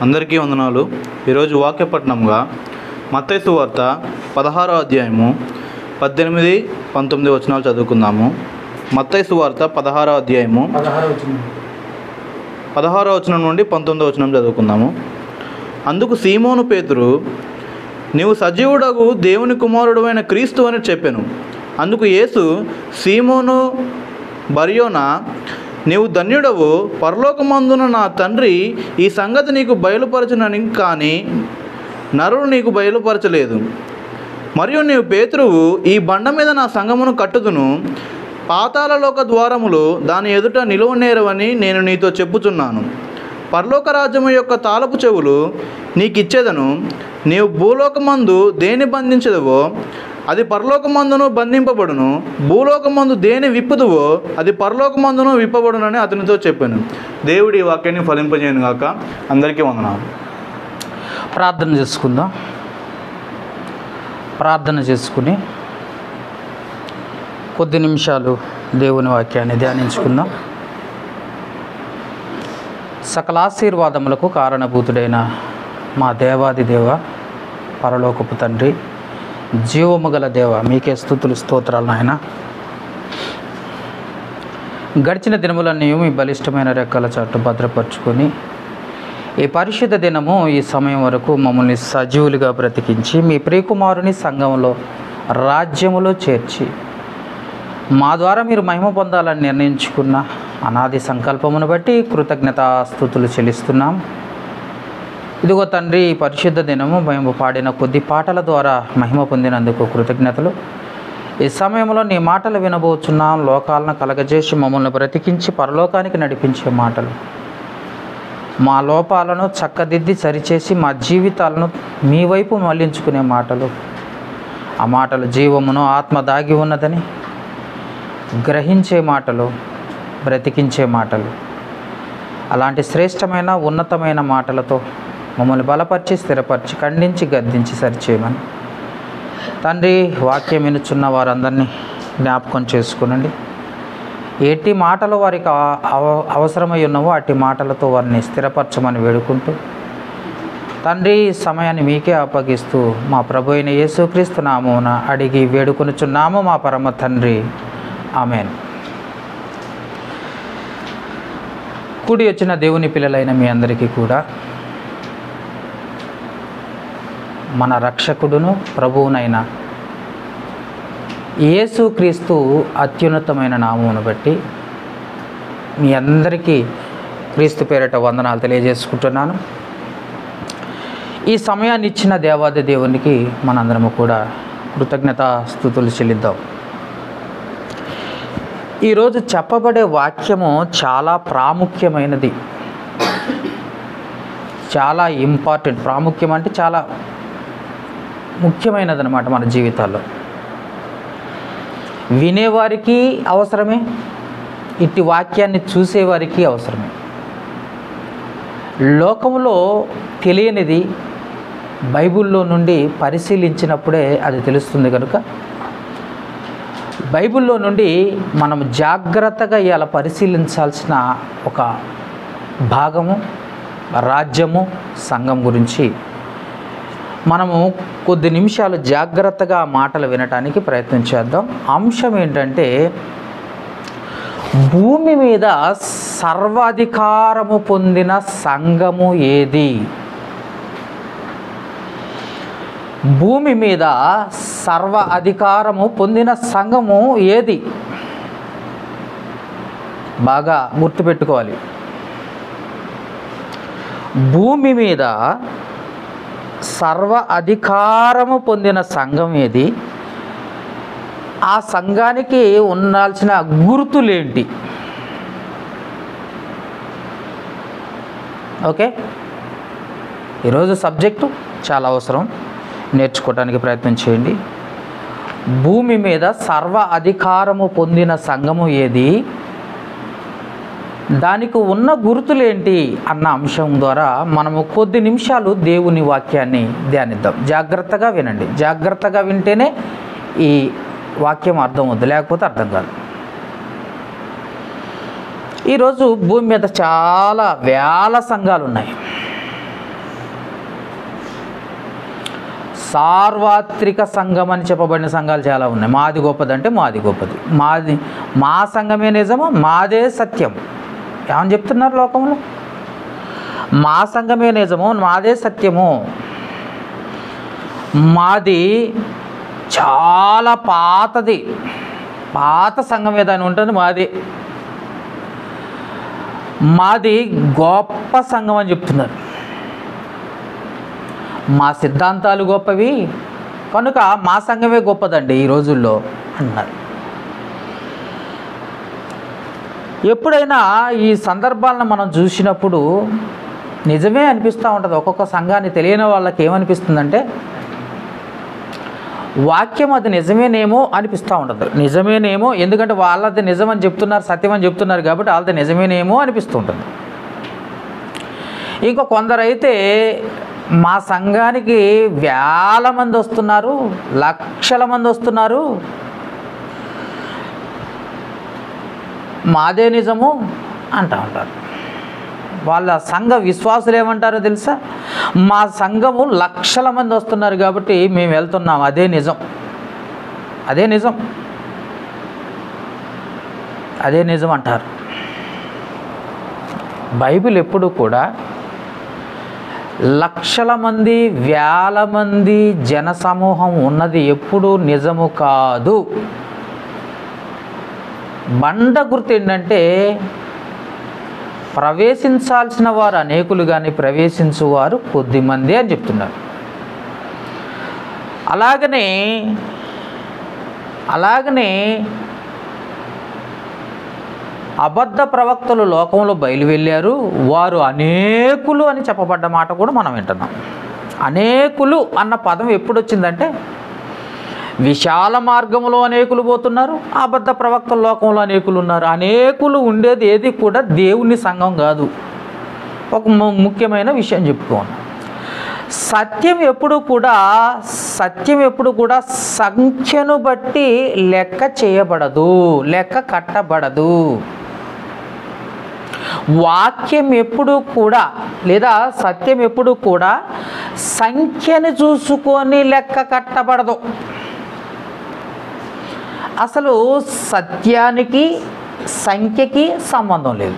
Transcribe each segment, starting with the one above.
అందరికీ వందనాలు ఈరోజు వాక్యపట్నంగా మత్తైసు వార్త పదహారో అధ్యాయము పద్దెనిమిది పంతొమ్మిది వచనాలు చదువుకుందాము మత్తైసు వార్త పదహారో అధ్యాయము పదహారు వచ్చింది పదహారో వచనం నుండి పంతొమ్మిదో వచనం చదువుకుందాము అందుకు సీమోను పేతురు నీవు సజీవుడగు దేవుని కుమారుడు అయిన క్రీస్తు అని చెప్పాను అందుకు యేసు సీమోను బరియోనా నీవు ధన్యుడవు పరలోకమందున నా తండ్రి ఈ సంగతి నీకు బయలుపరచునని కానీ నరుడు నీకు బయలుపరచలేదు మరియు నీవు పేతురువు ఈ బండ మీద నా సంగమును కట్టుదును పాతాళలోక ద్వారములు దాని ఎదుట నిలువనేరవని నేను నీతో చెప్పుచున్నాను పరలోక రాజ్యము యొక్క తాళపు చెవులు నీకిచ్చేదను నీవు భూలోకమందు దేని బంధించదవో అది పరలోకమందును బంధింపబడును భూలోకమందు దేని విప్పుదువో అది పరలోకమందును విప్పబడునని అతనితో చెప్పాను దేవుడి ఈ వాక్యాన్ని ఫలింపజేయను గాక అందరికీ వందనాలు ప్రార్థన చేసుకుందాం ప్రార్థన చేసుకుని కొద్ది నిమిషాలు దేవుని వాక్యాన్ని ధ్యానించుకుందాం సకల ఆశీర్వాదములకు కారణభూతుడైన మా దేవాది దేవ పరలోకపు తండ్రి జీవము గల దేవ మీకే స్థుతులు స్తోత్రాలు నాయన గడిచిన దినములన్నీ మీ బలిష్టమైన రెక్కల చాటు భద్రపరుచుకొని ఈ పరిశుద్ధ దినము ఈ సమయం వరకు మమ్మల్ని సజీవులుగా బ్రతికించి మీ ప్రియకుమారుని సంఘంలో రాజ్యములో చేర్చి మా ద్వారా మీరు మహిమ పొందాలని నిర్ణయించుకున్న అనాది సంకల్పమును బట్టి కృతజ్ఞతాస్థుతులు చెల్లిస్తున్నాం ఇదిగో తండ్రి ఈ పరిశుద్ధ దినము మేము పాడిన కొద్ది పాటల ద్వారా మహిమ పొందినందుకు కృతజ్ఞతలు ఈ సమయంలో నీ మాటలు వినబోచున్నాం లోకాలను కలగజేసి మమ్మల్ని బ్రతికించి పరలోకానికి నడిపించే మాటలు మా లోపాలను చక్కదిద్ది సరిచేసి మా జీవితాలను మీ వైపు మళ్లించుకునే మాటలు ఆ మాటలు జీవమును ఆత్మ దాగి ఉన్నదని గ్రహించే మాటలు బ్రతికించే మాటలు అలాంటి శ్రేష్టమైన ఉన్నతమైన మాటలతో మమ్మల్ని బలపరిచి స్థిరపరిచి ఖండించి గద్దించి సరిచేయమని తండ్రి వాక్యం వినుచున్న వారందరినీ జ్ఞాపకం చేసుకునండి ఎట్టి మాటలు వారికి అవ- అవ- అవసరమై ఉన్నావో అట్టి మాటలతో వారిని స్థిరపరచమని వేడుకుంటూ తండ్రి ఈ సమయాన్ని మీకే అప్పగిస్తూ మా ప్రభు అయిన యేసుక్రీస్తు నామమున అడిగి వేడుకొనుచున్నాము మా పరమ తండ్రి ఆమెన్ కూడి వచ్చిన దేవుని పిల్లలైన మీ అందరికీ కూడా మన రక్షకుడును ప్రభువునైన యేసుక్రీస్తు అత్యున్నతమైన నామమును బట్టి మీ అందరికీ క్రీస్తు పేరిట వందనాలు తెలియజేసుకుంటున్నాను ఈ సమయాన్ని ఇచ్చిన దేవాది దేవునికి మనందరము కూడా కృతజ్ఞతా స్థుతులు చెల్లిద్దాం ఈరోజు చెప్పబడే వాక్యము చాలా ప్రాముఖ్యమైనది చాలా ఇంపార్టెంట్ ప్రాముఖ్యం అంటే చాలా ముఖ్యమైనది అనమాట మన జీవితాల్లో వినేవారికి అవసరమే ఇట్టి వాక్యాన్ని చూసేవారికి అవసరమే లోకంలో తెలియనిది బైబిల్లో నుండి పరిశీలించినప్పుడే అది తెలుస్తుంది కనుక బైబిల్లో నుండి మనం జాగ్రత్తగా ఇలా పరిశీలించాల్సిన ఒక భాగము రాజ్యము సంఘం గురించి మనము కొద్ది నిమిషాలు జాగ్రత్తగా ఆ మాటలు వినటానికి ప్రయత్నం చేద్దాం అంశం ఏంటంటే భూమి మీద సర్వాధికారము పొందిన సంఘము ఏది భూమి మీద సర్వ అధికారము పొందిన సంఘము ఏది బాగా గుర్తుపెట్టుకోవాలి భూమి మీద సర్వ అధికారము పొందిన సంఘం ఏది ఆ సంఘానికి ఉండాల్సిన గుర్తులేంటి ఓకే ఈరోజు సబ్జెక్టు చాలా అవసరం నేర్చుకోవడానికి ప్రయత్నం చేయండి భూమి మీద సర్వ అధికారము పొందిన సంఘము ఏది దానికి ఉన్న గుర్తులేంటి అన్న అంశం ద్వారా మనము కొద్ది నిమిషాలు దేవుని వాక్యాన్ని ధ్యానిద్దాం జాగ్రత్తగా వినండి జాగ్రత్తగా వింటేనే ఈ వాక్యం అర్థం అవుద్ది లేకపోతే అర్థం కాదు ఈరోజు భూమి మీద చాలా వేల సంఘాలు ఉన్నాయి సార్వత్రిక సంఘం అని చెప్పబడిన సంఘాలు చాలా ఉన్నాయి మాది గొప్పది అంటే మాది గొప్పది మాది మా సంఘమే నిజము మాదే సత్యం ఏమని చెప్తున్నారు లోకంలో మా సంఘమే నిజము మాదే సత్యము మాది చాలా పాతది పాత సంఘం ఏదైనా ఉంటుంది మాది మాది గొప్ప సంఘం అని చెప్తున్నారు మా సిద్ధాంతాలు గొప్పవి కనుక మా సంఘమే గొప్పదండి ఈ రోజుల్లో అన్నారు ఎప్పుడైనా ఈ సందర్భాలను మనం చూసినప్పుడు నిజమే అనిపిస్తూ ఉంటుంది ఒక్కొక్క సంఘాన్ని తెలియని వాళ్ళకి ఏమనిపిస్తుందంటే వాక్యం అది నిజమేనేమో అనిపిస్తూ ఉంటుంది నిజమేనేమో ఎందుకంటే వాళ్ళది నిజమని చెప్తున్నారు సత్యం అని చెప్తున్నారు కాబట్టి వాళ్ళది నిజమేనేమో అనిపిస్తూ ఉంటుంది ఇంకా కొందరైతే మా సంఘానికి వేల మంది వస్తున్నారు లక్షల మంది వస్తున్నారు మాదే నిజము అంటూ ఉంటారు వాళ్ళ సంఘ విశ్వాసులు ఏమంటారో తెలుసా మా సంఘము లక్షల మంది వస్తున్నారు కాబట్టి మేము వెళ్తున్నాం అదే నిజం అదే నిజం అదే నిజం అంటారు బైబిల్ ఎప్పుడు కూడా లక్షల మంది వేల మంది జన సమూహం ఉన్నది ఎప్పుడు నిజము కాదు బండ గుర్తు ఏంటంటే ప్రవేశించాల్సిన వారు అనేకులు కానీ ప్రవేశించువారు కొద్దిమంది అని చెప్తున్నారు అలాగనే అలాగనే అబద్ధ ప్రవక్తలు లోకంలో బయలు వెళ్ళారు వారు అనేకులు అని చెప్పబడ్డ మాట కూడా మనం వింటున్నాం అనేకులు అన్న పదం ఎప్పుడు వచ్చిందంటే విశాల మార్గంలో అనేకులు పోతున్నారు అబద్ధ ప్రవక్తల లోకంలో అనేకులు ఉన్నారు అనేకులు ఉండేది ఏది కూడా దేవుని సంఘం కాదు ఒక ము- ముఖ్యమైన విషయం చెప్పుకోను సత్యం ఎప్పుడు కూడా సత్యం ఎప్పుడు కూడా సంఖ్యను బట్టి లెక్క చేయబడదు లెక్క కట్టబడదు వాక్యం ఎప్పుడు కూడా లేదా సత్యం ఎప్పుడు కూడా సంఖ్యను చూసుకొని లెక్క కట్టబడదు అసలు సత్యానికి సంఖ్యకి సంబంధం లేదు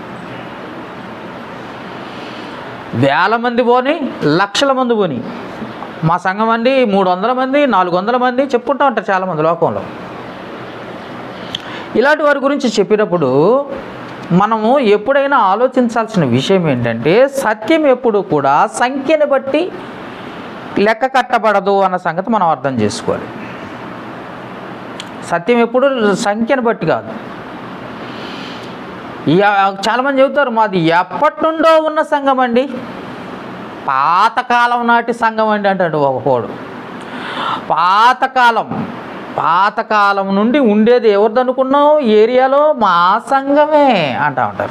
వేల మంది పోని లక్షల మంది పోని మా సంఘం అండి మూడు వందల మంది నాలుగు వందల మంది చెప్పుకుంటూ ఉంటారు చాలామంది లోకంలో ఇలాంటి వారి గురించి చెప్పినప్పుడు మనము ఎప్పుడైనా ఆలోచించాల్సిన విషయం ఏంటంటే సత్యం ఎప్పుడు కూడా సంఖ్యని బట్టి లెక్క కట్టబడదు అన్న సంగతి మనం అర్థం చేసుకోవాలి సత్యం ఎప్పుడు సంఖ్యను బట్టి కాదు యా- చాలామంది చెబుతారు మాది ఎప్పటి నుండో ఉన్న సంఘం అండి పాతకాలం నాటి సంఘం అండి అంటాడు ఒకడు పాతకాలం పాతకాలం నుండి ఉండేది ఎవరిది అనుకున్నావు ఏరియాలో మా సంఘమే అంటా ఉంటారు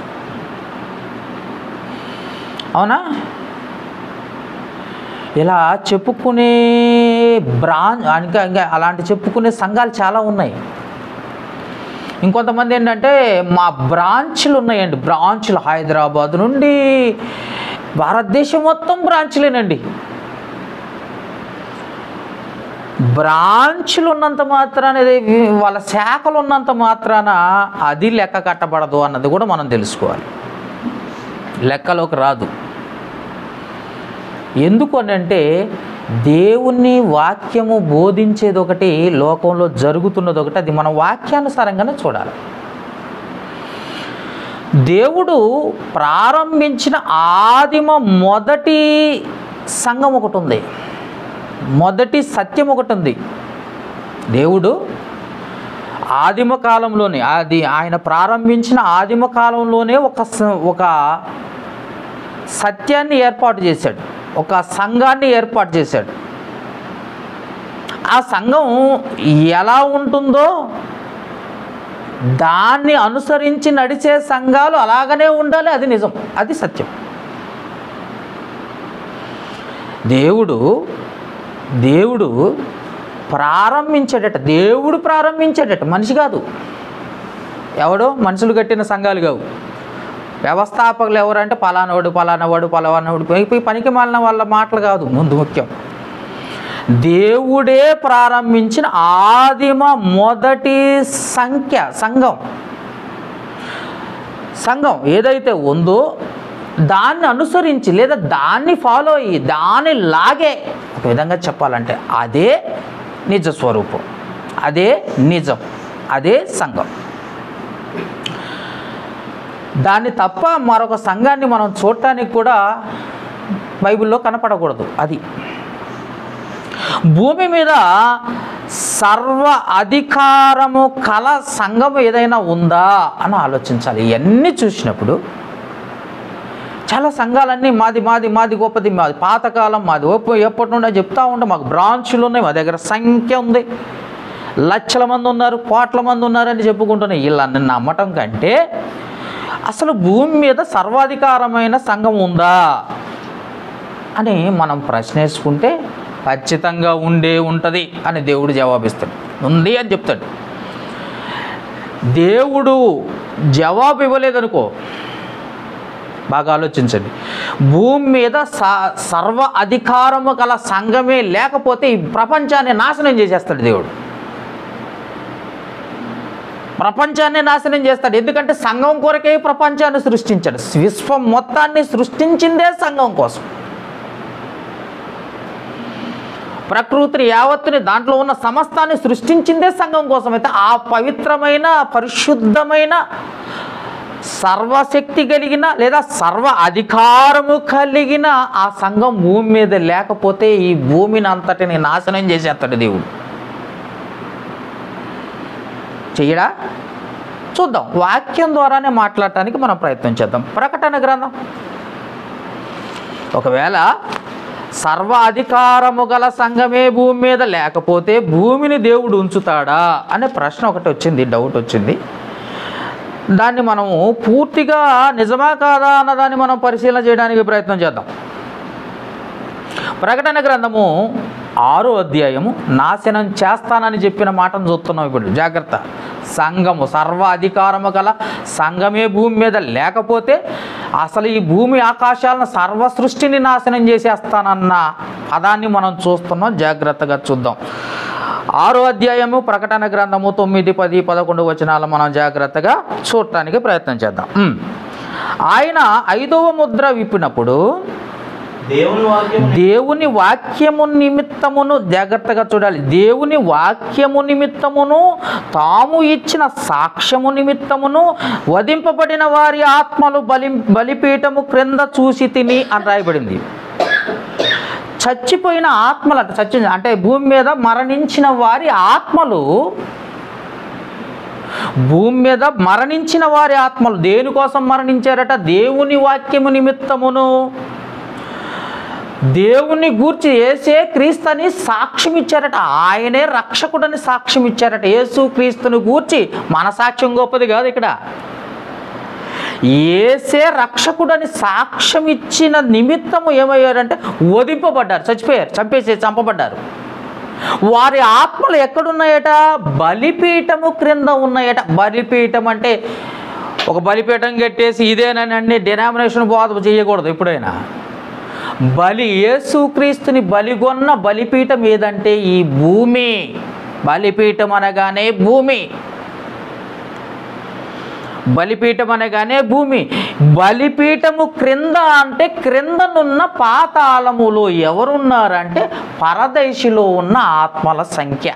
అవునా ఇలా చెప్పుకునే బ్రాంచ్ ఇంకా ఇంకా అలాంటి చెప్పుకునే సంఘాలు చాలా ఉన్నాయి ఇంకొంతమంది ఏంటంటే మా బ్రాంచ్లు ఉన్నాయండి బ్రాంచ్లు హైదరాబాద్ నుండి భారతదేశం మొత్తం బ్రాంచ్లేనండి బ్రాంచ్లు ఉన్నంత మాత్రాన ఇది వాళ్ళ శాఖలు ఉన్నంత మాత్రాన అది లెక్క కట్టబడదు అన్నది కూడా మనం తెలుసుకోవాలి లెక్కలోకి రాదు ఎందుకు అని అంటే దేవుని వాక్యము బోధించేది ఒకటి లోకంలో జరుగుతున్నది ఒకటి అది మన వాక్యానుసారంగానే చూడాలి దేవుడు ప్రారంభించిన ఆదిమ మొదటి సంఘం ఒకటి ఉంది మొదటి సత్యం ఒకటి ఉంది దేవుడు ఆదిమ కాలంలోనే అది ఆయన ప్రారంభించిన ఆదిమ కాలంలోనే ఒక స- ఒక సత్యాన్ని ఏర్పాటు చేశాడు ఒక సంఘాన్ని ఏర్పాటు చేశాడు ఆ సంఘం ఎలా ఉంటుందో దాన్ని అనుసరించి నడిచే సంఘాలు అలాగనే ఉండాలి అది నిజం అది సత్యం దేవుడు దేవుడు ప్రారంభించేటట దేవుడు ప్రారంభించేటట మనిషి కాదు ఎవడో మనుషులు కట్టిన సంఘాలు కావు వ్యవస్థాపకులు ఎవరంటే పలానవాడు పలానవాడు పలానవాడు ఈ పనికి మాలిన వాళ్ళ మాటలు కాదు ముందు ముఖ్యం దేవుడే ప్రారంభించిన ఆదిమ మొదటి సంఖ్య సంఘం సంఘం ఏదైతే ఉందో దాన్ని అనుసరించి లేదా దాన్ని ఫాలో అయ్యి దాన్ని లాగే ఒక విధంగా చెప్పాలంటే అదే నిజ స్వరూపం అదే నిజం అదే సంఘం దాన్ని తప్ప మరొక సంఘాన్ని మనం చూడటానికి కూడా బైబిల్లో కనపడకూడదు అది భూమి మీద సర్వ అధికారము కల సంఘం ఏదైనా ఉందా అని ఆలోచించాలి ఇవన్నీ చూసినప్పుడు చాలా సంఘాలన్నీ మాది మాది మాది గొప్పది మాది పాతకాలం మాది ఓపు ఎప్పటి నుండో చెప్తా ఉంటే మాకు బ్రాంచులు ఉన్నాయి మా దగ్గర సంఖ్య ఉంది లక్షల మంది ఉన్నారు కోట్ల మంది ఉన్నారని చెప్పుకుంటున్నాయి వీళ్ళని నమ్మటం కంటే అసలు భూమి మీద సర్వాధికారమైన సంఘం ఉందా అని మనం ప్రశ్న వేసుకుంటే ఖచ్చితంగా ఉండే ఉంటుంది అని దేవుడు జవాబిస్తాడు ఉంది అని చెప్తాడు దేవుడు జవాబు ఇవ్వలేదనుకో బాగా ఆలోచించండి భూమి మీద స- సర్వ అధికారము గల సంఘమే లేకపోతే ఈ ప్రపంచాన్ని నాశనం చేసేస్తాడు దేవుడు ప్రపంచాన్ని నాశనం చేస్తాడు ఎందుకంటే సంఘం కొరకే ఈ ప్రపంచాన్ని సృష్టించాడు విశ్వం మొత్తాన్ని సృష్టించిందే సంఘం కోసం ప్రకృతిని యావత్తుని దాంట్లో ఉన్న సమస్తాన్ని సృష్టించిందే సంఘం కోసం అయితే ఆ పవిత్రమైన పరిశుద్ధమైన సర్వశక్తి కలిగిన లేదా సర్వ అధికారము కలిగిన ఆ సంఘం భూమి మీద లేకపోతే ఈ భూమిని అంతటిని నాశనం చేసేస్తాడు దేవుడు చెయ్యడా చూద్దాం వాక్యం ద్వారానే మాట్లాడటానికి మనం ప్రయత్నం చేద్దాం ప్రకటన గ్రంథం ఒకవేళ సర్వ అధికారము గల సంఘమే భూమి మీద లేకపోతే భూమిని దేవుడు ఉంచుతాడా అనే ప్రశ్న ఒకటి వచ్చింది డౌట్ వచ్చింది దాన్ని మనము పూర్తిగా నిజమా కాదా అన్నదాన్ని మనం పరిశీలన చేయడానికి ప్రయత్నం చేద్దాం ప్రకటన గ్రంథము ఆరో అధ్యాయము నాశనం చేస్తానని చెప్పిన మాటను చూస్తున్నాం ఇప్పుడు జాగ్రత్త సంఘము సర్వ అధికారము గల సంఘమే భూమి మీద లేకపోతే అసలు ఈ భూమి ఆకాశాలను సర్వ సృష్టిని నాశనం చేసేస్తానన్న పదాన్ని మనం చూస్తున్నాం జాగ్రత్తగా చూద్దాం ఆరో అధ్యాయము ప్రకటన గ్రంథము తొమ్మిది పది పదకొండు వచనాలు మనం జాగ్రత్తగా చూడటానికి ప్రయత్నం చేద్దాం ఉమ్. ఆయన ఐదవ ముద్ర విప్పినప్పుడు దేవుని వాక్యం దేవుని వాక్యము నిమిత్తమును జాగ్రత్తగా చూడాలి దేవుని వాక్యము నిమిత్తమును తాము ఇచ్చిన సాక్ష్యము నిమిత్తమును వధింపబడిన వారి ఆత్మలు బలి బలిపీఠము క్రింద చూసి తిని అని రాయబడింది చచ్చిపోయిన ఆత్మలు అంటే చచ్చి అంటే భూమి మీద మరణించిన వారి ఆత్మలు భూమి మీద మరణించిన వారి ఆత్మలు దేనికోసం మరణించారట దేవుని వాక్యము నిమిత్తమును దేవుని గూర్చి ఏసే క్రీస్తుని సాక్ష్యం ఇచ్చారట ఆయనే రక్షకుడని సాక్ష్యం ఇచ్చారట యేసు క్రీస్తుని గూర్చి మన సాక్ష్యం గొప్పది కాదు ఇక్కడ ఏసే రక్షకుడని సాక్ష్యం ఇచ్చిన నిమిత్తము ఏమయ్యారంటే వధింపబడ్డారు చచ్చిపోయారు చంపేసి చంపబడ్డారు వారి ఆత్మలు ఎక్కడున్నాయట బలిపీఠము క్రింద ఉన్నాయట బలిపీఠం అంటే ఒక బలిపీఠం కట్టేసి ఇదేనని డినామినేషన్ బోధ చేయకూడదు ఎప్పుడైనా బలి యేసుక్రీస్తుని బలిగొన్న బలిపీఠం ఏదంటే ఈ భూమి బలిపీఠం అనగానే భూమి బలిపీఠం అనగానే భూమి బలిపీఠము క్రింద అంటే క్రిందనున్న పాతాళములో ఎవరున్నారంటే పరదేశిలో ఉన్న ఆత్మల సంఖ్య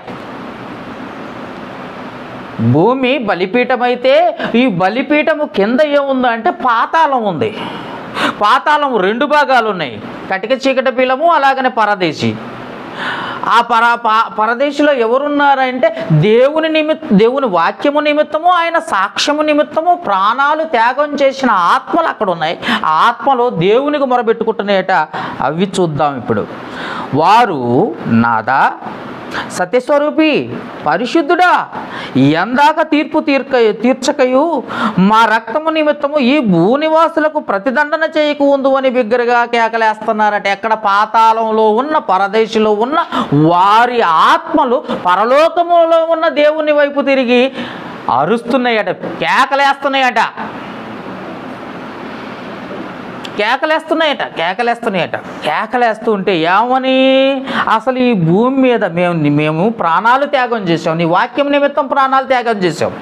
భూమి బలిపీఠం అయితే ఈ బలిపీఠము కింద ఏముందంటే పాతాళం ఉంది పాతాళం రెండు భాగాలు ఉన్నాయి కటిక చీకట పీలము అలాగనే పరదేశి ఆ పర ప- పరదేశిలో ఎవరున్నారంటే దేవుని నిమిత్త దేవుని వాక్యము నిమిత్తము ఆయన సాక్ష్యము నిమిత్తము ప్రాణాలు త్యాగం చేసిన ఆత్మలు అక్కడ ఉన్నాయి ఆ ఆత్మలు దేవునికి మొరబెట్టుకుంటున్నాయట అవి చూద్దాం ఇప్పుడు వారు నాదా సత్యస్వరూపి పరిశుద్ధుడా ఎందాక తీర్పు తీర్క తీర్చకయు మా రక్తము నిమిత్తము ఈ భూనివాసులకు ప్రతిదండన చేయకు ఉందు అని బిగ్గరగా కేకలేస్తున్నారట ఎక్కడ పాతాళంలో ఉన్న పరదేశిలో ఉన్న వారి ఆత్మలు పరలోకములో ఉన్న దేవుని వైపు తిరిగి అరుస్తున్నాయట కేకలేస్తున్నాయట కేకలేస్తున్నాయట కేకలేస్తున్నాయట కేకలేస్తూ ఉంటే ఏమని అసలు ఈ భూమి మీద మేము మేము ప్రాణాలు త్యాగం చేసాం నీ వాక్యం నిమిత్తం ప్రాణాలు త్యాగం చేసాం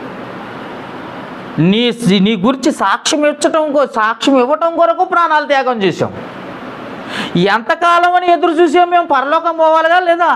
నీ నీ గురించి సాక్ష్యం ఇచ్చటం కో- సాక్ష్యం ఇవ్వటం కొరకు ప్రాణాలు త్యాగం చేసాం ఎంతకాలం అని ఎదురు చూసాం మేము పరలోకం పోవాలిగా లేదా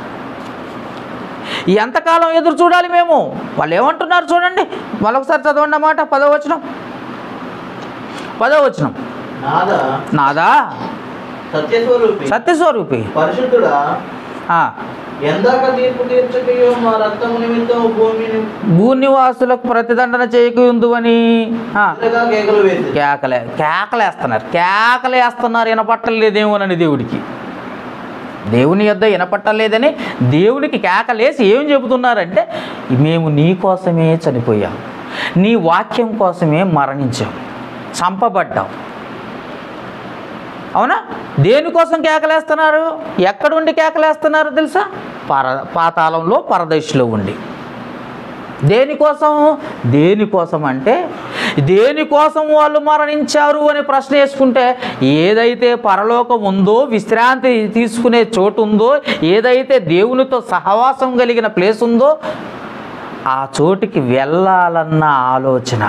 ఎంతకాలం ఎదురు చూడాలి మేము వాళ్ళు ఏమంటున్నారు చూడండి మరొకసారి చదవండి అన్నమాట పదో వచనం పదో వచనం నాదా నాదా సత్యస్వరూపి సత్యస్వరూపి పరిశుద్ధుడా ఆ, ఎందాక తీర్పు తీర్చకయో మా రక్తము నిమిత్తం భూమిని భూనివాసులకు ప్రతిదండన చేయకుందు అని ఆ, పెద్దగా కేకలు వేసి కేకలే కేకలేస్తున్నారు కేకలేస్తున్నారు వినపట్టలేదేమోనని దేవుడికి దేవుని యొద్ద వినపట్టలేదని దేవునికి కేకలేసి ఏం చెబుతున్నారంటే మేము నీ కోసమే చనిపోయాం నీ వాక్యం కోసమే మరణించాం చంపబడ్డాం అవునా దేనికోసం కేకలేస్తున్నారు ఎక్కడుండి కేకలేస్తున్నారు తెలుసా పర పాతాళంలో పరదేశంలో ఉండి దేనికోసం దేనికోసం అంటే దేనికోసం వాళ్ళు మరణించారు అని ప్రశ్న వేసుకుంటే ఏదైతే పరలోకం ఉందో విశ్రాంతి తీసుకునే చోటు ఉందో ఏదైతే దేవునితో సహవాసం కలిగిన ప్లేస్ ఉందో ఆ చోటికి వెళ్ళాలన్న ఆలోచన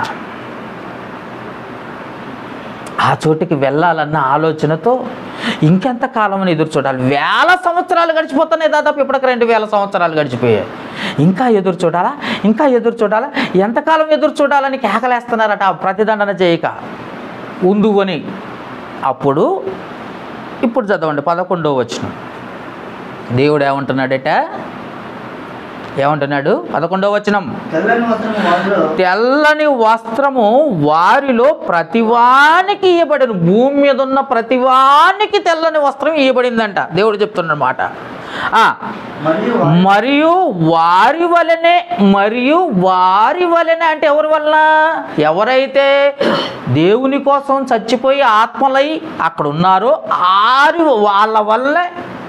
ఆ చోటికి వెళ్ళాలన్న ఆలోచనతో ఇంకెంత కాలం అని ఎదురు చూడాలి వేల సంవత్సరాలు గడిచిపోతున్నాయి దాదాపు ఇప్పటికి రెండు వేల సంవత్సరాలు గడిచిపోయాయి ఇంకా ఎదురు చూడాలా ఇంకా ఎదురు చూడాలా ఎంతకాలం ఎదురు చూడాలని కేకలేస్తున్నారట ఆ ప్రతిదండన చేయక ఉందు అని అప్పుడు ఇప్పుడు చదవండి పదకొండో వచ్చిన దేవుడు ఏమంటున్నాడట ఏమంటున్నాడు పదకొండో వచనం తెల్లని వస్త్రము వారిలో తెల్లని వస్త్రము వారిలో ప్రతివానికి ఇవ్వబడిన భూమి మీద ఉన్న ప్రతివానికి తెల్లని వస్త్రం ఇవ్వబడిందంట దేవుడు చెప్తున్నమాట ఆ, మరియు మరియు వారి వలనే మరియు వారి వలనే అంటే ఎవరి వలన ఎవరైతే దేవుని కోసం చచ్చిపోయి ఆత్మలై అక్కడ ఉన్నారో ఆరి వాళ్ళ వల్లే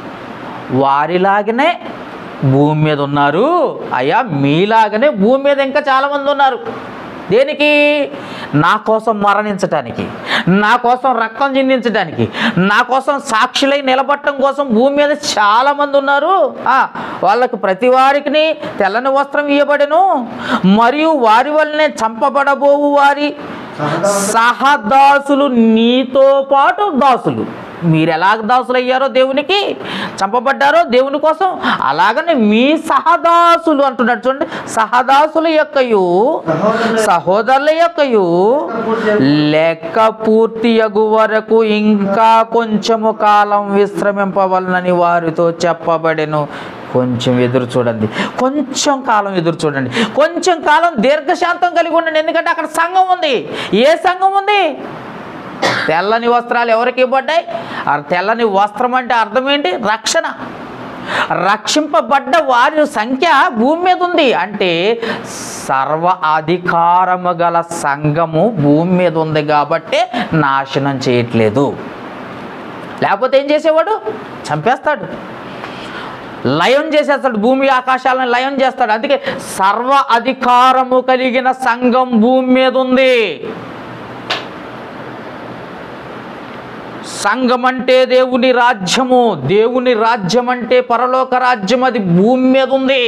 వారిలాగనే భూమి మీద ఉన్నారు అయ్యా మీలాగనే భూమి మీద ఇంకా చాలామంది ఉన్నారు దేనికి నా కోసం మరణించటానికి నా కోసం రక్తం చిందించడానికి నా కోసం సాక్షులై నిలబడటం కోసం భూమి మీద చాలామంది ఉన్నారు ఆ, వాళ్ళకి ప్రతి వారికి తెల్లని వస్త్రం ఇవ్వబడెను మరియు వారి వల్లనే చంపబడబోవు వారి సహదాసులు నీతో పాటు దాసులు మీరు ఎలాగ దాసులు అయ్యారో దేవునికి చంపబడ్డారో దేవుని కోసం అలాగనే మీ సహదాసులు అంటున్నాడు చూడండి సహదాసుల యొక్కయు సహోదరుల యొక్కయు లెక్క పూర్తి అగు వరకు ఇంకా కొంచెము కాలం విశ్రమింపవలనని వారితో చెప్పబడెను కొంచెం ఎదురు చూడండి కొంచెం కాలం ఎదురు చూడండి కొంచెం కాలం దీర్ఘశాంతం కలిగి ఉండండి ఎందుకంటే అక్కడ సంఘం ఉంది ఏ సంఘం ఉంది తెల్లని వస్త్రాలు ఎవరికి ఇవ్వబడ్డాయి ఆ తెల్లని వస్త్రం అంటే అర్థం ఏంటి రక్షణ రక్షింపబడ్డ వారి సంఖ్య భూమి మీద ఉంది అంటే సర్వ అధికారము గల సంఘము భూమి మీద ఉంది కాబట్టి నాశనం చేయట్లేదు లేకపోతే ఏం చేసేవాడు చంపేస్తాడు లయం చేసేస్తాడు భూమి ఆకాశాలను లయం చేస్తాడు అందుకే సర్వ అధికారము కలిగిన సంఘం భూమి మీద ఉంది సంఘం అంటే దేవుని రాజ్యము దేవుని రాజ్యం అంటే పరలోక రాజ్యం అది భూమి మీద ఉంది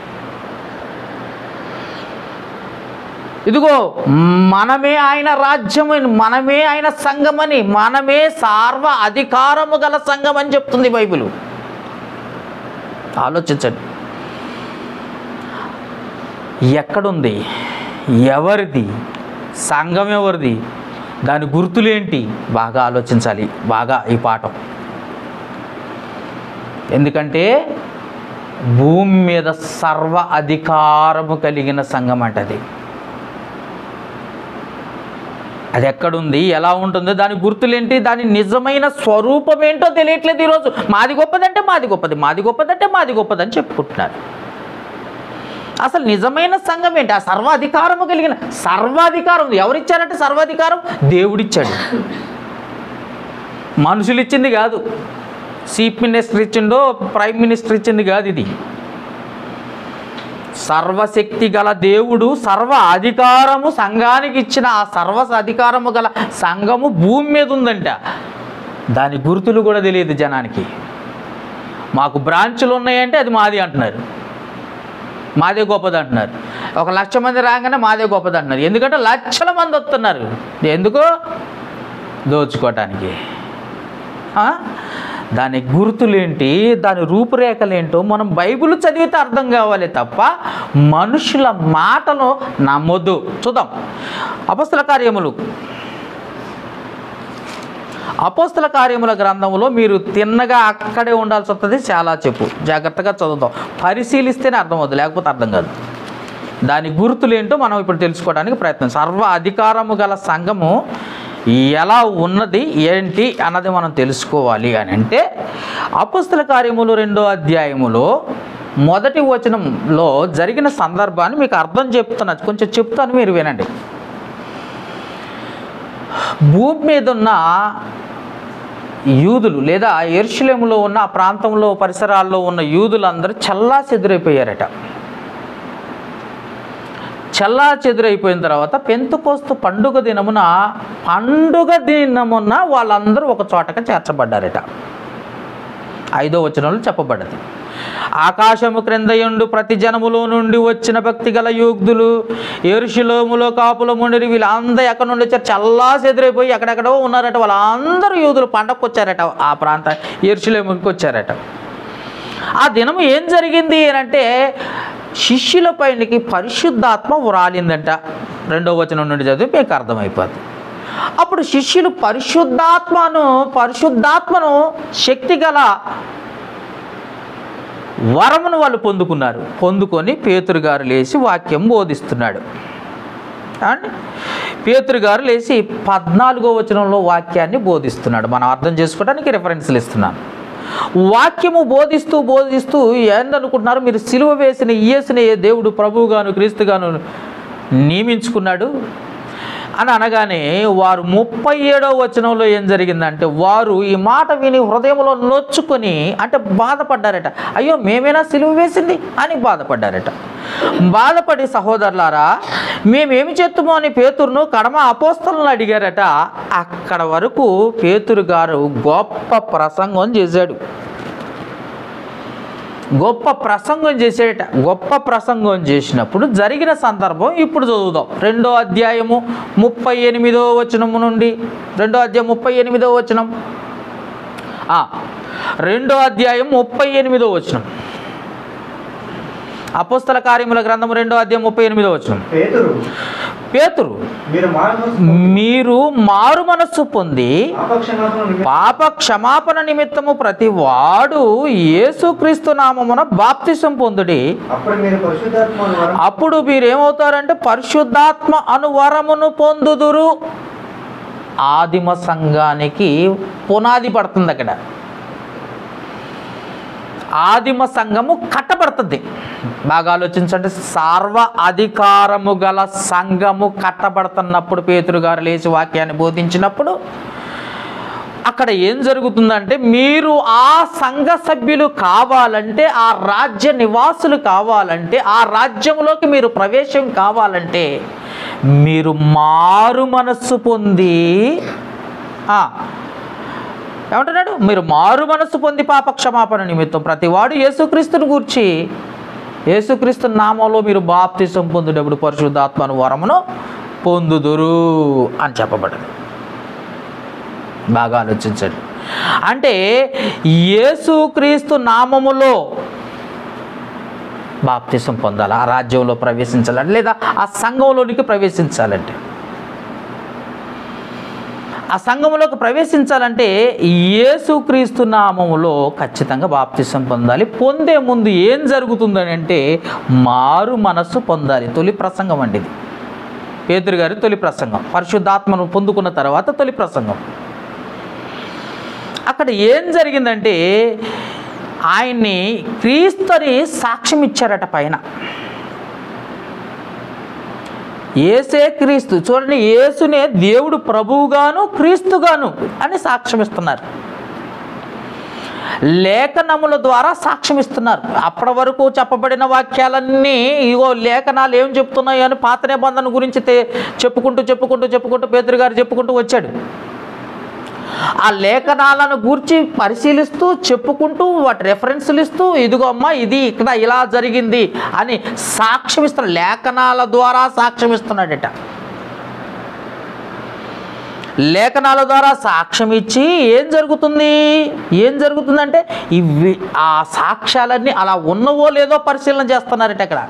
ఇదిగో మనమే ఆయన రాజ్యమని మనమే ఆయన సంఘమని మనమే సార్వ అధికారము గల సంఘం అని చెప్తుంది బైబిల్ ఆలోచించండి ఎక్కడుంది ఎవరిది సంఘం ఎవరిది దాని గుర్తులేంటి బాగా ఆలోచించాలి బాగా ఈ పాఠం ఎందుకంటే భూమి మీద సర్వ అధికారము కలిగిన సంఘం అంటది అది ఎక్కడుంది ఎలా ఉంటుంది దాని గుర్తులేంటి దాని నిజమైన స్వరూపం ఏంటో తెలియట్లేదు ఈరోజు మాది గొప్పదంటే మాది గొప్పది మాది గొప్పదంటే మాది గొప్పదని చెప్పుకుంటున్నారు అసలు నిజమైన సంఘం ఏంటి ఆ సర్వాధికారము కలిగిన సర్వాధికారం ఎవరిచ్చారంటే సర్వాధికారం దేవుడిచ్చాడు మనుషులు ఇచ్చింది కాదు చీఫ్ మినిస్టర్ ఇచ్చిండో ప్రైమ్ మినిస్టర్ ఇచ్చింది కాదు ఇది సర్వశక్తి గల దేవుడు సర్వ అధికారము సంఘానికి ఇచ్చిన ఆ సర్వ అధికారము గల సంఘము భూమి మీద ఉందంట దాని గుర్తులు కూడా తెలియదు జనానికి మాకు బ్రాంచులు ఉన్నాయంటే అది మాది అంటున్నారు మాదే గొప్పది అంటున్నారు ఒక లక్ష మంది రాగానే మాదే గొప్పది అంటున్నారు ఎందుకంటే లక్షల మంది వస్తున్నారు ఎందుకు దోచుకోవటానికి ఆ? దాని గుర్తులేంటి దాని రూపురేఖలేంటో మనం బైబిల్ చదివితే అర్థం కావాలి తప్ప మనుషుల మాటలు నమ్మొద్దు చూద్దాం అపస్తుల కార్యములు అపోస్తల కార్యముల గ్రంథంలో మీరు తిన్నగా అక్కడే ఉండాల్సి వస్తుంది చాలా చెప్పు జాగ్రత్తగా చదువుతాం పరిశీలిస్తేనే అర్థమవుతుంది లేకపోతే అర్థం కాదు దాని గుర్తులేంటో మనం ఇప్పుడు తెలుసుకోవడానికి ప్రయత్నం సర్వ అధికారము గల సంఘము ఎలా ఉన్నది ఏంటి అన్నది మనం తెలుసుకోవాలి అని అంటే అపుస్తల కార్యములు రెండో అధ్యాయములో మొదటి వచనంలో జరిగిన సందర్భాన్ని మీకు అర్థం చెప్తున్నా కొంచెం చెప్తాను మీరు వినండి భూమి మీద ఉన్న యూదులు లేదా ఎరుషులేములో ఉన్న ఆ ప్రాంతంలో పరిసరాల్లో ఉన్న యూదులందరూ చల్లా చెదురైపోయారట చల్లా చెదురైపోయిన తర్వాత పెంతుకోస్తు పండుగ దినమున పండుగ దినమున వాళ్ళందరూ ఒక చోటగా చేర్చబడ్డారట ఐదో వచనంలో చెప్పబడ్డది ఆకాశము క్రిందయుండు ప్రతి జనములో నుండి వచ్చిన భక్తి గల యోగ్ధులు ఎరుషులోములో కాపుల ముండి వీళ్ళందరూ ఎక్కడి నుండి వచ్చారు చల్లా చెదిరైపోయి ఎక్కడెక్కడో ఉన్నారట వాళ్ళందరూ యూదులు పండగకు వచ్చారట ఆ ప్రాంత ఎరుషులేముకి వచ్చారట ఆ దినం ఏం జరిగింది అని అంటే శిష్యుల పైనకి పరిశుద్ధాత్మ వ్రాలిందంట రెండో వచనం నుండి చదివి మీకు అర్థమైపోతుంది అప్పుడు శిష్యులు పరిశుద్ధాత్మను పరిశుద్ధాత్మను శక్తి గల వరమును వాళ్ళు పొందుకున్నారు పొందుకొని పేతురు గారు లేచి వాక్యం బోధిస్తున్నాడు అండి పేతురు గారు లేచి పద్నాలుగో వచనంలో వాక్యాన్ని బోధిస్తున్నాడు మనం అర్థం చేసుకోవడానికి రిఫరెన్స్లు ఇస్తున్నాను వాక్యము బోధిస్తూ బోధిస్తూ ఏందనుకుంటున్నారు మీరు సిలువ వేసిన ఇయేసుని దేవుడు ప్రభువుగాను క్రీస్తుగాను నియమించుకున్నాడు అని అనగానే వారు ముప్పై ఏడో వచనంలో ఏం జరిగిందంటే వారు ఈ మాట విని హృదయంలో నొచ్చుకొని అంటే బాధపడ్డారట అయ్యో మేమేనా సిలువ వేసింది అని బాధపడ్డారట బాధపడి సహోదరులారా మేమేమి చేస్తామో అని పేతురును కడమ అపోస్తలను అడిగారట అక్కడ వరకు పేతురు గారు గొప్ప ప్రసంగం చేశాడు గొప్ప ప్రసంగం చేసేట గొప్ప ప్రసంగం చేసినప్పుడు జరిగిన సందర్భం ఇప్పుడు చదువుదాం రెండో అధ్యాయము ముప్పై ఎనిమిదో వచనము నుండి రెండో అధ్యాయం ముప్పై ఎనిమిదో వచనం ఆ, రెండో అధ్యాయం ముప్పై ఎనిమిదో వచనం అపోస్తల కార్యముల గ్రంథం రెండో అధ్యాయం ముప్పై ఎనిమిదో వచనం పేతురు పేతురు మీరు మానవ మీరు మారు మనస్సు పొంది పాపక్షమాపణ నిమిత్తం పాప క్షమాపణ నిమిత్తము ప్రతి వాడు యేసుక్రీస్తు నామమున బాప్తిసం పొందుడి అప్పుడు మీరు పరిశుద్ధాత్మ అను వరం అప్పుడు మీరు ఏమవుతారంటే పరిశుద్ధాత్మ అనువరమును పొందుదురు ఆదిమ సంఘానికి పునాది పడుతుంది అక్కడ ఆదిమ సంఘము కట్టబడుతుంది బాగా ఆలోచించండి సార్వ అధికారము గల సంఘము కట్టబడుతున్నప్పుడు పేతురు గారు లేచి వాక్యాన్ని బోధించినప్పుడు అక్కడ ఏం జరుగుతుందంటే మీరు ఆ సంఘ సభ్యులు కావాలంటే ఆ రాజ్య నివాసులు కావాలంటే ఆ రాజ్యంలోకి మీరు ప్రవేశం కావాలంటే మీరు మారు మనస్సు పొంది ఆ, ఏమంటున్నాడు మీరు మారు మనస్సు పొంది పాప క్షమాపణ నిమిత్తం ప్రతివాడు యేసుక్రీస్తుని గూర్చి యేసుక్రీస్తు నామంలో మీరు బాప్తిసం పొందుడప్పుడు పరిశుద్ధాత్మను వరమును పొందుదురు అని చెప్పబడింది బాగా ఆలోచించండి అంటే యేసుక్రీస్తు నామములో బాప్తిసం పొందాలి ఆ రాజ్యంలో ప్రవేశించాలంటే లేదా ఆ సంఘంలోనికి ప్రవేశించాలంటే ఆ సంఘములోకి ప్రవేశించాలంటే యేసుక్రీస్తు నామములో ఖచ్చితంగా బాప్తిసం పొందాలి పొందే ముందు ఏం జరుగుతుందని అంటే మారు మనస్సు పొందాలి తొలి ప్రసంగం అండి ఇది పేతురు గారి తొలి ప్రసంగం పరిశుద్ధాత్మను పొందుకున్న తర్వాత తొలి ప్రసంగం అక్కడ ఏం జరిగిందంటే ఆయన్ని క్రీస్తుని సాక్ష్యం ఇచ్చారట పైన ఏసే క్రీస్తు చూడండి యేసునే దేవుడు ప్రభువుగాను క్రీస్తుగాను అని సాక్ష్యం ఇస్తున్నారు లేఖనముల ద్వారా సాక్ష్యం ఇస్తున్నారు అప్పటి వరకు చెప్పబడిన వాక్యాలన్నీ ఇగో లేఖనాలు ఏం చెప్తున్నాయి అని పాత నిబంధన గురించి తె- చెప్పుకుంటూ చెప్పుకుంటూ చెప్పుకుంటూ పేదరు గారు చెప్పుకుంటూ వచ్చాడు ఆ లేఖనాలను గూర్చి పరిశీలిస్తూ చెప్పుకుంటూ వాటి రెఫరెన్స్లు ఇస్తూ ఇదిగో అమ్మా ఇది ఇక్కడ ఇలా జరిగింది అని సాక్ష్యం ఇస్తున్నాడు లేఖనాల ద్వారా సాక్ష్యం ఇస్తున్నాడట లేఖనాల ద్వారా సాక్ష్యం ఇచ్చి ఏం జరుగుతుంది ఏం జరుగుతుందంటే ఇవి ఆ సాక్ష్యాలన్నీ అలా ఉన్నవో లేదో పరిశీలన చేస్తున్నారట ఇక్కడ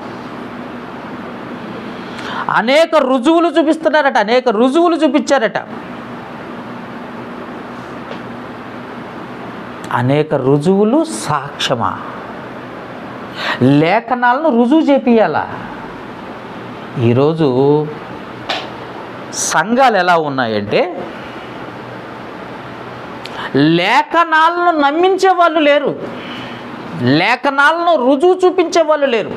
అనేక రుజువులు చూపిస్తున్నారట అనేక రుజువులు చూపించారట అనేక రుజువులు సాక్ష్యమా లేఖనాలను రుజువు చేపియాలా ఈరోజు సంఘాలు ఎలా ఉన్నాయంటే లేఖనాలను నమ్మించే వాళ్ళు లేరు లేఖనాలను రుజువు చూపించే వాళ్ళు లేరు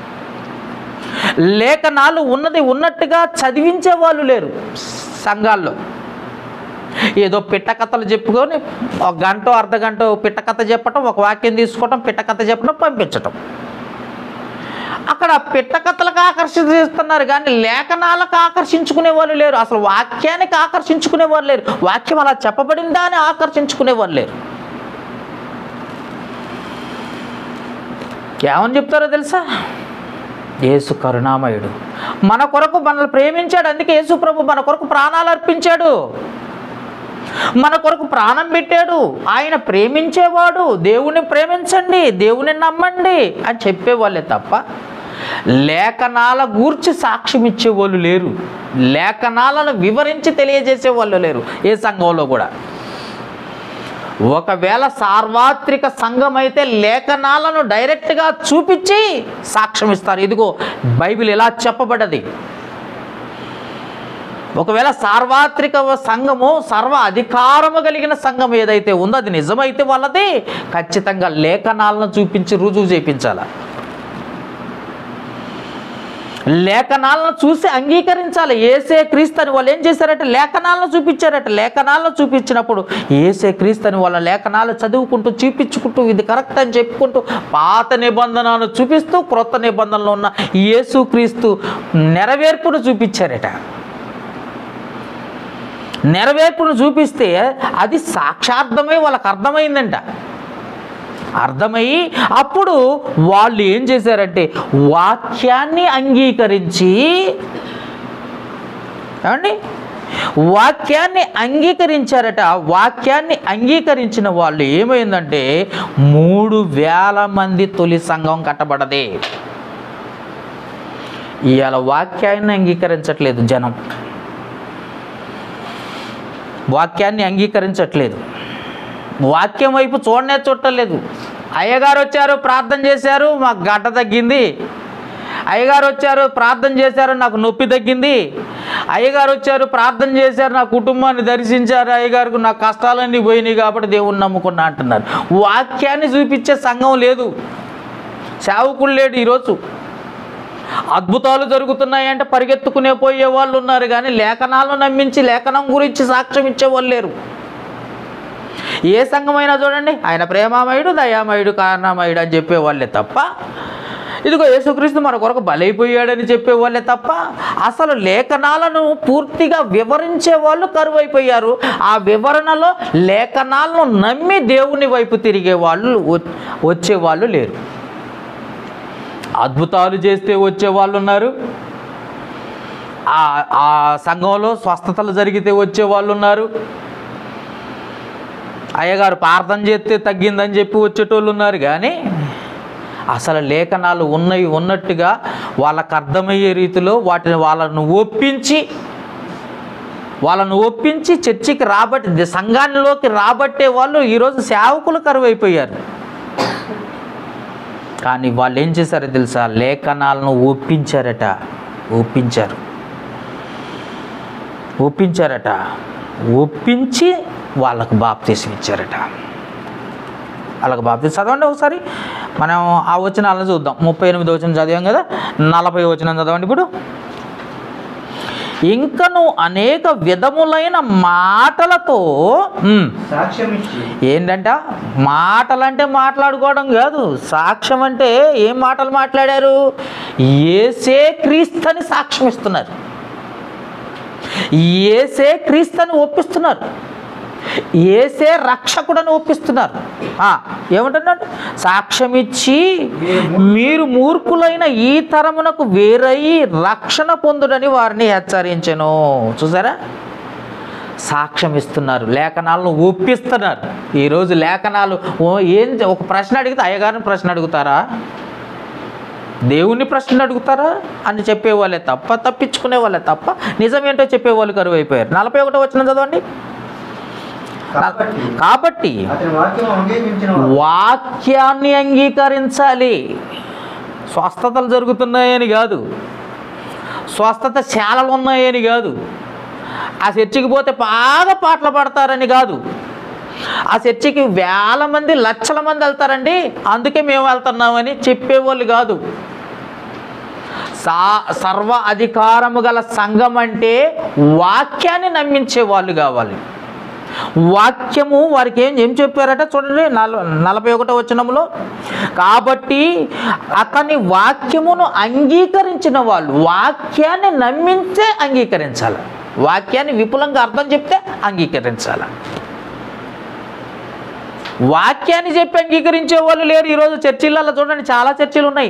లేఖనాలు ఉన్నది ఉన్నట్టుగా చదివించే వాళ్ళు లేరు సంఘాల్లో ఏదో పిట్ట కథలు చెప్పుకొని ఒక గంట అర్ధ గంట పిట్ట కథ చెప్పటం ఒక వాక్యం తీసుకోవటం పిట్ట కథ చెప్పడం పంపించటం అక్కడ పిట్ట కథలకు ఆకర్షిస్తున్నారు కానీ లేఖనాలకు ఆకర్షించుకునే వాళ్ళు లేరు అసలు వాక్యానికి ఆకర్షించుకునే వాళ్ళు లేరు వాక్యం అలా చెప్పబడిందా అని ఆకర్షించుకునే వాళ్ళు లేరు ఏమని చెప్తారో తెలుసా యేసు కరుణామయుడు మన కొరకు మనల్ని ప్రేమించాడు అందుకే యేసు ప్రభు మన కొరకు ప్రాణాలు అర్పించాడు మన కొరకు ప్రాణం పెట్టాడు ఆయన ప్రేమించేవాడు దేవుని ప్రేమించండి దేవుని నమ్మండి అని చెప్పేవాళ్ళే తప్ప లేఖనాల గూర్చి సాక్ష్యం ఇచ్చేవాళ్ళు లేరు లేఖనాలను వివరించి తెలియజేసే వాళ్ళు లేరు ఏ సంఘంలో కూడా ఒకవేళ సార్వత్రిక సంఘం అయితే లేఖనాలను డైరెక్ట్గా చూపించి సాక్ష్యం ఇస్తారు ఇదిగో బైబిల్ ఎలా చెప్పబడ్డది ఒకవేళ సార్వత్రిక సంఘము సర్వ అధికారము కలిగిన సంఘం ఏదైతే ఉందో అది నిజమైతే వాళ్ళది ఖచ్చితంగా లేఖనాలను చూపించి రుజువు చేయించాల లేఖనాలను చూసి అంగీకరించాలి ఏసే క్రీస్తు అని వాళ్ళు ఏం చేశారట లేఖనాలను చూపించారట లేఖనాలను చూపించినప్పుడు ఏసే క్రీస్తు అని వాళ్ళ లేఖనాలు చదువుకుంటూ చూపించుకుంటూ ఇది కరెక్ట్ అని చెప్పుకుంటూ పాత నిబంధనను చూపిస్తూ క్రొత్త నిబంధనలో ఉన్న యేసు క్రీస్తు నెరవేర్పును చూపించారట నెరవేర్పును చూపిస్తే అది సాక్షార్థమై వాళ్ళకి అర్థమైందంట అర్థమయ్యి అప్పుడు వాళ్ళు ఏం చేశారంటే వాక్యాన్ని అంగీకరించి ఏమండి వాక్యాన్ని అంగీకరించారట వాక్యాన్ని అంగీకరించిన వాళ్ళు ఏమైందంటే మూడు వేల మంది తొలి సంఘం కట్టబడదే ఇవాళ వాక్యాన్ని అంగీకరించట్లేదు జనం వాక్యాన్ని అంగీకరించట్లేదు వాక్యం వైపు చూడనే చూడలేదు అయ్యగారు వచ్చారు ప్రార్థన చేశారు మాకు గడ్డ తగ్గింది అయ్యగారు వచ్చారు ప్రార్థన చేశారు నాకు నొప్పి తగ్గింది అయ్యగారు వచ్చారు ప్రార్థన చేశారు నా కుటుంబాన్ని దర్శించారు అయ్యగారికి నా కష్టాలన్నీ పోయినాయి కాబట్టి దేవుణ్ణి నమ్ముకున్నా అంటున్నారు వాక్యాన్ని చూపించే సంఘం లేదు సేవకులు లేడు ఈరోజు అద్భుతాలు జరుగుతున్నాయంటే పరిగెత్తుకునే పోయే వాళ్ళు ఉన్నారు కానీ లేఖనాలను నమ్మించి లేఖనం గురించి సాక్ష్యం ఇచ్చే వాళ్ళు లేరు ఏ సంఘమైనా చూడండి ఆయన ప్రేమామయుడు దయామయుడు కారణమయుడు అని చెప్పేవాళ్ళే తప్ప ఇదిగో యేసుక్రీస్తు మన కొరకు బలైపోయాడని చెప్పేవాళ్ళే తప్ప అసలు లేఖనాలను పూర్తిగా వివరించే వాళ్ళు కరువైపోయారు ఆ వివరణలో లేఖనాలను నమ్మి దేవుని వైపు తిరిగే వాళ్ళు వ- వచ్చేవాళ్ళు లేరు అద్భుతాలు చేస్తే వచ్చే వాళ్ళు ఉన్నారు ఆ ఆ సంఘంలో స్వస్థతలు జరిగితే వచ్చే వాళ్ళు ఉన్నారు అయ్యగారు ప్రార్థన చేస్తే తగ్గిందని చెప్పి వచ్చేటోళ్ళు ఉన్నారు కానీ అసలు లేఖనాలు ఉన్నవి ఉన్నట్టుగా వాళ్ళకు అర్థమయ్యే రీతిలో వాటిని వాళ్ళను ఒప్పించి వాళ్ళను ఒప్పించి చర్చికి రాబట్టి సంఘానిలోకి రాబట్టే వాళ్ళు ఈరోజు సేవకులు కరువైపోయారు కానీ వాళ్ళు ఏం చేశారో తెలుసా లేఖనాలను ఒప్పించారట ఒప్పించారు ఒప్పించారట ఒప్పించి వాళ్ళకు బాప్తీసం ఇచ్చారట వాళ్ళకి బాప్తీసం చదవండి ఒకసారి మనం ఆ వచనాలను చూద్దాం ముప్పై ఎనిమిది వచనం చదివాం కదా నలభై వచనం చదవండి ఇప్పుడు ఇంకను అనేక విధములైన మాటలతో ఉమ్, సాక్ష్యం ఇచ్చి ఏంటంట మాటలంటే మాట్లాడుకోవడం కాదు సాక్ష్యం అంటే ఏం మాటలు మాట్లాడారు ఏసే క్రీస్తని సాక్ష్యం ఇస్తున్నారు ఏసే క్రీస్తని ఒప్పిస్తున్నారు ఏసే రక్షకుడని ఒప్పిస్తున్నారు ఆ, ఏమంటున్నాడు సాక్ష్యం ఇచ్చి మీరు మూర్ఖులైన ఈ తరమునకు వేరయి రక్షణ పొందుడని వారిని హెచ్చరించెను చూసారా సాక్ష్యం ఇస్తున్నారు లేఖనాలను ఒప్పిస్తున్నారు ఈరోజు లేఖనాలు ఓ ఏం ఒక ప్రశ్న అడిగితే అయ్యగారిని ప్రశ్న అడుగుతారా దేవుణ్ణి ప్రశ్న అడుగుతారా అని చెప్పేవాళ్ళే తప్ప తప్పించుకునే వాళ్ళే తప్ప నిజమేంటో చెప్పేవాళ్ళు కరువు అయిపోయారు నలభై ఒకటో వచ్చిన చదవండి కాబట్టి కాబట్టి అతని వాక్యం అంగీకరించిన వారు వాక్యాన్ని అంగీకరించాలి స్వస్థతలు జరుగుతున్నాయని కాదు స్వస్థత శాలలు ఉన్నాయని కాదు ఆ చర్చికి పోతే బాగా పాటలు పాడతారని కాదు ఆ చర్చికి వేల మంది లక్షల మంది వెళ్తారండి అందుకే మేము వెళ్తున్నామని చెప్పేవాళ్ళు కాదు సా సర్వ అధికారము గల సంఘం అంటే వాక్యాన్ని నమ్మించే వాళ్ళు కావాలి వాక్యము వారికి ఏం ఏం చెప్పారట చూడండి నల నలభై ఒకటో వచనంలో కాబట్టి అతని వాక్యమును అంగీకరించిన వాళ్ళు వాక్యాన్ని నమ్మించే అంగీకరించాలి వాక్యాన్ని విపులంగా అర్థం చెప్తే అంగీకరించాలి వాక్యాన్ని చెప్పి అంగీకరించే వాళ్ళు లేరు ఈరోజు చర్చిలలో చూడండి చాలా చర్చిలు ఉన్నాయి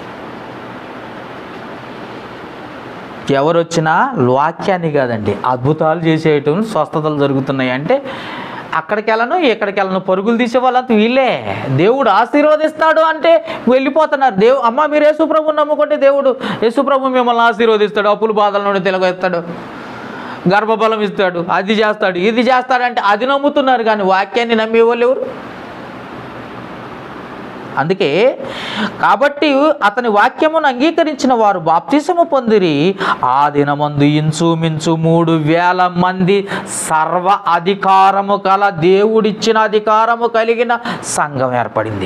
ఎవరు వచ్చినా వాక్యాన్ని కాదండి అద్భుతాలు చేసేయటం స్వస్థతలు జరుగుతున్నాయి అంటే అక్కడికి వెళ్ళను ఇక్కడికి వెళ్ళను పరుగులు తీసే వాళ్ళంతా వీళ్ళే దేవుడు ఆశీర్వదిస్తాడు అంటే వెళ్ళిపోతున్నారు దేవు అమ్మ మీరు యేసుప్రభు నమ్ముకుంటే దేవుడు యేసుప్రభు మిమ్మల్ని ఆశీర్వదిస్తాడు అప్పులు బాధల నుండి తెలుగేస్తాడు గర్భబలం ఇస్తాడు అది చేస్తాడు ఇది చేస్తాడంటే అది నమ్ముతున్నారు కానీ వాక్యాన్ని నమ్మే వాళ్ళు ఎవరు అందుకే కాబట్టి అతని వాక్యమును అంగీకరించిన వారు బాప్తిసము పొందిరి ఆ దినమందు ఇంచుమించు మూడు వేల మంది సర్వ అధికారము కల దేవుడిచ్చిన అధికారము కలిగిన సంఘం ఏర్పడింది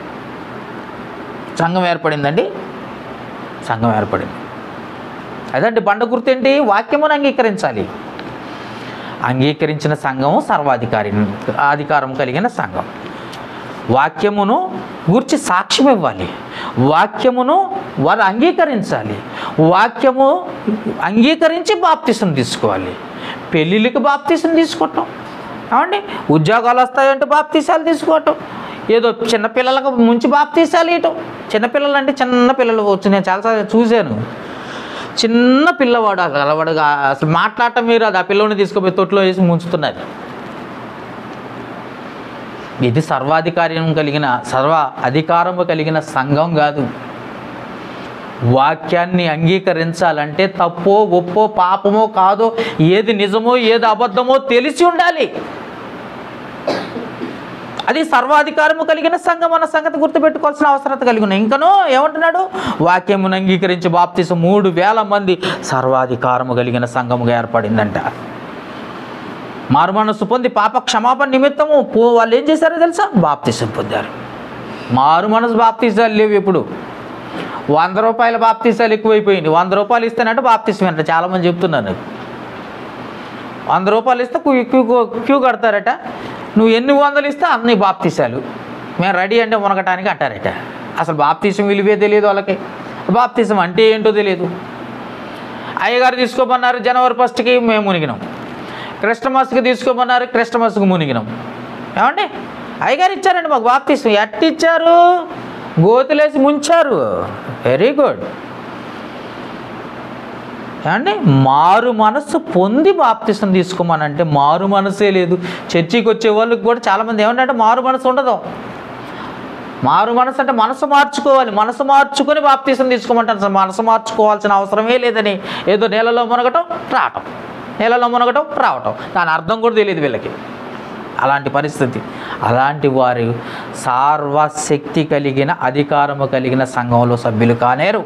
సంఘం ఏర్పడిందండి సంఘం ఏర్పడింది అదండి బండ గుర్తేంటి వాక్యమును అంగీకరించాలి అంగీకరించిన సంఘము సర్వాధికారి అధికారం కలిగిన సంఘం వాక్యమును గురించి సాక్ష్యం ఇవ్వాలి వాక్యమును వారు అంగీకరించాలి వాక్యము అంగీకరించి బాప్తిసం తీసుకోవాలి పెళ్ళిళ్ళకి బాప్తిసం తీసుకోవటం ఏమండి ఉద్యోగాలు వస్తాయంటే బాప్తీసాలు తీసుకోవటం ఏదో చిన్నపిల్లలకు ముంచి బాప్తీసాలు ఇవ్వటం చిన్నపిల్లలు అంటే చిన్న పిల్లలు వచ్చి నేను చాలాసార్లు చూశాను చిన్న పిల్లవాడు అసలు అలవాడుగా అసలు మాట్లాడటం మీరు అది ఆ పిల్లవాడిని తీసుకుపోయి తొట్లో వేసి ముంచుతున్నారు ఇది సర్వాధికార్యం కలిగిన సర్వ అధికారము కలిగిన సంఘం కాదు వాక్యాన్ని అంగీకరించాలంటే తప్పో ఒప్పో పాపమో కాదో ఏది నిజమో ఏది అబద్ధమో తెలిసి ఉండాలి అది సర్వాధికారము కలిగిన సంఘం అన్న సంగతి గుర్తుపెట్టుకోవాల్సిన అవసరత కలిగి ఉన్నాయి ఇంకనూ ఏమంటున్నాడు వాక్యమును అంగీకరించి బాప్తిసం మూడు వేల మంది సర్వాధికారము కలిగిన సంఘముగా ఏర్పడిందంట మారు మనస్సు పొంది పాప క్షమాపణ నిమిత్తము పో వాళ్ళు ఏం చేశారో తెలుసా బాప్తిసం పొందారు మారు మనసు బాప్తిసాలు లేవు ఇప్పుడు వంద రూపాయల బాప్తిసాలు ఎక్కువైపోయింది వంద రూపాయలు ఇస్తేనంటే బాప్తిసం అంట చాలామంది చెప్తున్నారు నాకు వంద రూపాయలు ఇస్తే క్యూ క్యూ క్యూ కడతారట నువ్వు ఎన్ని వందలు ఇస్తే అన్ని బాప్తీసాలు మేము రెడీ అంటే మునగటానికి అంటారట అసలు బాప్తీసం విలువే తెలియదు వాళ్ళకి బాప్తీసం అంటే ఏంటో తెలియదు అయ్యగారు తీసుకోమన్నారు జనవరి ఫస్ట్కి మేము మునిగినాం క్రిస్టమస్కి తీసుకోమన్నారు క్రిస్టమస్కి మునిగినాం ఏమండి అయ్యగారు ఇచ్చారండి మాకు బాప్తీసం ఎట్టి ఇచ్చారు గోతులేసి ముంచారు వెరీ గుడ్ ఏమండి మారు మనస్సు పొంది బాప్తిసం తీసుకోమనంటే మారు మనసే లేదు చర్చికి వచ్చే వాళ్ళకి కూడా చాలామంది ఏమంటే మారు మనసు ఉండదు మారు మనసు అంటే మనసు మార్చుకోవాలి మనసు మార్చుకొని బాప్తీసం తీసుకోమంటారు అసలు మనసు మార్చుకోవాల్సిన అవసరమే లేదని ఏదో నీళ్ళలో మునగటం రావటం నీళ్ళలో మునగటం రావటం దాని అర్థం కూడా తెలియదు వీళ్ళకి అలాంటి పరిస్థితి అలాంటి వారు సార్వశక్తి కలిగిన అధికారము కలిగిన సంఘంలో సభ్యులు కానేరు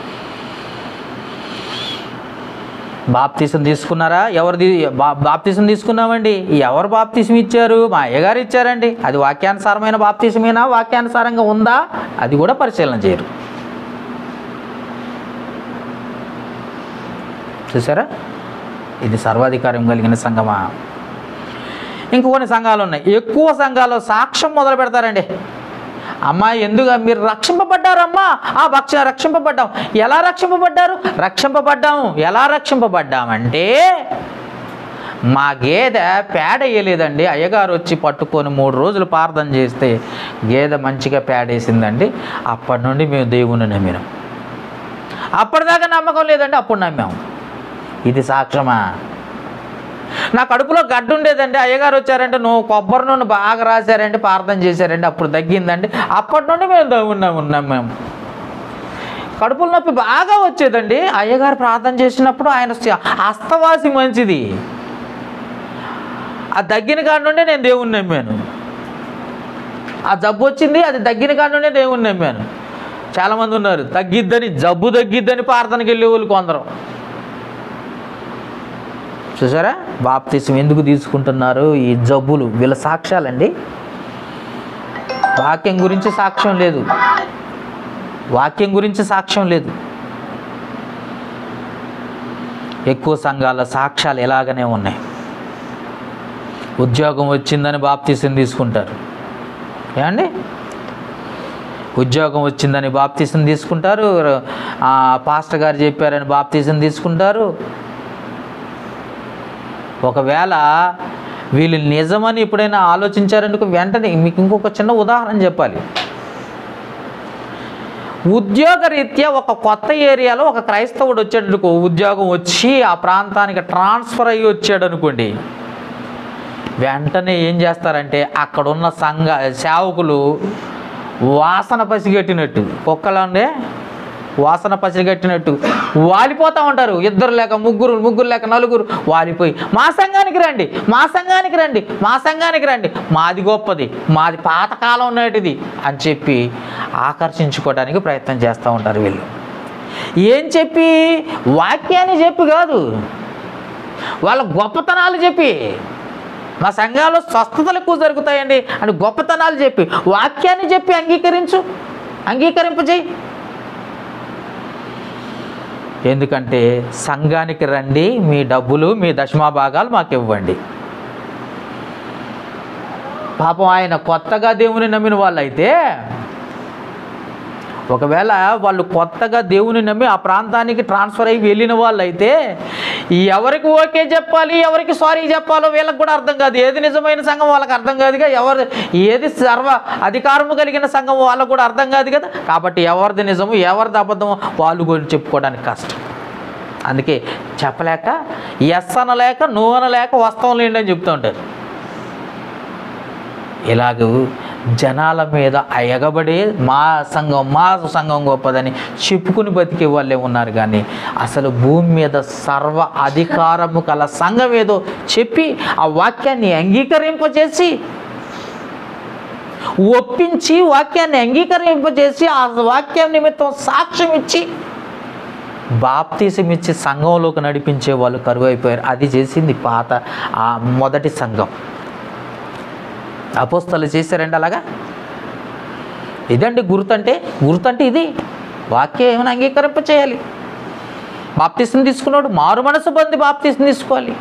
బాప్తీసం తీసుకున్నారా ఎవరు తీ- బా- బాప్తీసం తీసుకున్నామండి ఎవరు బాప్తీసం ఇచ్చారు మా అయ్యగారు ఇచ్చారండి అది వాక్యానుసారమైన బాప్తీసమేనా వాక్యానుసారంగా ఉందా అది కూడా పరిశీలన చేయరు చూసారా ఇది సర్వాధికారం కలిగిన సంఘమా ఇంక కొన్ని సంఘాలు ఉన్నాయి ఎక్కువ సంఘాలు సాక్ష్యం మొదలు పెడతారండి అమ్మా ఎందుకు మీరు రక్షింపబడ్డారమ్మా ఆ భక్ష రక్షింపబడ్డాం ఎలా రక్షింపబడ్డారు రక్షింపబడ్డాము ఎలా రక్షింపబడ్డామంటే మా గేదె పేడ వేయలేదండి అయ్యగారు వచ్చి పట్టుకొని మూడు రోజులు ప్రార్థన చేస్తే గేదె మంచిగా పేడ వేసిందండి అప్పటి నుండి మేము దేవుని నమ్మినాం అప్పటిదాకా నమ్మకం లేదండి అప్పుడు నమ్మాము ఇది సాక్ష్యమా నా కడుపులో గడ్డ ఉండేదండి అయ్యగారు వచ్చారంటే నువ్వు కొబ్బరి నూనె బాగా రాశారండి ప్రార్థన చేశారండి అప్పుడు తగ్గిందండి అప్పటి నుండి మేము దేవుని ఉన్నాం మేము కడుపుల నొప్పి బాగా వచ్చేదండి అయ్యగారు ప్రార్థన చేసినప్పుడు ఆయన స్థ- హస్తవాసి మంచిది ఆ తగ్గిన కాడి నుండి నేను దేవుణ్ణి నమ్మాను ఆ జబ్బు వచ్చింది అది తగ్గిన కాడి నుండే దేవుణ్ణి నమ్మాను చాలామంది ఉన్నారు తగ్గిద్దని జబ్బు తగ్గిద్దని ప్రార్థనకి వెళ్ళే వాళ్ళు కొందరు చూసారా బాప్తిసం ఎందుకు తీసుకుంటున్నారు ఈ జబ్బులు వీళ్ళ సాక్ష్యాలండి వాక్యం గురించి సాక్ష్యం లేదు వాక్యం గురించి సాక్ష్యం లేదు ఎక్కువ సంఘాల సాక్ష్యాలు ఎలాగనే ఉన్నాయి ఉద్యోగం వచ్చిందని బాప్తీసం తీసుకుంటారు ఏమండి ఉద్యోగం వచ్చిందని బాప్తీసం తీసుకుంటారు ఆ, పాస్టర్ గారు చెప్పారని బాప్తీసం తీసుకుంటారు ఒకవేళ వీళ్ళు నిజమని ఎప్పుడైనా ఆలోచించారనుకో వెంటనే మీకు ఇంకొక చిన్న ఉదాహరణ చెప్పాలి ఉద్యోగరీత్యా ఒక కొత్త ఏరియాలో ఒక క్రైస్తవుడు వచ్చాడు అనుకో ఉద్యోగం వచ్చి ఆ ప్రాంతానికి ట్రాన్స్ఫర్ అయ్యి వచ్చాడు అనుకోండి వెంటనే ఏం చేస్తారంటే అక్కడున్న సంఘ సేవకులు వాసన పసిగట్టినట్టు కుక్కలండే వాసన పసిగట్టినట్టు వాలిపోతూ ఉంటారు ఇద్దరు లేక ముగ్గురు ముగ్గురు లేక నలుగురు వాలిపోయి మా సంఘానికి రండి మా సంఘానికి రండి మా సంఘానికి రండి మాది గొప్పది మాది పాతకాలం నాటిది అని చెప్పి ఆకర్షించుకోవడానికి ప్రయత్నం చేస్తూ ఉంటారు వీళ్ళు ఏం చెప్పి వాక్యాన్ని చెప్పి కాదు వాళ్ళ గొప్పతనాలు చెప్పి మా సంఘాల్లో స్వస్థతలు ఎక్కువ జరుగుతాయండి అని గొప్పతనాలు చెప్పి వాక్యాన్ని చెప్పి అంగీకరించు అంగీకరింపజేయి ఎందుకంటే సంఘానికి రండి మీ డబ్బులు మీ దశమా భాగాలు మాకు ఇవ్వండి పాపం ఆయన కొత్తగా దేవుని నమ్మిన వాళ్ళైతే ఒకవేళ వాళ్ళు కొత్తగా దేవుని నమ్మి ఆ ప్రాంతానికి ట్రాన్స్ఫర్ అయ్యి వెళ్ళిన వాళ్ళైతే ఎవరికి ఓకే చెప్పాలి ఎవరికి సారీ చెప్పాలో వీళ్ళకి కూడా అర్థం కాదు ఏది నిజమైన సంఘం వాళ్ళకి అర్థం కాదుగా ఎవరు ఏది సర్వ అధికారము కలిగిన సంఘం వాళ్ళకు కూడా అర్థం కాదు కదా కాబట్టి ఎవరిది నిజము ఎవరిది అబద్ధమో వాళ్ళు గురించి చెప్పుకోవడానికి కష్టం అందుకే చెప్పలేక ఎస్ అనలేక నో అనలేక వస్తాం లేండి అని చెప్తూ ఉంటారు ఇలాగూ జనాల మీద ఆ ఎగబడి మా సంఘం మా సంఘం గొప్పదని చెప్పుకుని బతికే వాళ్ళే ఉన్నారు కానీ అసలు భూమి మీద సర్వ అధికారము కల సంఘం ఏదో చెప్పి ఆ వాక్యాన్ని అంగీకరింపజేసి ఒప్పించి వాక్యాన్ని అంగీకరింపజేసి ఆ వాక్యం నిమిత్తం సాక్ష్యం ఇచ్చి బాప్తీసం ఇచ్చి సంఘంలోకి నడిపించే వాళ్ళు కరువు అయిపోయారు అది చేసింది పాత ఆ మొదటి సంఘం అపోస్తలు చేశారండి అలాగా ఇదండి గుర్తంటే గుర్తంటే ఇది వాక్యం ఏమైనా అంగీకరింప చేయాలి బాప్తీసం తీసుకున్నాడు మారు మనసు పొంది బాప్తీసం తీసుకోవాలి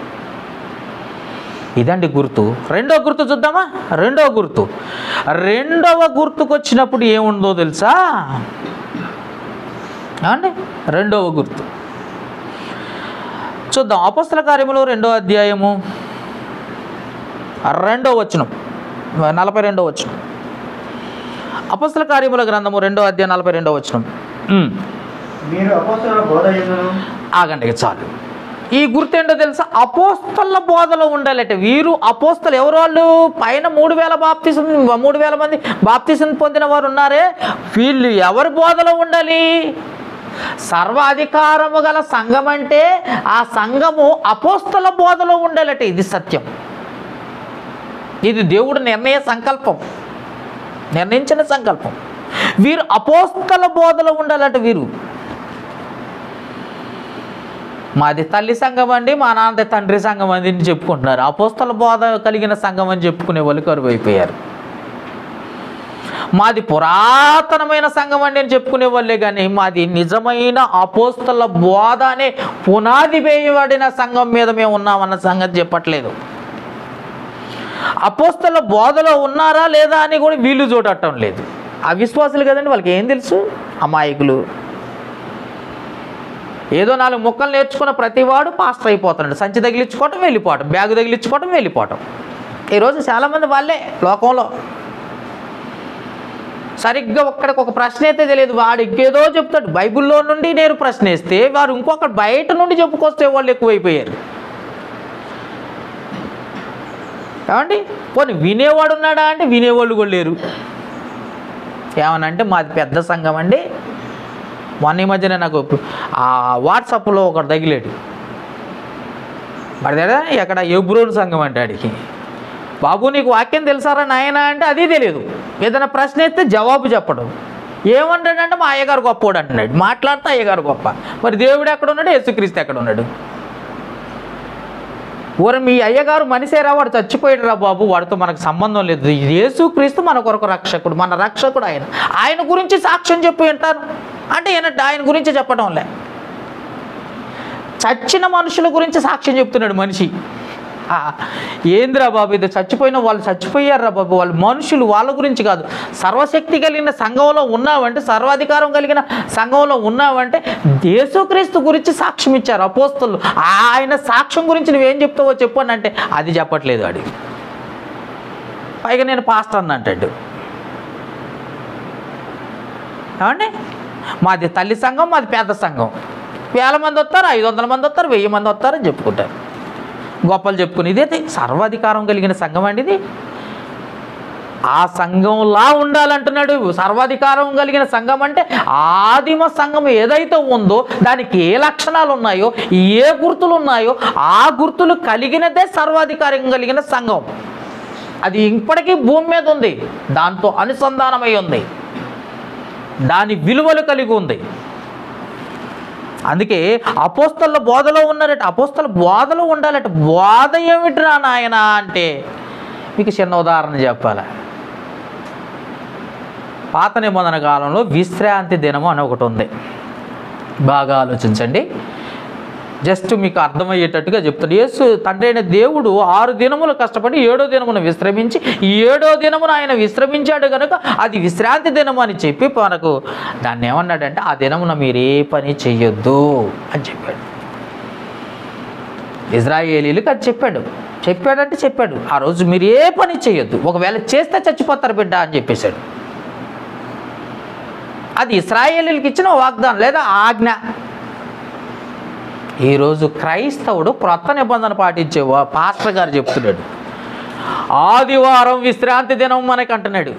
ఇదండి గుర్తు రెండో గుర్తు చూద్దామా రెండవ గుర్తు రెండవ గుర్తుకు వచ్చినప్పుడు ఏముందో తెలుసా అండి రెండవ గుర్తు చూద్దాం అపస్తుల కార్యములు రెండో అధ్యాయము రెండో వచనం నలభై రెండో వచనం అపస్తుల కార్యముల గ్రంథము రెండో అధ్యాయం నలభై రెండో వచనం ఉమ్, మీరు అపోస్తుల బోధ ఎందును ఆగండి ఇక చాలు ఈ గుర్తు ఏంటో తెలుసా అపోస్తల బోధలో ఉండాలట వీరు అపోస్తలు ఎవరు వాళ్ళు పైన మూడు వేల బాప్తిసం మూడు వేల మంది బాప్తిసం పొందిన వారు ఉన్నారే వీళ్ళు ఎవరి బోధలో ఉండాలి సర్వ అధికారము గల సంఘం అంటే ఆ సంఘము అపోస్తల బోధలో ఉండాలట ఇది సత్యం ఇది దేవుడు నిర్ణయ సంకల్పం నిర్ణయించిన సంకల్పం వీరు అపోస్తల బోధలో ఉండాలట వీరు మాది తల్లి సంఘం అండి మా నాన్న తండ్రి సంఘం అండి అని చెప్పుకుంటున్నారు అపోస్తల బోధ కలిగిన సంఘం అని చెప్పుకునే వాళ్ళు కరువు అయిపోయారు మాది పురాతనమైన సంఘం అండి అని చెప్పుకునే వాళ్ళే కానీ మాది నిజమైన అపోస్తల బోధ అనే పునాది వేయబడిన సంఘం మీద మేము ఉన్నామన్న సంగతి చెప్పట్లేదు అపోస్తల బోధలో ఉన్నారా లేదా అని కూడా వీళ్ళు చూడటం లేదు అవిశ్వాసులు కదండి వాళ్ళకి ఏం తెలుసు అమాయకులు ఏదో నాలుగు ముక్కలు నేర్చుకున్న ప్రతివాడు పాస్టర్ అయిపోతున్నాడు సంచి తగిలించుకోవటం వెళ్ళిపోవటం బ్యాగ్ తగిలించుకోవటం వెళ్ళిపోవటం ఈరోజు చాలామంది వాళ్ళే లోకంలో సరిగ్గా ఒక్కడికి ఒక ప్రశ్న అయితే తెలియదు వాడు ఇంకేదో చెప్తాడు బైబిల్లో నుండి నేను ప్రశ్నిస్తే వారు ఇంకొకటి బయట నుండి చెప్పుకొస్తే వాళ్ళు ఎక్కువైపోయారు ఏమండి పోనీ వినేవాడు ఉన్నాడా అంటే వినేవాళ్ళు కూడా లేరు ఏమనంటే మాది పెద్ద సంఘం అండి మొన్న ఈ మధ్యన నాకు ఆ వాట్సాప్లో ఒకటి తగిలేడు మరి దగ్గర ఎక్కడ ఎబ్రోన్ సంఘం అంటే ఆడికి బాబు నీకు వాక్యం తెలుసారా నాయన అంటే అది తెలియదు ఏదైనా ప్రశ్న ఇస్తే జవాబు చెప్పడం ఏమంటాడంటే మా అయ్యగారు గొప్పోడు అంటున్నాడు మాట్లాడితే అయ్యగారు గొప్ప మరి దేవుడు ఎక్కడ ఉన్నాడు యేసుక్రీస్తు ఎక్కడ ఉన్నాడు ఊర మీ అయ్యగారు మనిషేరా వాడు చచ్చిపోయాడు రా బాబు వాడితో మనకు సంబంధం లేదు యేసుక్రీస్తు మన కొరకు రక్షకుడు మన రక్షకుడు ఆయన ఆయన గురించి సాక్ష్యం చెప్పి వింటాను అంటే ఏంటంటే ఆయన గురించి చెప్పడం లే చచ్చిన మనుషుల గురించి సాక్ష్యం చెప్తున్నాడు మనిషి ఆ, ఏందిరా బాబు ఇది చచ్చిపోయిన వాళ్ళు చచ్చిపోయారా బాబు వాళ్ళు మనుషులు వాళ్ళ గురించి కాదు సర్వశక్తి కలిగిన సంఘంలో ఉన్నావంటే సర్వాధికారం కలిగిన సంఘంలో ఉన్నావంటే యేసుక్రీస్తు గురించి సాక్ష్యం ఇచ్చారు అపోస్తులు ఆయన సాక్ష్యం గురించి నువ్వేం చెప్తావో చెప్పు అని అంటే అది చెప్పట్లేదు వాడి పైగా నేను పాస్టర్ అని అంటాడు ఏమండి మాది తల్లి సంఘం మాది పెద్ద సంఘం వేల మంది వస్తారు ఐదు వందల మంది వస్తారు వెయ్యి మంది వస్తారు అని చెప్పుకుంటారు గొప్పలు చెప్పుకుని ఇదే సర్వాధికారం కలిగిన సంఘం అండి ఇది ఆ సంఘంలా ఉండాలంటున్నాడు సర్వాధికారం కలిగిన సంఘం అంటే ఆదిమ సంఘం ఏదైతే ఉందో దానికి ఏ లక్షణాలు ఉన్నాయో ఏ గుర్తులు ఉన్నాయో ఆ గుర్తులు కలిగినదే సర్వాధికారం కలిగిన సంఘం అది ఇప్పటికీ భూమి మీద ఉంది దాంతో అనుసంధానమై ఉంది దాని విలువలు కలిగి ఉంది అందుకే అపోస్తల బోధలో ఉన్నారట అపోస్తల బోధలో ఉండాలట బోధ ఏమిటిరా నాయన అంటే మీకు చిన్న ఉదాహరణ చెప్పాలి పాత నిబంధన కాలంలో విశ్రాంతి దినము అని ఒకటి ఉంది బాగా ఆలోచించండి జస్ట్ మీకు అర్థమయ్యేటట్టుగా చెప్తాడు యేసు తండ్రి అయిన దేవుడు ఆరు దినములు కష్టపడి ఏడో దినమును విశ్రమించి ఈ ఏడో దినమును ఆయన విశ్రమించాడు కనుక అది విశ్రాంతి దినము అని చెప్పి మనకు దాన్ని ఏమన్నాడంటే ఆ దినమున మీరు ఏ పని చెయ్యొద్దు అని చెప్పాడు ఇజ్రాయేలీలకు అది చెప్పాడు చెప్పాడంటే చెప్పాడు ఆ రోజు మీరు ఏ పని చేయొద్దు ఒకవేళ చేస్తే చచ్చిపోతారు బిడ్డ అని చెప్పేశాడు అది ఇస్రాయేలీలకు ఇచ్చిన వాగ్దానం లేదా ఆజ్ఞ ఈరోజు క్రైస్తవుడు క్రొత్త నిబంధన పాటించే వా- పాస్టర్ గారు చెప్తున్నాడు ఆదివారం విశ్రాంతి దినం మనకి అంటున్నాడు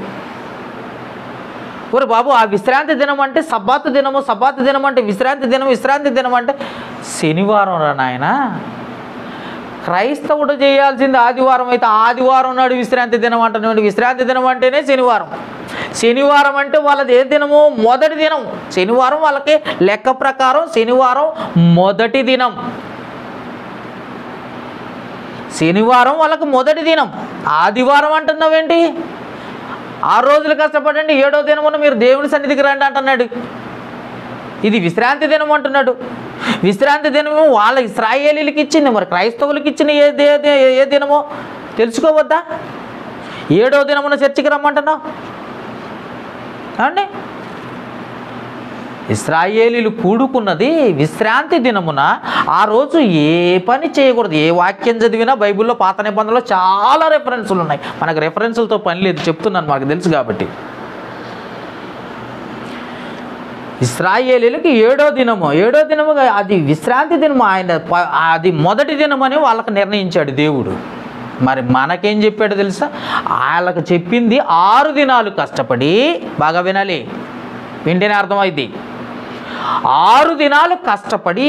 ఒరే బాబు ఆ విశ్రాంతి దినం అంటే సబ్బాతు దినము సబ్బాతు దినం అంటే విశ్రాంతి దినం విశ్రాంతి దినం అంటే శనివారం రా నాయన క్రైస్తవుడు చేయాల్సింది ఆదివారం అయితే ఆదివారం నాడు విశ్రాంతి దినం అంటున్నాడు విశ్రాంతి దినం అంటేనే శనివారం శనివారం అంటే వాళ్ళది ఏ దినము మొదటి దినం శనివారం వాళ్ళకి లెక్క ప్రకారం శనివారం మొదటి దినం శనివారం వాళ్ళకి మొదటి దినం ఆదివారం అంటున్నావేంటి ఆరు రోజులు కష్టపడండి ఏడో దినమున మీరు దేవుని సన్నిధికి రండి అంటున్నాడు ఇది విశ్రాంతి దినం అంటున్నాడు విశ్రాంతి దినము వాళ్ళ ఇస్రాయేలీలకి ఇచ్చింది మరి క్రైస్తవులకి ఇచ్చిన ఏ దే- దే- ఏ దినమో తెలుసుకోవద్దా ఏడో దినమున చర్చికి రమ్మంటున్నావు అండి ఇస్రాయేలీలు కూడుకున్నది విశ్రాంతి దినమున ఆ రోజు ఏ పని చేయకూడదు ఏ వాక్యం చదివినా బైబిల్లో పాత నిబంధనలో చాలా రెఫరెన్సులు ఉన్నాయి మనకు రెఫరెన్సులతో పని లేదు చెప్తున్నాను మాకు తెలుసు కాబట్టి ఇస్రాయేలీలకి ఏడో దినము ఏడో దినము అది విశ్రాంతి దినము ఆయన ప- అది మొదటి దినమని వాళ్ళకి నిర్ణయించాడు దేవుడు మరి మనకేం చెప్పాడు తెలుసా వాళ్ళకి చెప్పింది ఆరు దినాలు కష్టపడి బాగా వినాలి వింటేనే అర్థమైంది ఆరు దినాలు కష్టపడి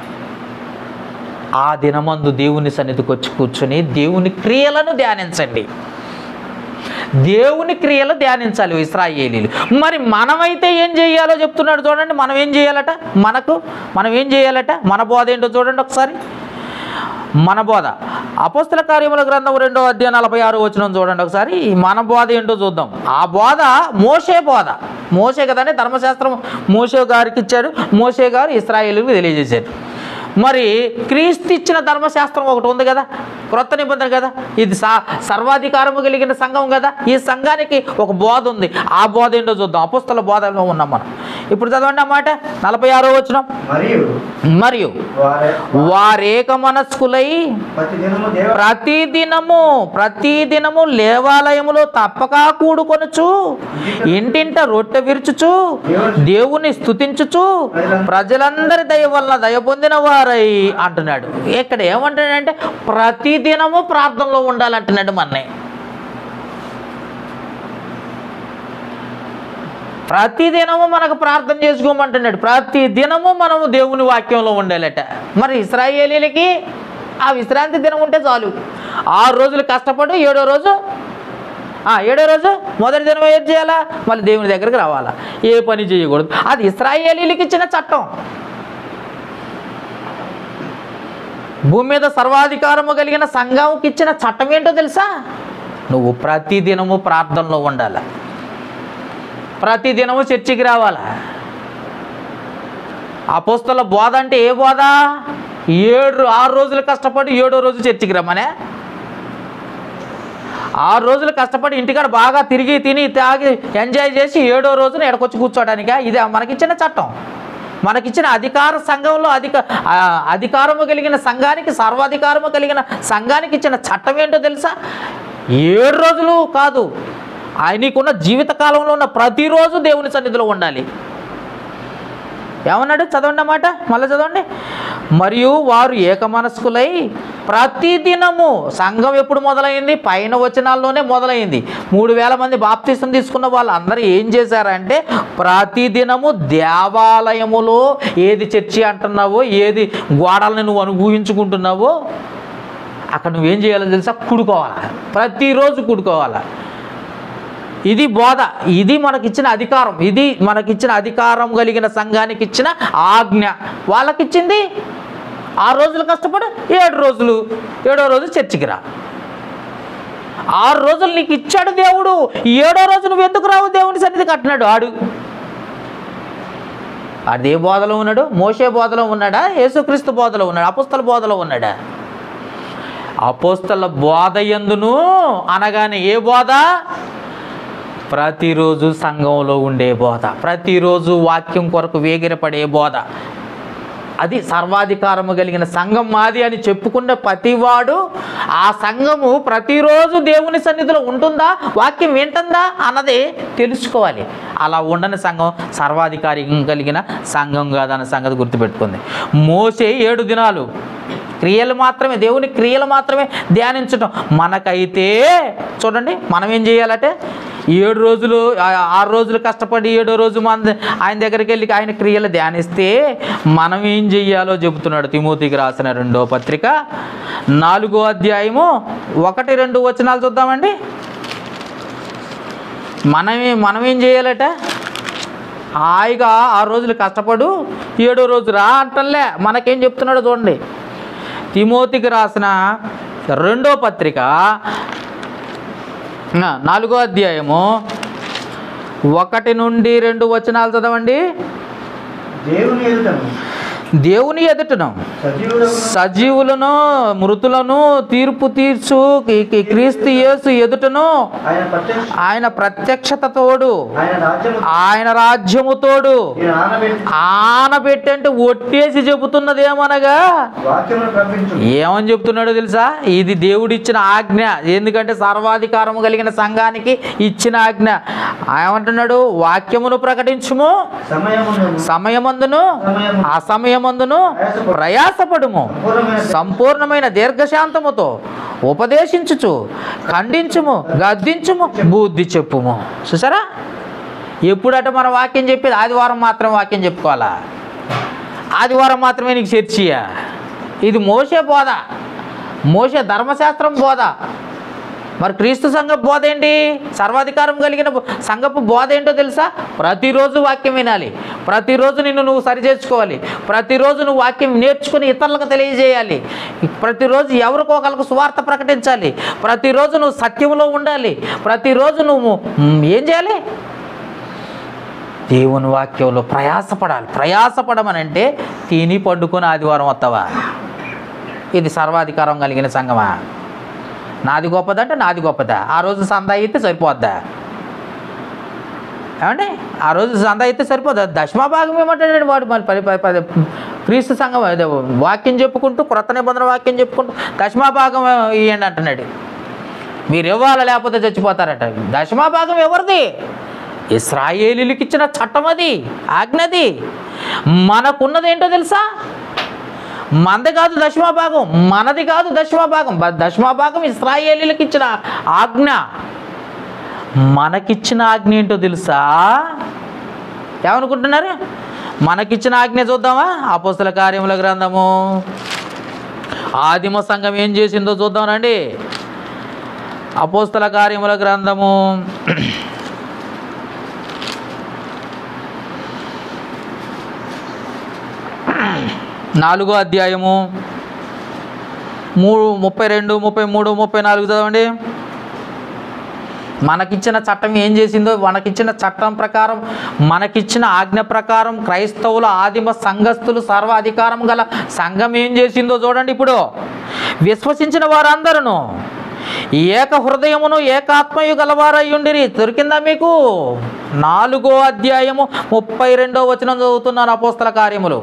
ఆ దినమందు దేవుని సన్నిధికి వచ్చి కూర్చొని దేవుని క్రియలను ధ్యానించండి దేవుని క్రియలు ధ్యానించాలి ఇస్రాయేలీలు మరి మనమైతే ఏం చేయాలో చెప్తున్నాడు చూడండి మనం ఏం చేయాలట మనకు మనం ఏం చేయాలట మన బోధ ఏంటో చూడండి ఒకసారి మన బోధ అపస్తుల కార్యముల గ్రంథం రెండో అధ్యాయం నలభై ఆరు వచ్చిన చూడండి ఒకసారి ఈ మన బోధ ఏంటో చూద్దాం ఆ బోధ మోసే బోధ మోసే కదండి ధర్మశాస్త్రం మోసే గారికి ఇచ్చాడు మోసే గారు ఇస్రాయేలుకి తెలియజేశారు మరి క్రీస్తు ఇచ్చిన ధర్మశాస్త్రం ఒకటి ఉంది కదా క్రొత్త నిబంధన కదా ఇది సా సర్వాధికారము కలిగిన సంఘం కదా ఈ సంఘానికి ఒక బోధ ఉంది ఆ బోధ ఏంటో చూద్దాం అపుస్తల బోధలో ఉన్నాం మనం ఇప్పుడు చదవండి అన్నమాట నలభై ఆరో వచ్చిన మరియు మరియు వారి వారేక మనస్కులై ప్రతి దినము దేవ ప్రతిదినము ప్రతిదినము లేవాలయములో తప్పక కూడుకొనుచు ఇంటింట రొట్టె విరుచుచు దేవుని స్తుతించుచు ప్రజలందరి దయ వలన దయ పొందిన వారై అంటున్నాడు ఇక్కడ ఏమంటాడంటే ప్రతిదినము ప్రార్థనలో ఉండాలంటున్నాడు మన్నే ప్రతిదినము మనకు ప్రార్థన చేసుకోమంటున్నాడు ప్రతి దినము మనము దేవుని వాక్యంలో ఉండాలట మరి ఇస్రాయేలీలకి ఆ విశ్రాంతి దినం ఉంటే చాలు ఆరు రోజులు కష్టపడి ఏడో రోజు ఆ, ఏడో రోజు మొదటి దినం ఏం చేయాలా మళ్ళీ దేవుని దగ్గరికి రావాలా ఏ పని చేయకూడదు అది ఇస్రాయేలీలకి ఇచ్చిన చట్టం భూమి మీద సర్వాధికారము కలిగిన సంఘంకి ఇచ్చిన చట్టం ఏంటో తెలుసా నువ్వు ప్రతి దినము ప్రార్థనలో ఉండాలి ప్రతి దినము చర్చికి రావాలా అపోస్తల బోధ అంటే ఏ బోధ ఏడు ఆరు రోజులు కష్టపడి ఏడో రోజు చర్చికి రమ్మనే ఆరు రోజులు కష్టపడి ఇంటికాడ బాగా తిరిగి తిని తాగి ఎంజాయ్ చేసి ఏడో రోజున ఎడకొచ్చి కూర్చోడానికా ఇదే మనకిచ్చిన చట్టం మనకిచ్చిన అధికార సంఘంలో అధిక ఆ, అధికారము కలిగిన సంఘానికి సర్వాధికారము కలిగిన సంఘానికి ఇచ్చిన చట్టం ఏంటో తెలుసా ఏడు రోజులు కాదు ఆయనకున్న జీవిత కాలంలో ఉన్న ప్రతిరోజు దేవుని సన్నిధిలో ఉండాలి ఏమన్నాడు చదవండి అన్నమాట మళ్ళీ చదవండి మరియు వారు ఏక మనస్కులై ప్రతిదినము సంఘం ఎప్పుడు మొదలైంది పైన వచనాల్లోనే మొదలైంది మూడు వేల మంది బాప్తీసం తీసుకున్న వాళ్ళందరూ ఏం చేశారంటే ప్రతిదినము దేవాలయములో ఏది చర్చి అంటున్నావో ఏది గోడల్ని నువ్వు అనుభవించుకుంటున్నావో అక్కడ నువ్వేం చేయాలో తెలుసా కుడుకోవాలా ప్రతిరోజు కుడుకోవాలా ఇది బోధ ఇది మనకిచ్చిన అధికారం ఇది మనకిచ్చిన అధికారం కలిగిన సంఘానికి ఇచ్చిన ఆజ్ఞ వాళ్ళకిచ్చింది ఆరు రోజులు కష్టపడు ఏడు రోజులు ఏడో రోజు చర్చికి రా ఆరు రోజులు నీకు ఇచ్చాడు దేవుడు ఏడో రోజు నువ్వు ఎందుకు రావు దేవుని సన్నిధి కట్టినాడు ఆడు ఆడు ఏ బోధలో ఉన్నాడు మోసే బోధలో ఉన్నాడా యేసుక్రీస్తు బోధలో ఉన్నాడు అపుస్తల బోధలో ఉన్నాడా అపోస్తల బోధ ఎందును అనగానే ఏ బోధ ప్రతిరోజు సంఘంలో ఉండే బోధ ప్రతిరోజు వాక్యం కొరకు వేగిరపడే బోధ అది సర్వాధికారము కలిగిన సంఘం మాది అని చెప్పుకున్న ప్రతివాడు ఆ సంఘము ప్రతిరోజు దేవుని సన్నిధిలో ఉంటుందా వాక్యం వింటుందా అన్నది తెలుసుకోవాలి అలా ఉండని సంఘం సర్వాధికారి కలిగిన సంఘం కాదన్న సంగతి గుర్తుపెట్టుకుంది మోసే ఏడు దినాలు క్రియలు మాత్రమే దేవుని క్రియలు మాత్రమే ధ్యానించటం మనకైతే చూడండి మనం ఏం చేయాలంటే ఏడు రోజులు ఆ- ఆరు రోజులు కష్టపడి ఏడో రోజు మన ఆయన దగ్గరికి వెళ్ళి ఆయన క్రియలు ధ్యానిస్తే మనం ఏం చెయ్యాలో చెబుతున్నాడు తిమోతికి రాసిన రెండో పత్రిక నాలుగో అధ్యాయము ఒకటి రెండు వచనాలు చూద్దామండి మనమే మనం ఏం చేయాలట హాయిగా ఆరు రోజులు కష్టపడు ఏడో రోజు రా అంటలే మనకేం చెప్తున్నాడో చూడండి తిమోతికి రాసిన రెండో పత్రిక ఆ, నాలుగో అధ్యాయము ఒకటి నుండి రెండు వచనాలు చదవండి దేవుని ఎదుటను దేవుని ఎదుటను సజీవుడను సజీవులను మృతులను తీర్పు తీర్చు ఈ- ఈ క్రీస్తు యేసు ఎదుటను ఆయన ప్రత్యక్ష ఆయన ప్రత్యక్షత తోడు ఆయన రాజ్యము ఆయన రాజ్యము తోడు నేను ఆనబెట్టి ఆనబెట్టి అంటే ఒట్టేసి చెబుతున్నది ఏమనగా వాక్యమును ప్రకటించు ఏమని చెప్తున్నాడో తెలుసా ఇది దేవుడిచ్చిన ఆజ్ఞ ఎందుకంటే సర్వాధికారము కలిగిన సంఘానికి ఇచ్చిన ఆజ్ఞ ఏమంటున్నాడు వాక్యమును ప్రకటించుము సమయమును సమయమందును ఆ సమయమందును ప్రయాసపడుము సంపూర్ణమైన సంపూర్ణమైన దీర్ఘశాంతముతో ఉపదేశించుచు ఖండించుము గద్దించుము బుద్ధి చెప్పుము చూసారా ఎప్పుడట మన వాక్యం చెప్పేది ఆదివారం మాత్రం వాక్యం చెప్పుకోవాలా ఆదివారం మాత్రమే నీకు చర్చియా ఇది మోసే బోధ మోసే ధర్మశాస్త్రం బోధ మరి క్రీస్తు సంఘ బోధ ఏంటి సర్వాధికారం కలిగిన బో- సంఘపు బోధ ఏంటో తెలుసా ప్రతిరోజు వాక్యం వినాలి ప్రతిరోజు నిన్ను నువ్వు సరి చేసుకోవాలి ప్రతిరోజు నువ్వు వాక్యం నేర్చుకుని ఇతరులకు తెలియజేయాలి ప్రతిరోజు ఎవరికొకరికి సువార్త ప్రకటించాలి ప్రతిరోజు నువ్వు సత్యంలో ఉండాలి ప్రతిరోజు నువ్వు మ్, ఏం చేయాలి దేవుని వాక్యంలో ప్రయాసపడాలి ప్రయాసపడమనంటే తిని పండుకొని ఆదివారం వస్తావా ఇది సర్వాధికారం కలిగిన సంఘమా నాది గొప్పదంటే నాది గొప్పదా ఆ రోజు సందా అయితే సరిపోద్దా ఏమండి ఆ రోజు సందా అయితే సరిపోదా దశమా భాగం ఏమంటాడండి వాడు మళ్ళీ పది పది పది క్రీస్తు సంఘం అదే వాక్యం చెప్పుకుంటూ క్రొత్త నిబంధన వాక్యం చెప్పుకుంటూ దశమా భాగం ఇవ్వండి అంటున్నాడు మీరు ఇవ్వాలి లేకపోతే చచ్చిపోతారట దశమా భాగం ఎవరిది ఇస్రాయేలీలకు ఇచ్చిన చట్టం అది ఆజ్ఞది మనకున్నది ఏంటో తెలుసా మనది కాదు దశమా భాగం మనది కాదు దశమా భాగం బ- దశమా భాగం ఇస్రాయేలీలకు ఇచ్చిన ఆజ్ఞ మనకిచ్చిన ఆజ్ఞ ఏంటో తెలుసా ఏమనుకుంటున్నారు మనకిచ్చిన ఆజ్ఞ చూద్దామా అపోస్తల కార్యముల గ్రంథము ఆదిమ సంఘం ఏం చేసిందో చూద్దామండి అపోస్తల కార్యముల గ్రంథము నాలుగో అధ్యాయము మూడు ముప్పై రెండు ముప్పై మూడు ముప్పై నాలుగు చదవండి మనకిచ్చిన చట్టం ఏం చేసిందో మనకిచ్చిన చట్టం ప్రకారం మనకిచ్చిన ఆజ్ఞ ప్రకారం క్రైస్తవుల ఆదిమ సంఘస్థులు సర్వాధికారం గల సంఘం ఏం చేసిందో చూడండి ఇప్పుడు విశ్వసించిన వారందరూ ఏక హృదయమును ఏకాత్మయు గలవారయ్యుండిరి దొరికిందా మీకు నాలుగో అధ్యాయము ముప్పై రెండో వచనం చదువుతున్నాను అపోస్తల కార్యములు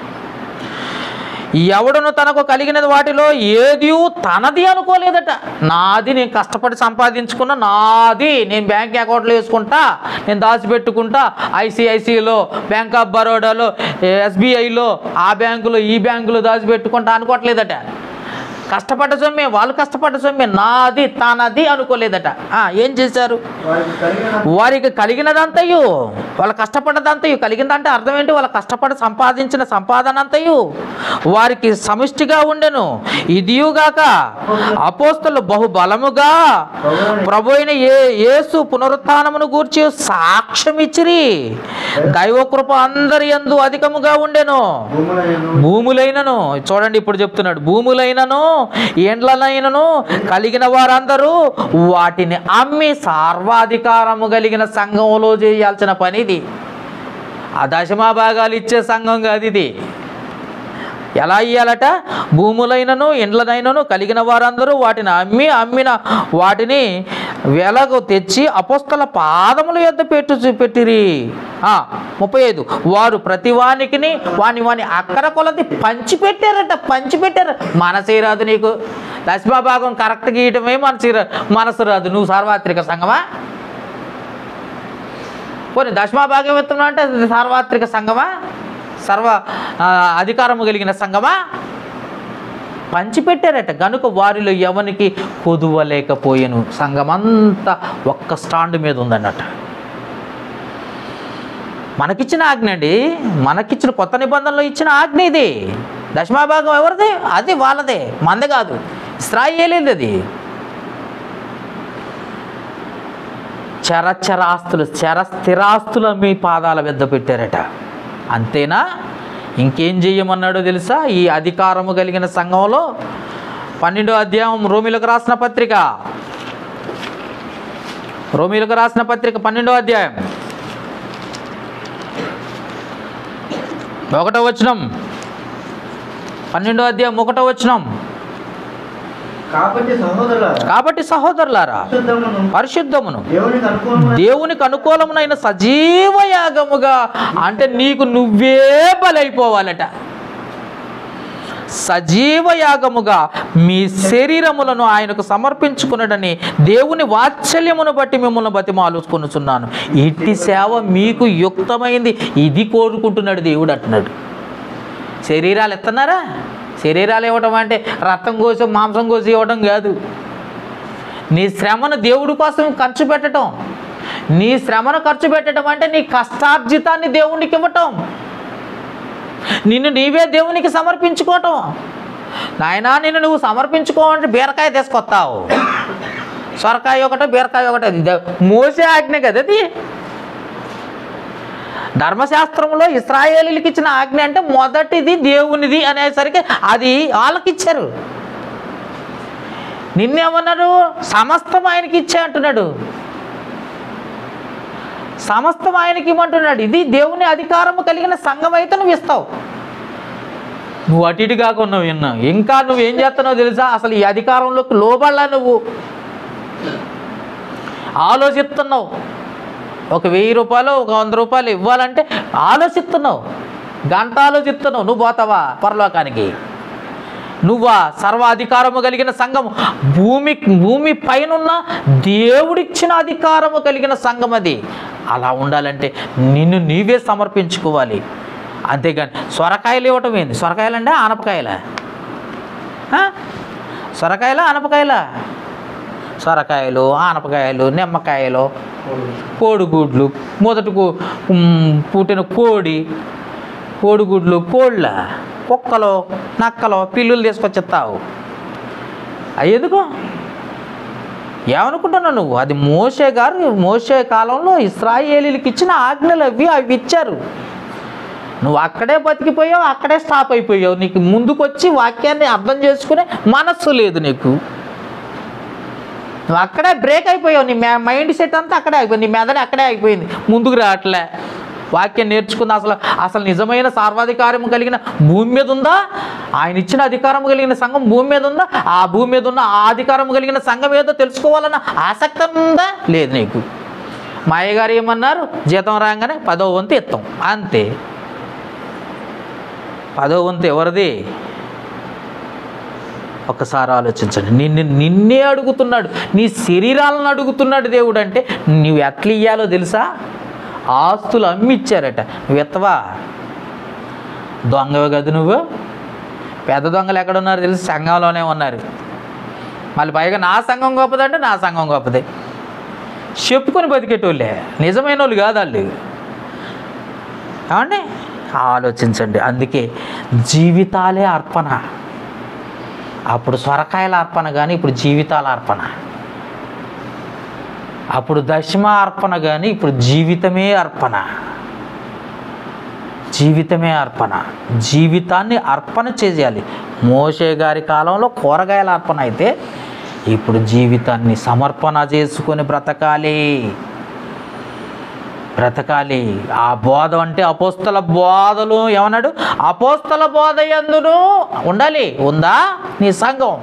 ఎవడును తనకు కలిగినది వాటిలో ఏది తనది అనుకోలేదట నాది నేను కష్టపడి సంపాదించుకున్న నాది నేను బ్యాంక్ అకౌంట్లో వేసుకుంటా నేను దాచిపెట్టుకుంటా ఐసిఐసిలో బ్యాంక్ ఆఫ్ బరోడాలో ఎస్బీఐలో ఆ బ్యాంకులో ఈ బ్యాంకులో దాచిపెట్టుకుంటా అనుకోవట్లేదట కష్టపడ్డ సొమ్మే వాళ్ళు కష్టపడ్డ సొమ్మే నాది తనది అనుకోలేదట ఆ, ఏం చేశారు వారికి కలిగిన వారికి కలిగినదంతయు వాళ్ళ కష్టపడ్డదంతయు కలిగిందంటే అర్థం ఏంటి వాళ్ళ కష్టపడి సంపాదించిన సంపాదన అంతయు వారికి సమిష్టిగా ఉండెను ఇదియుగాక అపోస్తలు బహుబలముగా ప్రభు అయిన ఏ యేసు పునరుత్నమును గూర్చి సాక్ష్యం ఇచ్చిరి దైవకృప అందరి యందు అధికముగా ఉండెను భూములను భూములైనను చూడండి ఇప్పుడు చెప్తున్నాడు భూములైనను ఎండ్లనైనను కలిగిన వారందరూ వాటిని అమ్మి సార్వాధికారము కలిగిన సంఘంలో చేయాల్సిన పని ఇది ఆ దశమా భాగాలు ఇచ్చే సంఘం కాదు ఇది ఎలా ఇయ్యాలట భూములైనను ఇండ్లనైనను కలిగిన వారందరూ వాటిని అమ్మి అమ్మిన వాటిని వెలకు తెచ్చి అపోస్తల పాదముల యొద్ద పెట్టు పెట్టిరి ఆ, ముప్పై ఐదు వారు ప్రతి వానికిని వాని వాని అక్కర కొలది పంచి పెట్టారట పంచి పెట్టారు మనసే రాదు నీకు దశమా భాగం కరెక్ట్ గీయటమే మనసు రా- మనసు రాదు నువ్వు సార్వత్రిక సంఘమా పోనీ దశమా భాగం ఎత్తున్నా అంటే అది సార్వత్రిక సంఘమా సర్వ ఆ, అధికారము కలిగిన సంఘమా పంచిపెట్టారట గనుక వారిలో ఎవనికి కొదువలేకపోయాను సంఘమంతా ఒక్క స్టాండ్ మీద ఉందన్నట్టు మనకిచ్చిన ఆజ్ఞ అండి మనకిచ్చిన కొత్త నిబంధనలో ఇచ్చిన ఆజ్ఞ ఇది దశమాభాగం ఎవరిది అది వాళ్ళదే మందే కాదు ఇస్రాయేలీది అది చరచరాస్తులు చర స్థిరాస్తులు మీ పాదాల వద్ద పెట్టారట అంతేనా ఇంకేం చెయ్యమన్నాడో తెలుసా ఈ అధికారము కలిగిన సంఘంలో పన్నెండో అధ్యాయం రోమిలకు రాసిన పత్రిక రోమిలకు రాసిన పత్రిక పన్నెండో అధ్యాయం ఒకటో వచనం పన్నెండో అధ్యాయం ఒకటో వచనం కాబట్టి సహోదరులారా కాబట్టి సహోదరులారా పరిశుద్ధమును పరిశుద్ధమును దేవునికి అనుకూలమైన దేవునికి అనుకూలమునైన సజీవ యాగముగా అంటే నీకు నువ్వే బలైపోవాలట సజీవ యాగముగా మీ శరీరములను ఆయనకు సమర్పించుకున్నడని దేవుని వాత్సల్యమును బట్టి మిమ్మల్ని బతిమాలుకొనుచున్నాను ఇట్టి సేవ మీకు యుక్తమైంది ఇది కోరుకుంటున్నాడు దేవుడు అంటున్నాడు శరీరాలు ఎత్తన్నారా శరీరాలు ఇవ్వటం అంటే రక్తం కోసి మాంసం కోసి ఇవ్వడం కాదు నీ శ్రమను దేవుడి కోసం ఖర్చు పెట్టడం నీ శ్రమను ఖర్చు పెట్టడం అంటే నీ కష్టార్జితాన్ని దేవునికి ఇవ్వటం నిన్ను నీవే దేవునికి సమర్పించుకోవటం నాయనా నిన్ను నువ్వు సమర్పించుకోవంటే బీరకాయ తీసుకొస్తావు సొరకాయ ఒకటే బీరకాయ ఒకటే అది ద- మోసే ఆజ్ఞ కదా అది ధర్మశాస్త్రంలో ఇస్రాయేలీలకి ఇచ్చిన ఆజ్ఞ అంటే మొదటిది దేవునిది అనేసరికి అది వాళ్ళకి ఇచ్చారు నిన్నేమన్నాడు సమస్తం ఆయనకి ఇచ్చే అంటున్నాడు సమస్తం ఆయనకి ఇవ్వమంటున్నాడు ఇది దేవుని అధికారము కలిగిన సంఘం అయితే నువ్వు ఇస్తావు నువ్వు అటు ఇటు కాకుండా విన్నావు ఇంకా నువ్వు ఏం చేస్తున్నావు తెలుసా అసలు ఈ అధికారంలోకి లోబడలా నువ్వు ఆలోచిస్తున్నావు ఒక వెయ్యి రూపాయలు ఒక వంద రూపాయలు ఇవ్వాలంటే ఆలోచిస్తున్నావు గంట ఆలోచిస్తున్నావు నువ్వు పోతావా పరలోకానికి నువ్వా సర్వాధికారము కలిగిన సంఘం భూమి భూమి పైనున్న దేవుడిచ్చిన అధికారము కలిగిన సంఘం అది అలా ఉండాలంటే నిన్ను నీవే సమర్పించుకోవాలి అంతేగాని సొరకాయలు ఇవ్వటం ఏంది సొరకాయలంటే ఆనపకాయలా ఆ? సొరకాయలా ఆనపకాయలా సొరకాయలు ఆనపకాయలు నిమ్మకాయలు కోడిగుడ్లు మొదటి కు- ఉమ్, పుట్టిన కోడి కోడిగుడ్లు కోళ్ళ కుక్కలు నక్కలు పిల్లులు తీసుకొచ్చిస్తావు అవి ఎందుకు ఏమనుకుంటున్నావు నువ్వు అది మోసే గారు మోసే కాలంలో ఇస్రాయేలీలకి ఇచ్చిన ఆజ్ఞలు అవి అవి ఇచ్చారు నువ్వు అక్కడే బతికిపోయావు అక్కడే స్టాప్ అయిపోయావు నీకు ముందుకొచ్చి వాక్యాన్ని అర్థం చేసుకునే మనస్సు లేదు నీకు నువ్వు అక్కడే బ్రేక్ అయిపోయావు నీ మే- మైండ్ సెట్ అంతా అక్కడే అయిపోయింది నీ మెదడు అక్కడే అయిపోయింది ముందుకు రావట్లే వాక్యం నేర్చుకుంది అసలు అసలు నిజమైన సార్వాధికారం కలిగిన భూమి మీద ఉందా ఆయన ఇచ్చిన అధికారం కలిగిన సంఘం భూమి మీద ఉందా ఆ భూమి మీద ఉన్న ఆ అధికారం కలిగిన సంఘం ఏదో తెలుసుకోవాలన్న ఆసక్తి ఉందా లేదు నీకు మా అయ్యగారు ఏమన్నారు జీతం రాగానే పదో వంతు ఇస్తాం అంతే పదో వంతు ఎవరిది ఒక్కసారి ఆలోచించండి నిన్ను నిన్నే అడుగుతున్నాడు నీ శరీరాలను అడుగుతున్నాడు దేవుడు అంటే నువ్వు ఎట్లా ఇయ్యాలో తెలుసా ఆస్తులు అమ్మిచ్చారట నువ్వు ఎత్తవా దొంగవి కదా నువ్వు పెద్ద దొంగలు ఎక్కడ ఉన్నారు తెలుసు సంఘంలోనే ఉన్నారు మళ్ళీ పైగా నా సంఘం గొప్పదంటే నా సంఘం గొప్పదే చెప్పుకొని బతికేటోళ్ళే నిజమైన వాళ్ళు కాదు వాళ్ళు ఏమండి ఆలోచించండి అందుకే జీవితాలే అర్పణ అప్పుడు సొరకాయల అర్పణ కానీ ఇప్పుడు జీవితాల అర్పణ అప్పుడు దశమ అర్పణ కానీ ఇప్పుడు జీవితమే అర్పణ జీవితమే అర్పణ జీవితాన్ని అర్పణ చేయాలి మోషే గారి కాలంలో కూరగాయల అర్పణ అయితే ఇప్పుడు జీవితాన్ని సమర్పణ చేసుకొని బ్రతకాలి బ్రతకాలి ఆ బోధ అంటే అపోస్తల బోధలు ఏమన్నాడు అపోస్తల బోధ ఎందును ఉండాలి ఉందా నీ సంఘం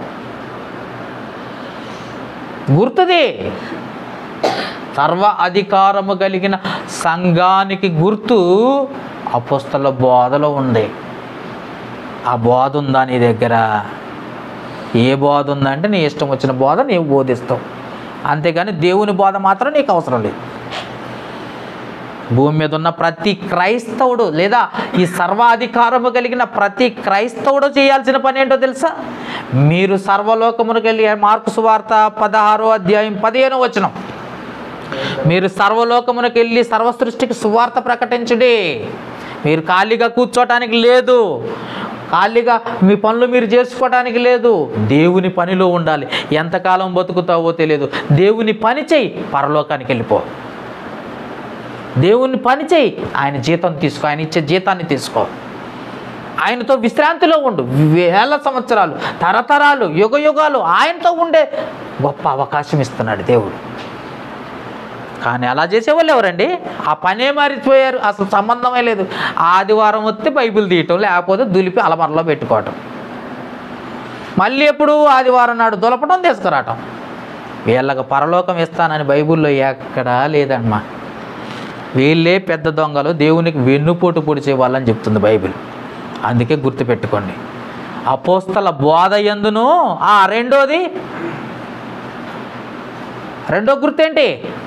గుర్తుది సర్వ అధికారము కలిగిన సంఘానికి గుర్తు అపోస్తల బోధలో ఉంది ఆ బోధ ఉందా నీ దగ్గర ఏ బోధ ఉందంటే నీ ఇష్టం వచ్చిన బోధ నీవు బోధిస్తావు అంతేగాని దేవుని బోధ మాత్రం నీకు అవసరం లేదు భూమి మీద ఉన్న ప్రతి క్రైస్తవుడు లేదా ఈ సర్వాధికారము కలిగిన ప్రతి క్రైస్తవుడు చేయాల్సిన పని ఏంటో తెలుసా మీరు సర్వలోకమునకు వెళ్ళి మార్కు సువార్త పదహారో అధ్యాయం పదిహేను వచనం మీరు సర్వలోకమునకు వెళ్ళి సర్వ సృష్టికి సువార్త ప్రకటించుడి మీరు ఖాళీగా కూర్చోటానికి లేదు ఖాళీగా మీ పనులు మీరు చేసుకోవటానికి లేదు దేవుని పనిలో ఉండాలి ఎంతకాలం బతుకుతావో తెలియదు దేవుని పని చేయి పరలోకానికి వెళ్ళిపో దేవుని పని చేయి ఆయన జీతం తీసుకో ఆయన ఇచ్చే జీతాన్ని తీసుకో ఆయనతో విశ్రాంతిలో ఉండు వేల సంవత్సరాలు తరతరాలు యుగ యుగాలు ఆయనతో ఉండే గొప్ప అవకాశం ఇస్తున్నాడు దేవుడు కానీ అలా చేసేవాళ్ళు ఎవరండి ఆ పనే మరిచిపోయారు అసలు సంబంధమే లేదు ఆదివారం వస్తే బైబిల్ తీయటం లేకపోతే దులిపి అలమరలో పెట్టుకోవటం మళ్ళీ ఎప్పుడు ఆదివారం నాడు దులపటం తీసుకురావటం వీళ్ళకి పరలోకం ఇస్తానని బైబిల్లో ఎక్కడా లేదమ్మా వీళ్ళే పెద్ద దొంగలు దేవునికి వెన్నుపోటు పొడిచే వాళ్ళని చెప్తుంది బైబిల్ అందుకే గుర్తుపెట్టుకోండి అపోస్తల బోధ ఎందును ఆ రెండోది రెండో గుర్తేంటి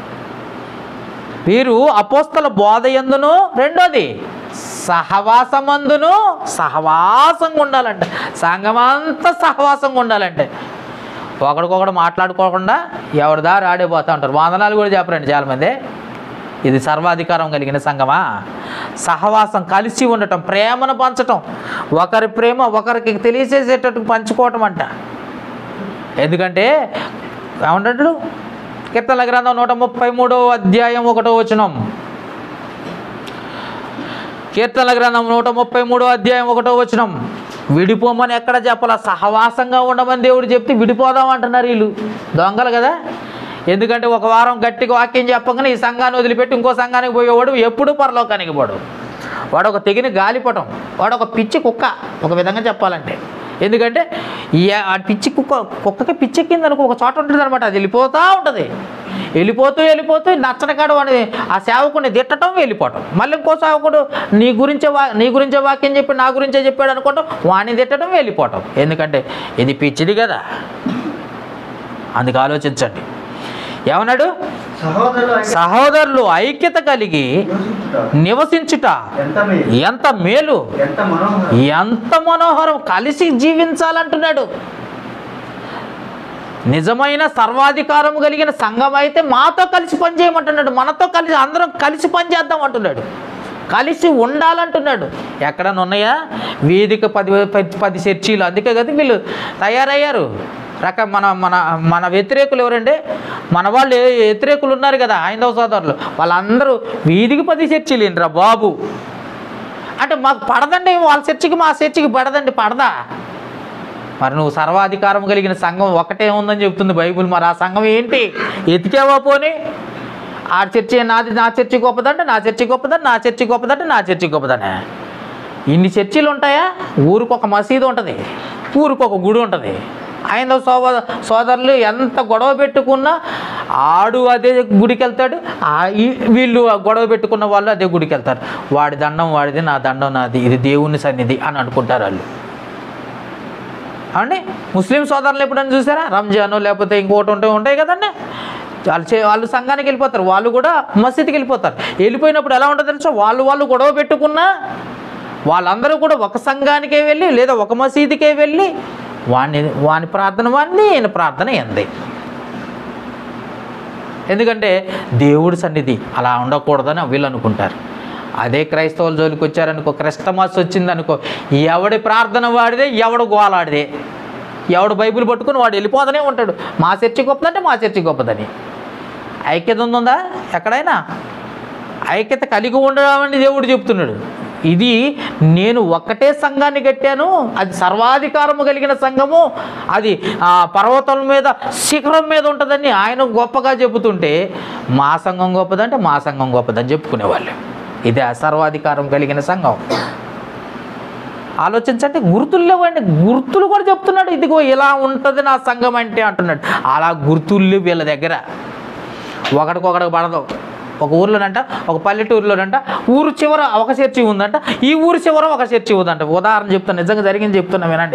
వీరు అపోస్తల బోధ ఎందును రెండోది సహవాసమందును సహవాసంగా ఉండాలంటే సంఘమంతా సహవాసంగా ఉండాలంటే ఒకడికొకడు మాట్లాడుకోకుండా ఎవరి దారి ఆడిపోతూ ఉంటారు వందనాలు కూడా చెప్పరండి చాలామంది ఇది సర్వాధికారం కలిగిన సంఘమా సహవాసం కలిసి ఉండటం ప్రేమను పంచటం ఒకరి ప్రేమ ఒకరికి తెలియచేసేటట్టు పంచుకోవటం అంట ఎందుకంటే ఏమంటాడు కీర్తనల గ్రంథం నూట ముప్పై మూడో అధ్యాయం ఒకటో వచనం కీర్తనల గ్రంథం నూట ముప్పై మూడో అధ్యాయం ఒకటో వచనం విడిపోమని ఎక్కడ చెప్పాల సహవాసంగా ఉండమని దేవుడు చెప్తే విడిపోదాం అంటున్నారు వీళ్ళు దొంగలు కదా ఎందుకంటే ఒక వారం గట్టిగా వాక్యం చెప్పగానే ఈ సంఘాన్ని వదిలిపెట్టి ఇంకో సంఘానికి పోయేవాడు ఎప్పుడు పరలోకానికి పోడు వాడు ఒక తెగిన గాలిపటం వాడు ఒక పిచ్చి కుక్క ఒక విధంగా చెప్పాలంటే ఎందుకంటే ఈ ఆ పిచ్చి కుక్క కుక్కకి పిచ్చెక్కింది అనుకో ఒక చోట ఉంటుంది అనమాట అది వెళ్ళిపోతూ ఉంటుంది వెళ్ళిపోతూ వెళ్ళిపోతూ నచ్చని కాడు వాడిని ఆ సేవకుని తిట్టడం వెళ్ళిపోవటం మళ్ళీ ఇంకో సేవకుడు నీ గురించే వా నీ గురించే వాక్యం చెప్పి నా గురించే చెప్పాడు అనుకోవటం వాడిని తిట్టడం వెళ్ళిపోవటం ఎందుకంటే ఇది పిచ్చిది కదా అందుకు ఆలోచించండి ఏమన్నాడు సహోదరులు ఐక్య- సహోదరులు ఐక్యత కలిగి యోచించుట నివసించుట ఎంత మేలు ఎంత మేలు ఎంత మనోహరం ఎంత మనోహరం కలిసి జీవించాలంటున్నాడు నిజమైన సర్వాధికారం కలిగిన సంఘం అయితే మాతో కలిసి పనిచేయమంటున్నాడు మనతో కలిసి అందరం కలిసి పనిచేద్దాం అంటున్నాడు కలిసి ఉండాలంటున్నాడు ఎక్కడన్నా ఉన్నాయా వీధికి పది పది పది చర్చీలు అందుకే కదా వీళ్ళు తయారయ్యారు రక మన మన మన వ్యతిరేకులు ఎవరండి మన వాళ్ళు ఏ- వ్యతిరేకులు ఉన్నారు కదా ఐదవ సోదరులు వాళ్ళందరూ వీధికి పది చర్చీలు ఏంట్రా బాబు అంటే మాకు పడదండి వాళ్ళ చర్చికి మా చర్చికి పడదండి పడదా మరి నువ్వు సర్వాధికారం కలిగిన సంఘం ఒకటే ఉందని చెప్తుంది బైబిల్ మరి ఆ సంఘం ఏంటి ఎతికేవా పోనీ ఆ చర్చి నాది నా చర్చి గొప్పదంటే నా చర్చి గొప్పదంటే నా చర్చి గొప్పదంటే నా చర్చి గొప్పదనే ఇన్ని చర్చిలు ఉంటాయా ఊరికి ఒక మసీదు ఉంటుంది ఊరికి ఒక గుడి ఉంటుంది ఆయన సోద సోదరులు ఎంత గొడవ పెట్టుకున్నా ఆడు అదే గుడికి వెళ్తాడు ఆ ఈ- వీళ్ళు ఆ గొడవ పెట్టుకున్న వాళ్ళు అదే గుడికి వెళ్తారు వాడి దండం వాడిది నా దండం నాది ఇది దేవుని సన్నిధి అని అనుకుంటారు వాళ్ళు అండి ముస్లిం సోదరులు ఎప్పుడైనా చూసారా రంజాను లేకపోతే ఇంకోటి ఉంటే ఉంటాయి కదండి వాళ్ళు చే వాళ్ళు సంఘానికి వెళ్ళిపోతారు వాళ్ళు కూడా మసీద్కి వెళ్ళిపోతారు వెళ్ళిపోయినప్పుడు ఎలా ఉంటుందో తెలుసా వాళ్ళు వాళ్ళు గొడవ పెట్టుకున్నా వాళ్ళందరూ కూడా ఒక సంఘానికే వెళ్ళి లేదా ఒక మసీదుకే వెళ్ళి వాని వాని ప్రార్థన వాడిని ఈయన ప్రార్థన ఎంది ఎందుకంటే దేవుడి సన్నిధి అలా ఉండకూడదని వీళ్ళు అనుకుంటారు అదే క్రైస్తవుల జోలికి వచ్చారనుకో క్రిస్టమస్ వచ్చిందనుకో ఎవడి ప్రార్థన వాడిదే ఎవడు గోలాడిదే ఎవడు బైబిల్ పట్టుకుని వాడు వెళ్ళిపోతూనే ఉంటాడు మా చర్చి గొప్పదంటే మా చర్చి గొప్పదని ఐక్యత ఉందా ఎక్కడైనా ఐక్యత కలిగి ఉండడం దేవుడు చెప్తున్నాడు ఇది నేను ఒక్కటే సంఘాన్ని కట్టాను అది సర్వాధికారము కలిగిన సంఘము అది ఆ పర్వతం మీద శిఖరం మీద ఉంటుందని ఆయన గొప్పగా చెబుతుంటే మా సంఘం గొప్పదంటే మా సంఘం గొప్పదని చెప్పుకునేవాళ్ళు ఇది ఆ సర్వాధికారం కలిగిన సంఘం ఆలోచించండి గుర్తులు లేవండి గుర్తులు కూడా చెప్తున్నాడు ఇదిగో ఇలా ఉంటుంది నా సంఘం అంటే అంటున్నాడు అలా గుర్తులు లేవు వీళ్ళ దగ్గర ఒకడికొకడికి పడదు ఒక ఊర్లోనంట ఒక పల్లెటూరులోనంట ఊరు చివర ఒక చర్చి ఉందంట ఈ ఊరు చివర ఒక చర్చి ఉందంట ఉదాహరణ చెప్తాను నిజంగా జరిగింది చెప్తున్నా వినండి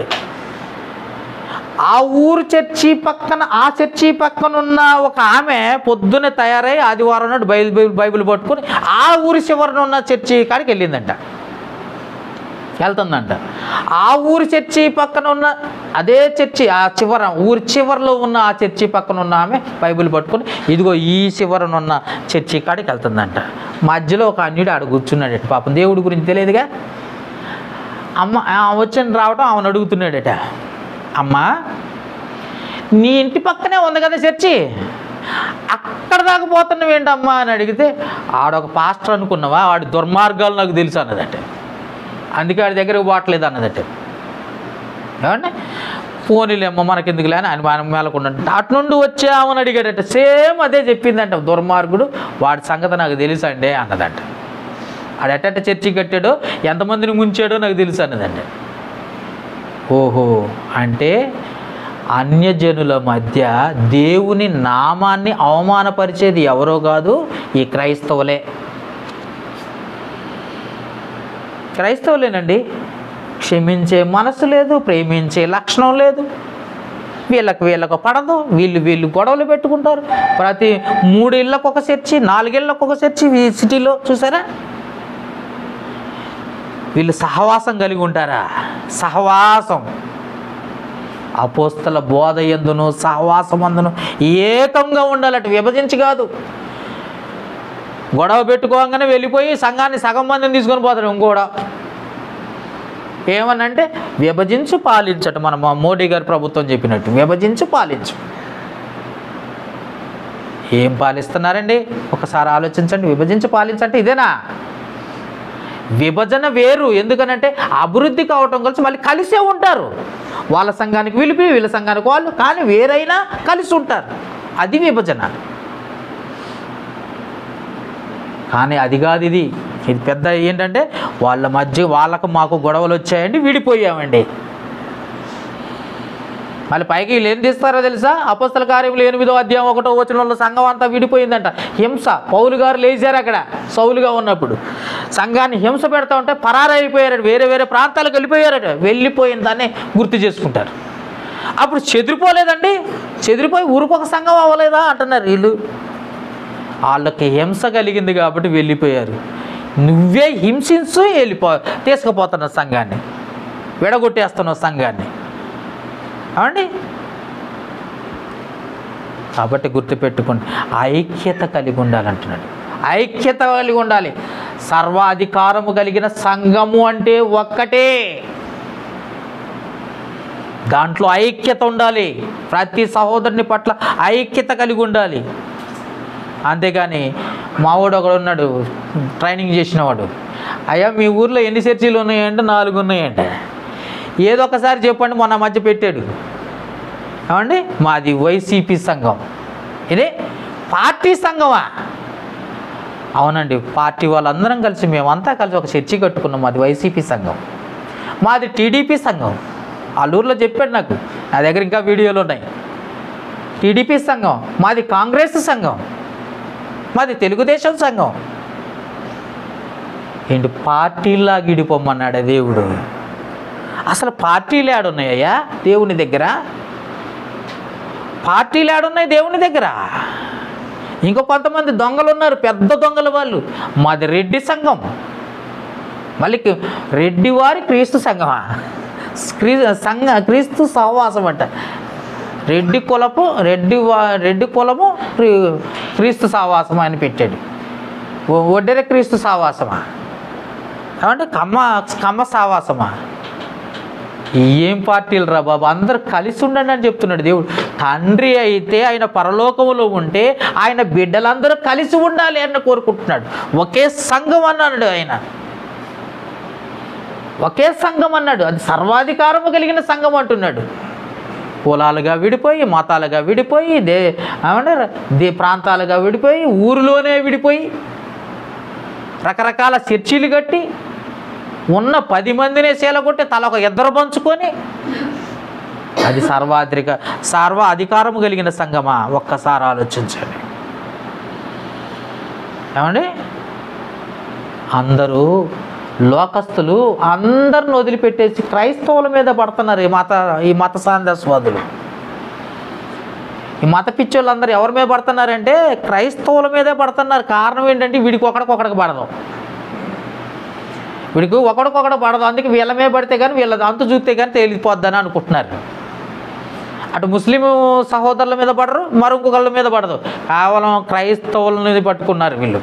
ఆ ఊరు చర్చి పక్కన ఆ చర్చి పక్కన ఉన్న ఒక ఆమె పొద్దున్నే తయారై ఆదివారం నాడు బైబిల్ బైబిల్ పట్టుకొని ఆ ఊరి చివరన ఉన్న చర్చి కాడికి వెళ్ళిందంట వెళ్తుందంట ఆ ఊరి చర్చి పక్కన ఉన్న అదే చర్చి ఆ చివర ఊరి చివరలో ఉన్న ఆ చర్చి పక్కన ఉన్న ఆమె బైబిల్ పట్టుకొని ఇదిగో ఈ చివరన ఉన్న చర్చి కాడికి వెళ్తుందంట మధ్యలో ఒక అన్యుడు ఆడ కూర్చున్నాడట పాపం దేవుడి గురించి తెలియదుగా అమ్మ ఆ వచ్చిన రావటం ఆమెను అడుగుతున్నాడట అమ్మా నీ ఇంటి పక్కనే ఉంది కదా చర్చి అక్కడ దాకా పోతున్నావు ఏంటమ్మా అని అడిగితే ఆడొక పాస్టర్ అనుకున్నావా వాడి దుర్మార్గాలు నాకు తెలుసు అన్నదట అందుకే వాడి దగ్గరకు పోవట్లేదు అన్నదట ఏమండి పోనీలేమ్మ మనకెందుకులే అని ఆయన మన మేలకుండా అటు నుండి వచ్చామని అడిగాడట సేమ్ అదే చెప్పిందంట దుర్మార్గుడు వాడి సంగతి నాకు తెలుసు అండి అన్నదంట ఆడు ఎట్ట చర్చి కట్టాడో ఎంతమందిని ముంచాడో నాకు తెలుసు అన్నదంట ఓహో అంటే అన్యజనుల మధ్య దేవుని నామాన్ని అవమానపరిచేది ఎవరో కాదు ఈ క్రైస్తవులే క్రైస్తవులేనండి క్షమించే మనసు లేదు ప్రేమించే లక్షణం లేదు వీళ్ళకి వీళ్ళకు పడదు వీళ్ళు వీళ్ళు గొడవలు పెట్టుకుంటారు ప్రతి మూడు ఇళ్ళకు ఒక చర్చి నాలుగేళ్ళకు ఒక చర్చి ఈ సిటీలో చూసారా వీళ్ళు సహవాసం కలిగి ఉంటారా సహవాసం అపోస్తల బోధ ఎందును సహవాసం అందును ఏకంగా ఉండాలట విభజించి కాదు గొడవ పెట్టుకోగానే వెళ్ళిపోయి సంఘాన్ని సగం మందిని తీసుకొని పోతాడు ఇంకోడ ఏమనంటే విభజించి పాలించట మన మా మోడీ గారి ప్రభుత్వం చెప్పినట్టు విభజించి పాలించు ఏం పాలిస్తున్నారండి ఒకసారి ఆలోచించండి విభజించి పాలించంటే ఇదేనా విభజన వేరు ఎందుకనంటే అభివృద్ధి కావటం కలిసి మళ్ళీ కలిసే ఉంటారు వాళ్ళ సంఘానికి విలిపి వీళ్ళ సంఘానికి వాళ్ళు కానీ వేరైనా కలిసి ఉంటారు అది విభజన కానీ అది కాదు ఇది ఇది పెద్ద ఏంటంటే వాళ్ళ మధ్య వాళ్ళకు మాకు గొడవలు వచ్చాయండి విడిపోయామండి మళ్ళీ పైకి వీళ్ళు ఏం తీస్తారో తెలుసా అపస్తల కార్యములు ఎనిమిదో అధ్యాయం ఒకటో వచనంలో సంఘం అంతా విడిపోయిందంట హింస పౌలు గారు లేచారు అక్కడ సౌలుగా ఉన్నప్పుడు సంఘాన్ని హింస పెడతా ఉంటే పరారైపోయారట వేరే వేరే ప్రాంతాలకు వెళ్ళిపోయారట వెళ్ళిపోయిన దాన్ని గుర్తు చేసుకుంటారు అప్పుడు చెదిరిపోలేదండి చెదిరిపోయి ఊరికొక సంఘం అవ్వలేదా అంటున్నారు వీళ్ళు వాళ్ళకి హింస కలిగింది కాబట్టి వెళ్ళిపోయారు నువ్వే హింసించు వెళ్ళిపో తీసుకుపోతున్నావు సంఘాన్ని విడగొట్టేస్తున్నావు సంఘాన్ని అవండి కాబట్టి గుర్తుపెట్టుకోండి ఐక్యత కలిగి ఉండాలంటున్నాడు ఐక్యత కలిగి ఉండాలి సర్వాధికారము కలిగిన సంఘము అంటే ఒక్కటే దాంట్లో ఐక్యత ఉండాలి ప్రతి సహోదరుని పట్ల ఐక్యత కలిగి ఉండాలి అంతేగాని మావాడు ఒకడు ఉన్నాడు ట్రైనింగ్ చేసినవాడు అయ్యా మీ ఊర్లో ఎన్ని చర్చీలు ఉన్నాయంటే నాలుగు ఉన్నాయంటే ఏదో ఒకసారి చెప్పండి మొన్న మధ్య పెట్టాడు ఏమండి మాది వైసీపీ సంఘం ఇదే పార్టీ సంఘమా అవునండి పార్టీ వాళ్ళందరం కలిసి మేమంతా కలిసి ఒక చర్చి కట్టుకున్నాం మాది వైసీపీ సంఘం మాది టీడీపీ సంఘం అల్లూరులో చెప్పాడు నాకు నా దగ్గర ఇంకా వీడియోలు ఉన్నాయి టీడీపీ సంఘం మాది కాంగ్రెస్ సంఘం మాది తెలుగుదేశం సంఘం ఏంటి పార్టీలా గిడిపోమన్నాడు దేవుడు అసలు పార్టీలు ఏడున్నాయ్యా దేవుని దగ్గర పార్టీలు ఏడున్నాయి దేవుని దగ్గర ఇంకో కొంతమంది దొంగలు ఉన్నారు పెద్ద దొంగల వాళ్ళు మాది రెడ్డి సంఘం మళ్ళీ కి- రెడ్డి వారి క్రీస్తు సంఘమా క్రీ సంఘ క్రీస్తు సహవాసం అంట రెడ్డి కులపు రెడ్డి వా రెడ్డి కులము క్రీ- క్రీస్తు సహవాసం అని పెట్టాడు ఒ- ఒడ్డెర క్రీస్తు సహవాసమా ఏమంటే కమ్మ కమ్మ సహవాసమా ఏం పార్టీలు రా బాబు అందరు కలిసి ఉండండి అని చెప్తున్నాడు దేవుడు తండ్రి అయితే ఆయన పరలోకములో ఉంటే ఆయన బిడ్డలందరూ కలిసి ఉండాలి అని కోరుకుంటున్నాడు ఒకే సంఘం అన్నాడు ఆయన ఒకే సంఘం అన్నాడు అది సర్వాధికారము కలిగిన సంఘం అంటున్నాడు కులాలుగా విడిపోయి మతాలుగా విడిపోయి దే ఏమంటారు దే ప్రాంతాలుగా విడిపోయి ఊరిలోనే విడిపోయి రకరకాల చర్చీలు కట్టి ఉన్న పది మందినే చీలగొట్టి తల ఒక ఇద్దరు పంచుకొని అది సర్వాధిక సర్వ అధికారము కలిగిన సంఘమా ఒక్కసారి ఆలోచించండి ఏమండి అందరూ లోకస్తులు అందరిని వదిలిపెట్టేసి క్రైస్తవుల మీద పడుతున్నారు ఈ మత ఈ మత సాందస్వాదులు ఈ మత పిచ్చోళ్ళు అందరూ ఎవరి మీద పడుతున్నారంటే క్రైస్తవుల మీదే పడుతున్నారు కారణం ఏంటంటే వీడికి ఒకడికొకడికి పడదాం వీడికి ఒకడికొకడు పడదు అందుకే వీళ్ళ మీద పడితే కానీ వీళ్ళ అంతు చూస్తే కానీ తేలిపోద్దని అనుకుంటున్నారు అటు ముస్లిం సహోదరుల మీద పడరు మరొకళ్ళ మీద పడదు కేవలం క్రైస్తవులని పట్టుకున్నారు వీళ్ళు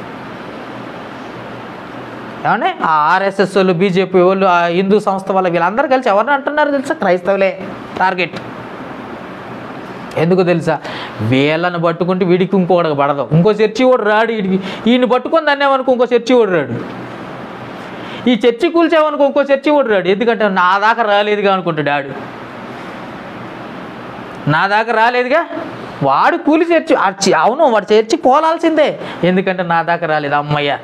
ఏమండి ఆ ఆర్ఎస్ఎస్ వాళ్ళు బీజేపీ వాళ్ళు ఆ హిందూ సంస్థ వాళ్ళు వీళ్ళందరూ కలిసి ఎవరిని అంటున్నారు తెలుసా క్రైస్తవులే టార్గెట్ ఎందుకు తెలుసా వీళ్ళని పట్టుకుంటే వీడికి ఇంకొకటికి పడదు ఇంకో చర్చి కూడా రాడు వీడికి ఈయన పట్టుకొని దాన్ని ఏమనుకో ఇంకో చర్చి కూడా రాడు ఈ చర్చి కూల్చామనుకో ఇంకో చర్చి కూడా రాడు ఎందుకంటే నా దాకా రాలేదుగా అనుకుంటాడు ఆడు నా దాకా రాలేదుగా వాడు కూలి చర్చి ఆ చి- అవును వాడు చర్చి కోలాల్సిందే ఎందుకంటే నా దాకా రాలేదు అమ్మయ్య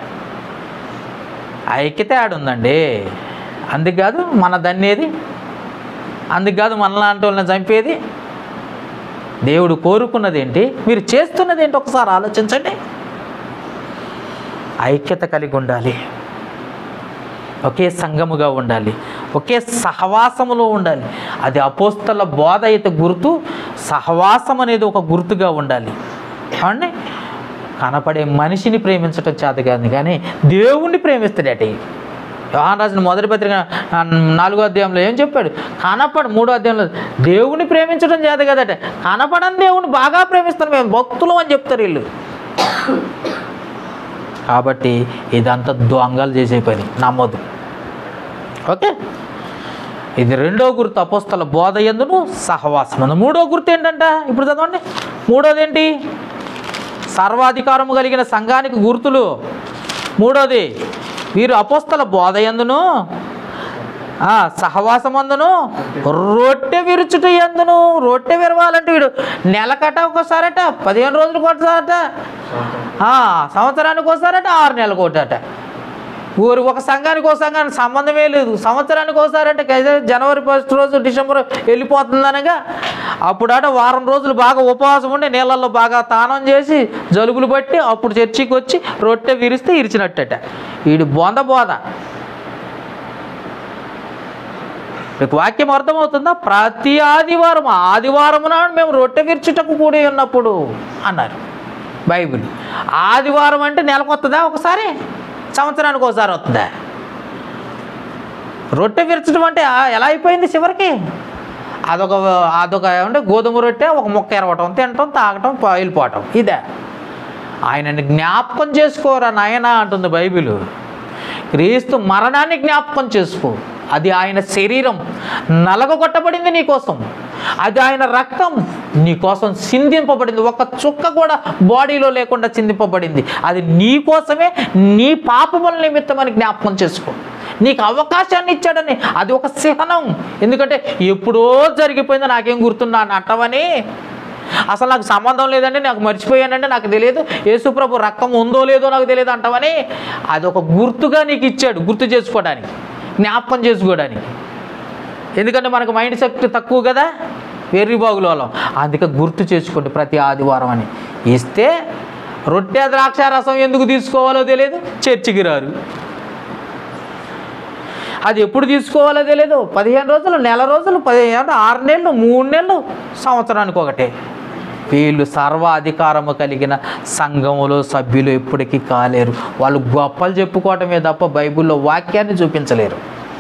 ఐక్యత ఆడుందండి అందుకు కాదు మన దన్నేది అందుకు కాదు మనలాంటి వాళ్ళని చంపేది దేవుడు కోరుకున్నది ఏంటి మీరు చేస్తున్నది ఏంటి ఒకసారి ఆలోచించండి ఐక్యత కలిగి ఉండాలి ఒకే సంఘముగా ఉండాలి ఒకే సహవాసములో ఉండాలి అది అపోస్తల బోధ అయితే గుర్తు సహవాసం అనేది ఒక గుర్తుగా ఉండాలి అండి కనపడే మనిషిని ప్రేమించటం చేత కాదు కానీ దేవుణ్ణి ప్రేమిస్తాడట యోహాన్ రాసిన మొదటి పత్రిక ఆ, నాలుగో అధ్యాయంలో ఏం చెప్పాడు కనపడు మూడో అధ్యాయంలో దేవుణ్ణి ప్రేమించడం చేత కదట కనపడని దేవుణ్ణి బాగా ప్రేమిస్తాను మేము భక్తులు అని చెప్తారు వీళ్ళు కాబట్టి ఇదంతా దొంగలు చేసే పని నమ్మొద్దు ఓకే ఇది రెండో గుర్తు అపోస్తల బోధ ఎందును సహవాసం అందు మూడో గుర్తు ఏంటంట ఇప్పుడు చదవండి మూడోది ఏంటి సర్వాధికారము కలిగిన సంఘానికి గుర్తులు మూడోది వీరు అపోస్తల బోధయందును ఆ, సహవాసమందును రొట్టె విరుచుట ఎందును రొట్టె విరవాలంటే వీడు నెలకట ఒకసారట పదిహేను రోజులకు ఒకసారట ఆ, సంవత్సరానికి ఒకసారట ఆరు నెలలకు ఒకటట ఊరు ఒక సంఘానికి ఒక సంఘానికి సంబంధమే లేదు సంవత్సరానికి ఒకసారట కైతే జనవరి ఫస్ట్ రోజు డిసెంబర్ వెళ్ళిపోతుందనగా అప్పుడట వారం రోజులు బాగా ఉపవాసం ఉండి నీళ్ళల్లో బాగా తానం చేసి జలుబులు పట్టి అప్పుడు చర్చికి వచ్చి రొట్టె విరిస్తే ఇరిచినట్టట వీడి బొంద బోధ మీకు వాక్యం అర్థమవుతుందా ప్రతి ఆదివారం ఆదివారం నాడు మేము రొట్టె విరుచుటకు కూడి ఉన్నప్పుడు అన్నారు బైబిల్ ఆదివారం అంటే నెలకు వస్తుందా ఒకసారి సంవత్సరానికి ఒకసారి వస్తుందా రొట్టె విరచడం అంటే ఆ, ఎలా అయిపోయింది చివరికి అదొక అదొక ఏమంటే గోధుమ రొట్టె ఒక ముక్క ఎరవటం తినటం తాగటం ప- వెళ్ళిపోవటం ఇదే ఆయనని జ్ఞాపకం చేసుకోరా నాయన అంటుంది బైబిల్ క్రీస్తు మరణాన్ని జ్ఞాపకం చేసుకో అది ఆయన శరీరం నలగొట్టబడింది నీ కోసం అది ఆయన రక్తం నీ కోసం సిందింపబడింది ఒక చుక్క కూడా బాడీలో లేకుండా చిందింపబడింది అది నీ కోసమే నీ పాపముల నిమిత్తమని జ్ఞాపకం చేసుకో నీకు అవకాశాన్ని ఇచ్చాడని అది ఒక చిహ్నం ఎందుకంటే ఎప్పుడో జరిగిపోయింది నాకేం గుర్తున్నా అని అంటావని అసలు నాకు సంబంధం లేదండి నాకు మర్చిపోయానంటే నాకు తెలియదు యేసుప్రభు రక్తం ఉందో లేదో నాకు తెలియదు అంటావని అది ఒక గుర్తుగా నీకు ఇచ్చాడు గుర్తు చేసుకోవడానికి జ్ఞాపకం చేసుకోవడానికి ఎందుకంటే మనకు మైండ్ శక్తి తక్కువ కదా వెర్రి బాగులో అందుకే గుర్తు చేసుకోండి ప్రతి ఆదివారం అని ఇస్తే రొట్టె ద్రాక్ష రసం ఎందుకు తీసుకోవాలో తెలియదు చర్చికి రారు అది ఎప్పుడు తీసుకోవాలో తెలియదు పదిహేను రోజులు నెల రోజులు పదిహేను ఆరు నెలలు మూడు నెలలు సంవత్సరానికి ఒకటే వీళ్ళు సర్వాధికారము కలిగిన సంఘములో సభ్యులు ఎప్పటికీ కాలేరు వాళ్ళు గొప్పలు చెప్పుకోవటమే తప్ప బైబిల్లో వాక్యాన్ని చూపించలేరు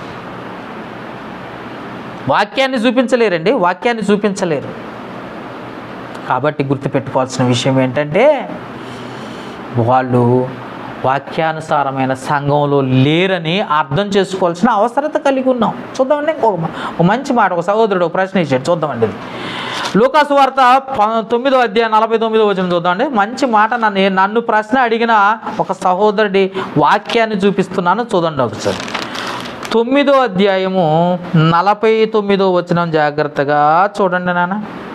వాక్యాన్ని చూపించలేరండి వాక్యాన్ని చూపించలేరు కాబట్టి గుర్తుపెట్టుకోవాల్సిన విషయం ఏంటంటే వాళ్ళు వాక్యానుసారమైన సంఘంలో లేరని అర్థం చేసుకోవాల్సిన అవసరత కలిగి ఉన్నాం చూద్దామండి ఇంకొక మ- ఒక మంచి మాట ఒక సహోదరుడు ఒక ప్రశ్న ఇచ్చాడు చూద్దామండి ఇది లూకాసు వార్త ప- తొమ్మిదో అధ్యాయం నలభై తొమ్మిదో వచ్చిన చూద్దామండి మంచి మాట నన్ను నన్ను ప్రశ్న అడిగిన ఒక సహోదరుడి వాక్యాన్ని చూపిస్తున్నాను చూడండి ఒకసారి తొమ్మిదో అధ్యాయము నలభై తొమ్మిదో వచ్చిన జాగ్రత్తగా చూడండి నాన్న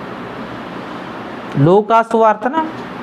లూకాసు వార్తన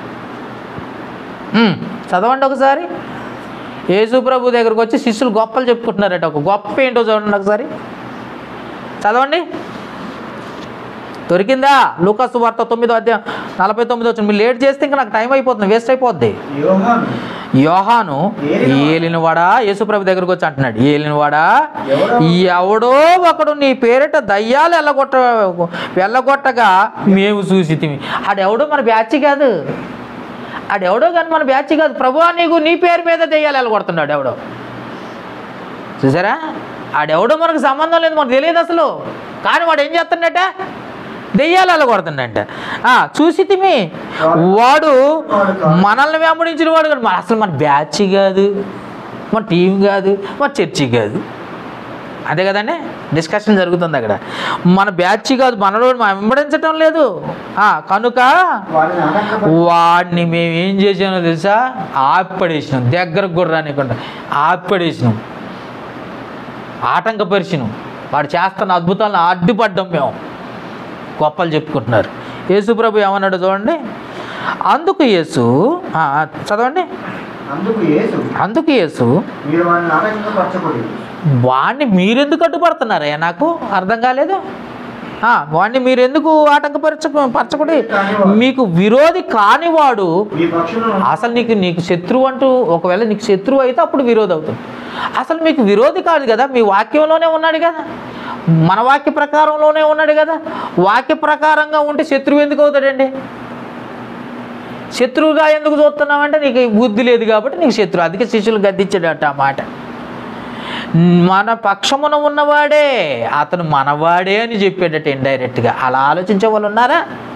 ఉమ్, చదవండి ఒకసారి యేసు ప్రభు దగ్గరకు వచ్చి శిష్యులు గొప్పలు చెప్పుకుంటున్నారట ఒక గొప్ప ఏంటో చూడండి ఒకసారి చదవండి దొరికిందా లూకాసు వార్త తొమ్మిదో అధ్యాయం నలభై తొమ్మిదో వచ్చిన మీరు లేట్ చేస్తే ఇంకా నాకు టైం అయిపోతుంది వేస్ట్ అయిపోద్ది యోహాను యోహాను ఏలినవాడా యేసుప్రభు దగ్గరకు వచ్చి అంటున్నాడు ఏలినవాడా ఎవడో ఒకడు నీ పేరిట దయ్యాలు వెళ్ళగొట్ట వెళ్ళగొట్టగా మేము చూసి ఆడెవడో మన బ్యాచ్ కాదు ఆడెవడో కానీ మన బ్యాచ్ కాదు ప్రభువా నీకు నీ పేరు మీద దయ్యాలు వెళ్ళగొడుతున్నాడు ఎవడో చూసారా ఆడెవడో మనకు సంబంధం లేదు మనకు తెలియదు అసలు కానీ వాడు ఏం చేస్తున్నట్ట దెయ్యాలు వెళ్ళగొడుతుండంట ఆ, చూసి తిమి వాడు మనల్ని వెంబడించిన వాడు కాదు మన అసలు మన బ్యాచ్ కాదు మన టీం కాదు మన చర్చి కాదు అదే కదండి డిస్కషన్ జరుగుతుంది అక్కడ మన బ్యాచ్ కాదు మనలో మనం వెంబడించటం లేదు ఆ, కనుక వాడిని ఆటంకపరిచి వాడిని మేము ఏం చేసామో తెలుసా ఆపడేసినాం దగ్గరకు కూడా రానికుండా ఆపడేసినాం ఆటంకపరిచినాం వాడు చేస్తున్న అద్భుతాలను అడ్డుపడ్డాం మేము గొప్పలు చెప్పుకుంటున్నారు యేసు ప్రభు ఏమన్నాడు చూడండి అందుకు యేసు ఆ, ఆ, చదవండి అందుకు యేసు అందుకు యేసు మీరు వాడిని ఆటంకపరచకూడదు వాడిని మీరెందుకు అడ్డుపడుతున్నారయ్యా నాకు అర్థం కాలేదు ఆ, వాడిని మీరెందుకు ఆటంకపరచ పరచకూడదు మీకు విరోధి కానివాడు మీ పక్షులను అసలు నీకు నీకు శత్రువు అంటూ ఒకవేళ నీకు శత్రువు అయితే అప్పుడు విరోధి అవుతుంది అసలు మీకు విరోధి కాదు కదా మీ వాక్యంలోనే ఉన్నాడు కదా మన వాక్య ప్రకారంలోనే ఉన్నాడు కదా వాక్య ప్రకారంగా ఉంటే శత్రువు ఎందుకు అవుతాడండి శత్రువుగా ఎందుకు చూస్తున్నావంటే నీకు ఈ బుద్ధి లేదు కాబట్టి నీకు శత్రువు అందుకే శిష్యులు గద్దించాడట ఆ మాట మన పక్షమున ఉన్నవాడే అతను మనవాడే అని చెప్పాడట ఇండైరెక్ట్గా అలా ఆలోచించే వాళ్ళు ఉన్నారా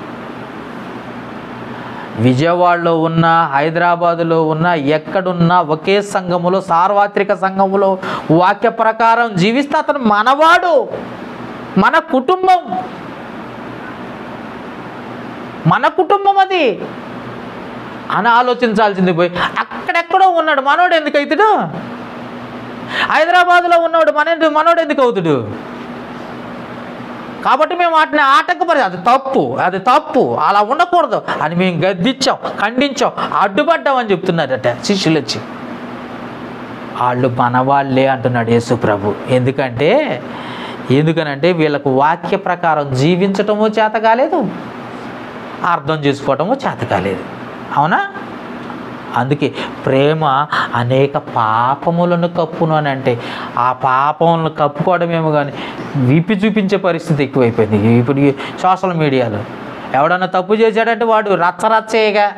విజయవాడలో ఉన్న హైదరాబాదులో ఉన్న ఎక్కడున్నా ఒకే సంఘములో సార్వత్రిక సంఘములో వాక్య ప్రకారం జీవిస్తే అతను మనవాడు మన కుటుంబం మన కుటుంబం అది అని ఆలోచించాల్సింది పోయి అక్కడెక్కడో ఉన్నాడు మనోడు ఎందుకు అవుతాడు హైదరాబాద్లో ఉన్నవాడు మన మనోడు ఎందుకు అవుతాడు కాబట్టి మేము వాటిని ఆటంకపరి అది తప్పు అది తప్పు అలా ఉండకూడదు అని మేము గద్దించాం ఖండించాం అడ్డుపడ్డాం అని చెప్తున్నారట శిష్యులు వచ్చి వాళ్ళు మనవాళ్ళే అంటున్నాడు యేసు ప్రభు ఎందుకంటే ఎందుకనంటే వీళ్ళకు వాక్య ప్రకారం జీవించటము చేత కాలేదు అర్థం చేసుకోవటము చేత కాలేదు అవునా అందుకే ప్రేమ అనేక పాపములను కప్పును అని అంటే ఆ పాపములను కప్పుకోవడమేమో కానీ విప్పి చూపించే పరిస్థితి ఎక్కువైపోయింది ఇప్పుడు ఈ సోషల్ మీడియాలో ఎవడన్నా తప్పు చేశాడంటే వాడు రచ్చరచ్చేయగా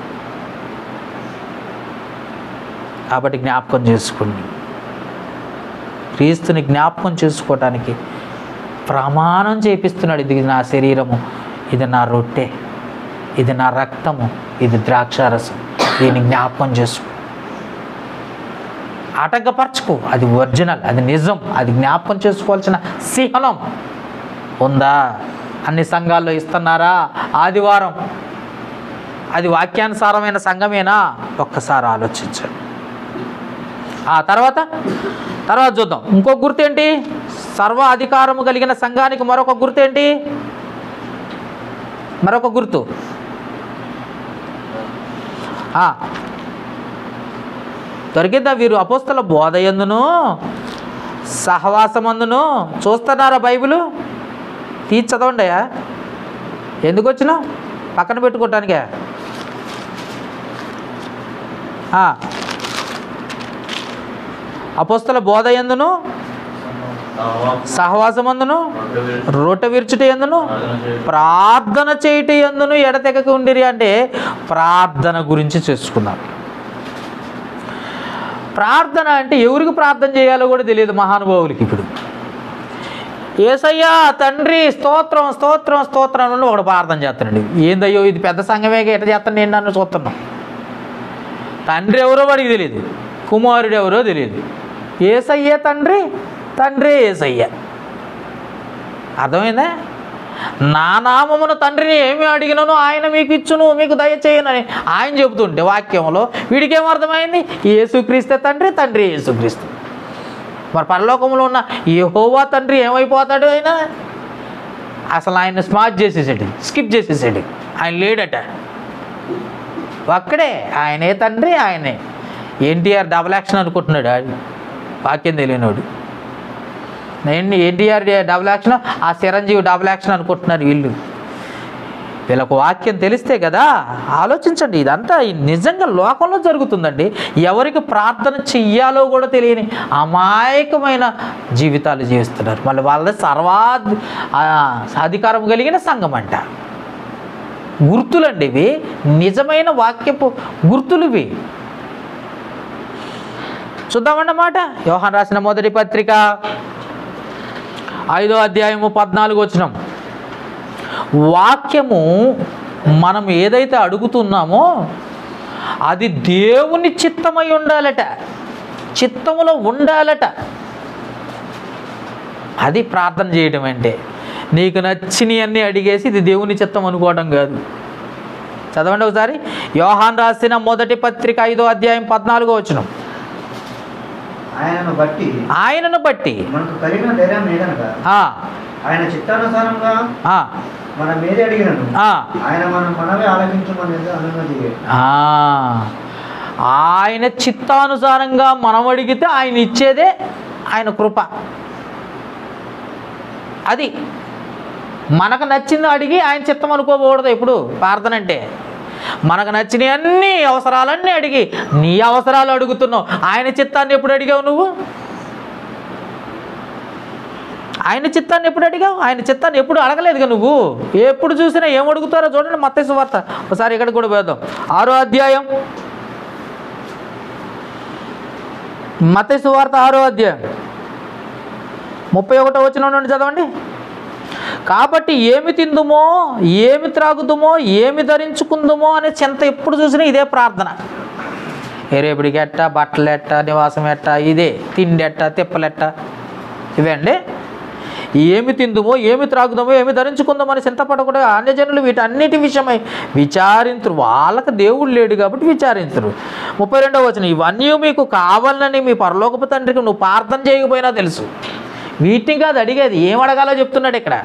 కాబట్టి జ్ఞాపకం చేసుకోండి క్రీస్తుని జ్ఞాపకం చేసుకోవటానికి ప్రమాణం చేపిస్తున్నాడు ఇది నా శరీరము ఇది నా రొట్టె ఇది నా రక్తము ఇది ద్రాక్షారసం దీన్ని జ్ఞాపకం చేసుకో ఆటంకపరచుకో అది ఒరిజినల్ అది నిజం అది జ్ఞాపకం చేసుకోవాల్సిన సిహనం ఉందా అన్ని సంఘాల్లో ఇస్తున్నారా ఆదివారం అది వాక్యానుసారమైన సంఘమేనా ఒక్కసారి ఆలోచించండి ఆ తర్వాత తర్వాత చూద్దాం ఇంకో గుర్తు ఏంటి సర్వ అధికారము కలిగిన సంఘానికి మరొక గుర్తు ఏంటి మరొక గుర్తు ఆ. దొరికిందా వీరు అపోస్తల బోధ ఎందును సహవాసమందును చూస్తున్నారా బైబిల్ తీసి చదవండియా ఎందుకు వచ్చినావు పక్కన పెట్టుకోవటానికే ఆ. అపోస్తల బోధ ఎందును సహవాసమందును రొట్ట విరుచుట ఎందును ప్రార్థన చేయుట ఎందును ఎడతెగక ఉండిరి అంటే ప్రార్థన గురించి చేసుకుందాం ప్రార్థన అంటే ఎవరికి ప్రార్థన చేయాలో కూడా తెలియదు మహానుభావులకి ఇప్పుడు ఏసయ్యా తండ్రి స్తోత్రం స్తోత్రం స్తోత్రం అని ఒకడు ప్రార్థన చేస్తున్నాడు ఏందయ్యో ఇది పెద్ద సంఘమే ఎట చేస్తాను నేను నన్ను చూస్తున్నాం తండ్రి ఎవరో వాడికి తెలియదు కుమారుడు ఎవరో తెలియదు ఏసయ్యే తండ్రి తండ్రి ఏసయ్య అర్థమైందా నా నామమును తండ్రిని ఏమి అడిగినను ఆయన మీకు ఇచ్చును మీకు దయచేయనని ఆయన చెబుతుంటే వాక్యంలో వీడికేం అర్థమైంది యేసుక్రీస్తే తండ్రి తండ్రి యేసుక్రీస్తు మరి పరలోకంలో ఉన్న యెహోవా తండ్రి ఏమైపోతాడు ఆయన అసలు ఆయన స్మార్ట్ చేసేసాడు స్కిప్ చేసేసాడు ఆయన లేడట ఒక్కడే ఆయనే తండ్రి ఆయనే ఎన్టీఆర్ డబల్ యాక్షన్ అనుకుంటున్నాడు ఆడు వాక్యం తెలియనోడు నేను ఎన్టీఆర్ డబుల్ యాక్షన్ ఆ చిరంజీవి డబుల్ యాక్షన్ అనుకుంటున్నారు వీళ్ళు వీళ్ళకు వాక్యం తెలిస్తే కదా ఆలోచించండి ఇదంతా నిజంగా లోకంలో జరుగుతుందండి ఎవరికి ప్రార్థన చెయ్యాలో కూడా తెలియని అమాయకమైన జీవితాలు జీవిస్తున్నారు మళ్ళీ వాళ్ళది సర్వా ఆ, అధికారం కలిగిన సంఘం అంట గుర్తులండి ఇవి నిజమైన వాక్యపు గుర్తులు ఇవి చూద్దామన్నమాట యోహాన్ రాసిన మొదటి పత్రిక ఐదో అధ్యాయము పద్నాలుగు వచ్చినాం వాక్యము మనం ఏదైతే అడుగుతున్నామో అది దేవుని చిత్తమై ఉండాలట చిత్తములో ఉండాలట అది ప్రార్థన చేయడం అంటే నీకు నచ్చినవి అన్నీ అడిగేసి ఇది దేవుని చిత్తం అనుకోవడం కాదు చదవండి ఒకసారి యోహాన్ రాసిన మొదటి పత్రిక ఐదో అధ్యాయం పద్నాలుగో వచ్చినాం ఆయనను బట్టి ఆయనను బట్టి మనకు కలిగిన ధైర్యం లేదనగా ఆ, ఆయన చిత్తానుసారంగా ఆ, మన మీద అడిగినను ఆ, ఆయన మనం మనమే ఆలకించమనేది అనుమతి ఆ. ఆయన చిత్తానుసారంగా మనం అడిగితే ఆయన ఇచ్చేదే ఆయన కృప అది మనకు నచ్చింది అడిగి ఆయన చిత్తం అనుకోకూడదు ఎప్పుడు ప్రార్థన అంటే మనకు నచ్చినవి అన్ని అవసరాలన్నీ అడిగి నీ అవసరాలు అడుగుతున్నావు ఆయన చిత్తాన్ని ఎప్పుడు అడిగావు నువ్వు ఆయన చిత్తాన్ని ఎప్పుడు అడిగావు ఆయన చిత్తాన్ని ఎప్పుడు అడగలేదుగా నువ్వు ఎప్పుడు చూసినా ఏం అడుగుతారో చూడండి మత్తయి వార్త ఒకసారి ఇక్కడ కూడా పోదాం ఆరో అధ్యాయం మత్తయి వార్త ఆరో అధ్యాయం ముప్పై ఒకటో వచ్చిన నుండి చదవండి కాబట్టి ఏమి తిందుమో ఏమి త్రాగుదుమో ఏమి ధరించుకుందుమో అనే చింత ఎప్పుడు చూసినా ఇదే ప్రార్థన ఏ రేపటికి ఎట్ట బట్టలు ఎట్ట నివాసం ఎట్ట ఇదే తిండి ఎట్ట తిప్పలెట్ట ఇవే అండి ఏమి తిందుమో ఏమి త్రాగుదామో ఏమి ధరించుకుందామో అని చింతపడకుండా అన్యజనులు వీటన్నిటి విషయమై విచారించరు వాళ్ళకి దేవుడు లేడు కాబట్టి విచారించరు ముప్పై రెండవ వచ్చిన ఇవన్నీ మీకు కావాలని మీ పరలోకపు తండ్రికి నువ్వు ప్రార్థన చేయకపోయినా తెలుసు వీటిని కాదు అడిగేది ఏం అడగాలో చెప్తున్నాడు ఇక్కడ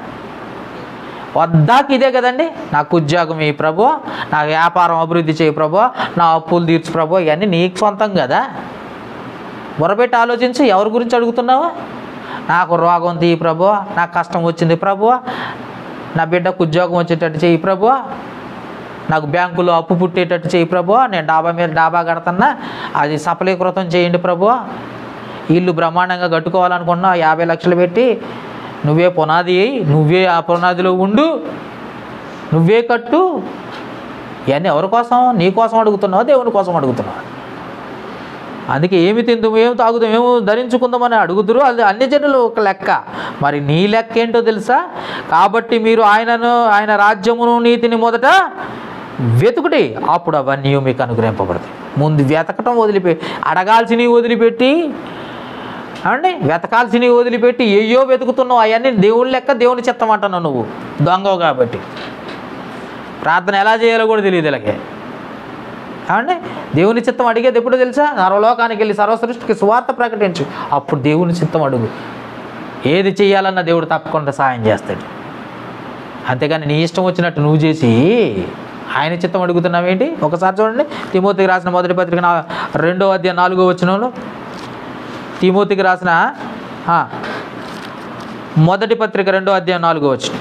వద్దాకి ఇదే కదండి నాకు ఉద్యోగం ఈ ప్రభు నా వ్యాపారం అభివృద్ధి చేయి ప్రభు నా అప్పులు తీర్చు ప్రభు ఇవన్నీ నీకు సొంతం కదా బుర్రపెట్టి ఆలోచించి ఎవరి గురించి అడుగుతున్నావా నాకు రోగం తీ ప్రభు నాకు కష్టం వచ్చింది ప్రభు నా బిడ్డకు ఉద్యోగం వచ్చేటట్టు చేయి ప్రభు నాకు బ్యాంకులో అప్పు పుట్టేటట్టు చేయి ప్రభు నేను డాబా మీద డాబా కడుతున్నా అది సఫలీకృతం చేయండి ప్రభు ఇల్లు బ్రహ్మాండంగా కట్టుకోవాలనుకున్నా యాభై లక్షలు పెట్టి నువ్వే పునాది వేయి నువ్వే ఆ పునాదిలో ఉండు నువ్వే కట్టు ఇవన్నీ ఎవరి కోసం నీ కోసం అడుగుతున్నావా దేవుని కోసం అడుగుతున్నావా అందుకే ఏమి తిందాం ఏమి తాగుదాం ఏమో ధరించుకుందామని అడుగుతురు అది అన్ని జనులు ఒక లెక్క మరి నీ లెక్క ఏంటో తెలుసా కాబట్టి మీరు ఆయనను ఆయన రాజ్యమును నీతిని మొదట వెతుకుటి అప్పుడు అవన్నీ మీకు అనుగ్రహింపబడతాయి ముందు వెతకటం వదిలిపెట్టి అడగాల్సినవి వదిలిపెట్టి అండి వెతకాల్సినవి వదిలిపెట్టి ఏయో వెతుకుతున్నావు అవన్నీ దేవుని లెక్క దేవుని చిత్తం అంటున్నావు నువ్వు దొంగవు కాబట్టి ప్రార్థన ఎలా చేయాలో కూడా తెలియదు ఇలాగే ఏమండి దేవుని చిత్తం అడిగేది ఎప్పుడు తెలుసా సర్వలోకానికి వెళ్ళి సర్వసృష్టికి సువార్త ప్రకటించు అప్పుడు దేవుని చిత్తం అడుగు ఏది చేయాలన్న దేవుడు తప్పకుండా సాయం చేస్తాడు అంతేగాని నీ ఇష్టం వచ్చినట్టు నువ్వు చేసి ఆయన చిత్తం అడుగుతున్నావేంటి ఒకసారి చూడండి తిమోతికి రాసిన మొదటి పత్రిక నా రెండో అధ్యాయం నాలుగో వచ్చినంలో తిమోతికి రాసిన ఆ, మొదటి పత్రిక రెండో అధ్యాయం నాలుగో వచ్చిన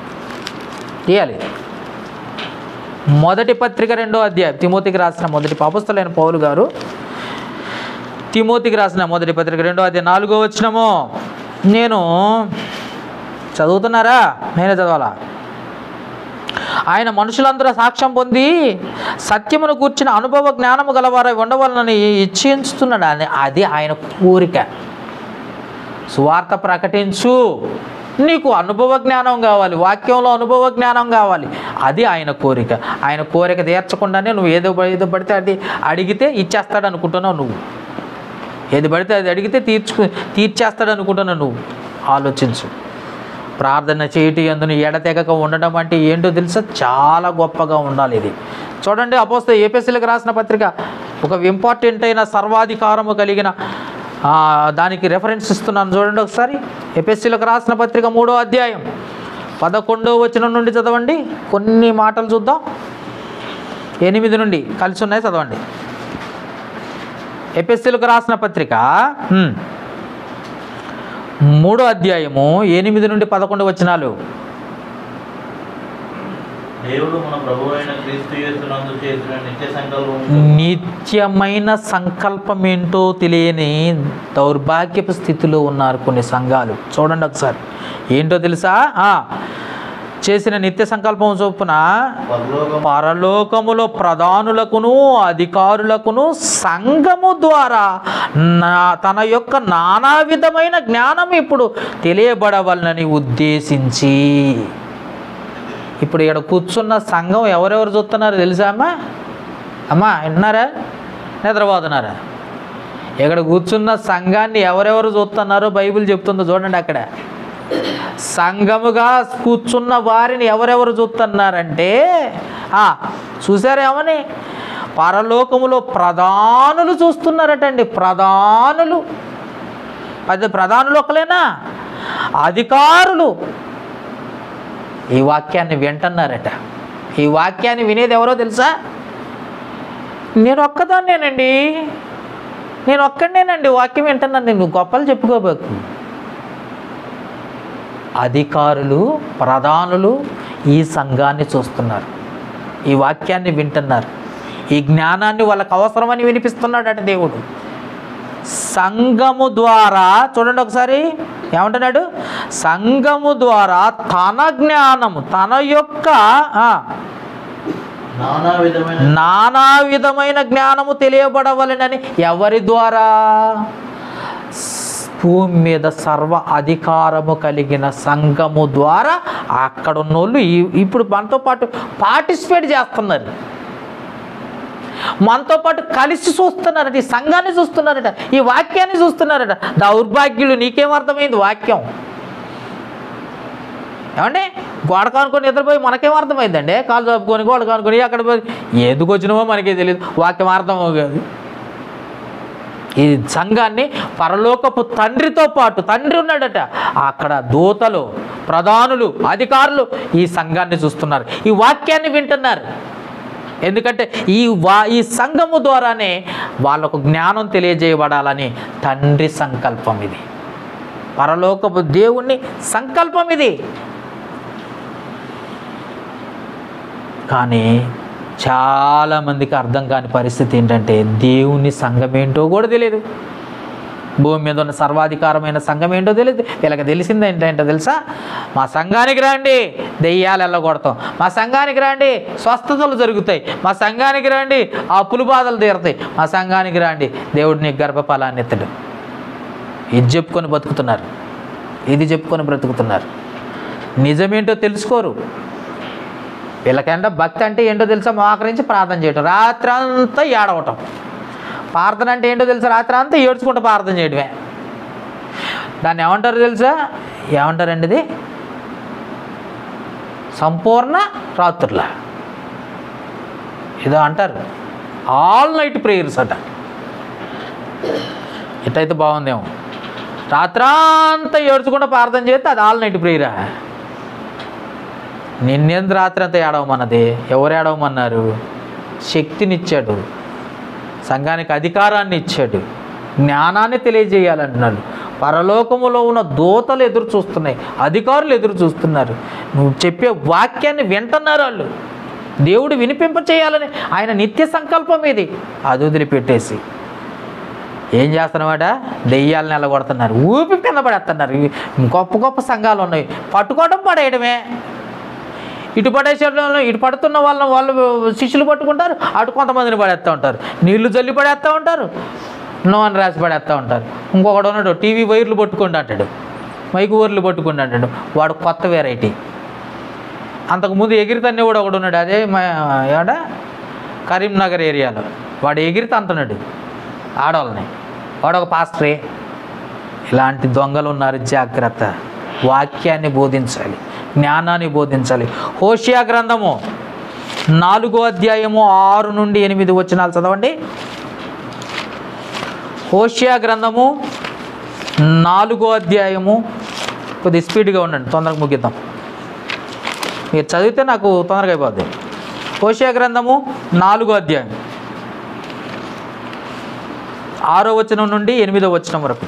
తీయాలి మొదటి పత్రిక రెండో అధ్యాయం తిమోతికి రాసిన మొదటి పాపస్తులైన పౌలు గారు తిమోతికి రాసిన మొదటి పత్రిక రెండో అధ్యాయం నాలుగో వచ్చినము నేను చదువుతున్నారా నేనే చదవాలా ఆయన మనుషులందరూ సాక్ష్యం పొంది సత్యమును కూర్చిన అనుభవ జ్ఞానము గలవారై ఉండవాలని ఇచ్చించుతున్నాడు అని అది ఆయన కోరిక సువార్త ప్రకటించు నీకు అనుభవ జ్ఞానం కావాలి వాక్యంలో అనుభవ జ్ఞానం కావాలి అది ఆయన కోరిక ఆయన కోరిక తీర్చకుండానే నువ్వు ఏదో ఏదో పడితే అది అడిగితే ఇచ్చేస్తాడు అనుకుంటున్నావు నువ్వు ఏది పడితే అది అడిగితే తీర్చుకు తీర్చేస్తాడు అనుకుంటున్నావు నువ్వు ఆలోచించు ప్రార్థన చేయటి అందును ఎడతెగక ఉండడం అంటే ఏంటో తెలుసా చాలా గొప్పగా ఉండాలి ఇది చూడండి అపోస్తే ఏపీఎస్సీలకు రాసిన పత్రిక ఒక ఇంపార్టెంట్ అయిన సర్వాధికారము కలిగిన ఆ, దానికి రెఫరెన్స్ ఇస్తున్నాను చూడండి ఒకసారి ఎపిఎస్సీలకు రాసిన పత్రిక మూడో అధ్యాయం పదకొండో వచనం నుండి చదవండి కొన్ని మాటలు చూద్దాం ఎనిమిది నుండి కలిసి ఉన్నాయి చదవండి ఎపిఎస్సీలకు రాసిన పత్రిక హ్మ్. మూడో అధ్యాయము ఎనిమిది నుండి పదకొండు వచనాలు దేవుడు మన ప్రభు అయిన క్రీస్తు యేసునందు చేసిన నిత్య సంకల్పం నిత్యమైన సంకల్పం ఏంటో తెలియని దౌర్భాగ్యపు స్థితిలో ఉన్నారు కొన్ని సంఘాలు చూడండి ఒకసారి ఏంటో తెలుసా ఆ, చేసిన నిత్య సంకల్పం చొప్పున పరలోకం పరలోకములో ప్రధానులకును అధికారులకును సంఘము ద్వారా నా తన యొక్క నానా విధమైన జ్ఞానం ఇప్పుడు తెలియబడవలనని ఉద్దేశించి ఇప్పుడు ఇక్కడ కూర్చున్న సంఘం ఎవరెవరు చూస్తున్నారు తెలుసా అమ్మా అమ్మా విన్నారా నిద్రపోతున్నారా ఇక్కడ కూర్చున్న సంఘాన్ని ఎవరెవరు చూస్తున్నారో బైబిల్ చెప్తుందో చూడండి అక్కడ సంఘముగా కూర్చున్న వారిని ఎవరెవరు చూస్తున్నారంటే ఆ, చూసారేమని పరలోకములో ప్రధానులు చూస్తున్నారటండి ప్రధానులు అది ప్రధానులు ఒకలేనా అధికారులు ఈ వాక్యాన్ని వింటున్నారట ఈ వాక్యాన్ని వినేది ఎవరో తెలుసా నేను ఒక్కదాన్నేనండి నేను ఒక్కడనేనండి వాక్యం వింటున్నాను నేను గొప్పలు చెప్పుకోబోకు అధికారులు ప్రధానులు ఈ సంఘాన్ని చూస్తున్నారు ఈ వాక్యాన్ని వింటున్నారు ఈ జ్ఞానాన్ని వాళ్ళకి అవసరమని వినిపిస్తున్నాడట దేవుడు సంఘము ద్వారా చూడండి ఒకసారి ఏమంటున్నాడు సంఘము ద్వారా తన జ్ఞానము తన యొక్క ఆ, నానా విధమైన నానా విధమైన జ్ఞానము తెలియబడవలనని ఎవరి ద్వారా స్- భూమి మీద సర్వ అధికారము కలిగిన సంఘము ద్వారా అక్కడ ఉన్నోళ్ళు ఈ- ఇప్పుడు మనతో పాటు పార్టిసిపేట్ చేస్తున్నారు మనతో పాటు కలిసి చూస్తున్నారట ఈ సంఘాన్ని చూస్తున్నారట ఈ వాక్యాన్ని చూస్తున్నారట దౌర్భాగ్యులు నీకేం అర్థమైంది వాక్యం ఏమండి గోడ కానుకొని నిద్రపోయి మనకేం అర్థమైందండి కాలు చాపుకొని గోడ కానుకొని అక్కడ పోయి ఎందుకు వచ్చినామో మనకే తెలియదు వాక్యం అర్థం కాదు ఈ సంఘాన్ని పరలోకపు తండ్రితో పాటు తండ్రి ఉన్నాడట అక్కడ దూతలు ప్రధానులు అధికారులు ఈ సంఘాన్ని చూస్తున్నారు ఈ వాక్యాన్ని వింటున్నారు ఎందుకంటే ఈ వా ఈ సంఘము ద్వారానే వాళ్ళకు జ్ఞానం తెలియజేయబడాలని తండ్రి సంకల్పం ఇది పరలోకపు దేవుణ్ణి సంకల్పం ఇది కానీ చాలామందికి అర్థం కాని పరిస్థితి ఏంటంటే దేవుని సంఘం ఏంటో కూడా తెలియదు భూమి మీద ఉన్న సర్వాధికారమైన సంఘం ఏంటో తెలియదు వీళ్ళకి తెలిసింది ఏంటంటే తెలుసా మా సంఘానికి రండి దెయ్యాలు వెళ్ళగొడతాం మా సంఘానికి రండి స్వస్థతలు జరుగుతాయి మా సంఘానికి రండి అప్పులు బాధలు తీరుతాయి మా సంఘానికి రండి దేవుడు నీకు గర్భఫలాన్ని ఎత్తడు ఇది చెప్పుకొని బతుకుతున్నారు ఇది చెప్పుకొని బ్రతుకుతున్నారు నిజమేంటో తెలుసుకోరు వీళ్ళకంటే భక్తి అంటే ఏంటో తెలుసా మోకరించి ప్రార్థన చేయటం రాత్రి అంతా ఏడవటం ప్రార్థన అంటే ఏంటో తెలుసా రాత్రి అంతా ఏడ్చుకుంటూ ప్రార్థన చేయడమే దాన్ని ఏమంటారు తెలుసా ఏమంటారండి ఇది సంపూర్ణ రాత్రుల ఏదో అంటారు ఆల్ నైట్ ప్రేయర్స్ అట ఇటైతే బాగుందేమో రాత్రంతా ఏడ్చుకుంటూ ప్రార్థన చేస్తే అది ఆల్ నైట్ ప్రేయరా నిన్నెందు రాత్రి అంతా ఏడవమన్నది ఎవరు ఏడవమన్నారు శక్తినిచ్చాడు సంఘానికి అధికారాన్ని ఇచ్చాడు జ్ఞానాన్ని తెలియజేయాలంటున్నాడు పరలోకములో ఉన్న దూతలు ఎదురు చూస్తున్నాయి అధికారులు ఎదురు చూస్తున్నారు నువ్వు చెప్పే వాక్యాన్ని వింటున్నారు వాళ్ళు దేవుడు వినిపింప చేయాలని ఆయన నిత్య సంకల్పం ఇది అది వదిలిపెట్టేసి ఏం చేస్తున్నమాట దెయ్యాలను నిలగొడుతున్నారు ఊపి కింద పడేస్తున్నారు ఇవి గొప్ప గొప్ప సంఘాలు ఉన్నాయి పట్టుకోవడం పడేయడమే ఇటు పడేసేవాళ్ళు ఇటు పడుతున్న వాళ్ళని వాళ్ళు శిష్యులు పట్టుకుంటారు అటు కొంతమందిని పడేస్తూ ఉంటారు నీళ్లు జల్లి పడేస్తూ ఉంటారు నూనె రాసి పడేస్తూ ఉంటారు ఇంకొకడు ఉన్నాడు టీవీ వైర్లు పట్టుకుంటూ అంటాడు మైకు వైర్లు పట్టుకుంటూ అంటాడు వాడు కొత్త వెరైటీ అంతకుముందు ఎగిరితన్నే కూడా ఒకడు ఉన్నాడు అదే మా ఏడ కరీంనగర్ ఏరియాలో వాడు ఎగిరిత అంటున్నాడు ఆడవాళ్ళని వాడు ఒక పాస్టరే ఇలాంటి దొంగలు ఉన్నారు జాగ్రత్త వాక్యాన్ని బోధించాలి జ్ఞానాన్ని బోధించాలి హోషియా గ్రంథము నాలుగో అధ్యాయము ఆరు నుండి ఎనిమిది వచనాలు చదవండి హోషియా గ్రంథము నాలుగో అధ్యాయము కొద్ది స్పీడ్గా ఉండండి తొందరగా ముగిద్దాం మీరు చదివితే నాకు తొందరగా అయిపోద్ది హోషియా గ్రంథము నాలుగో అధ్యాయం ఆరో వచనం నుండి ఎనిమిదో వచనం వరకు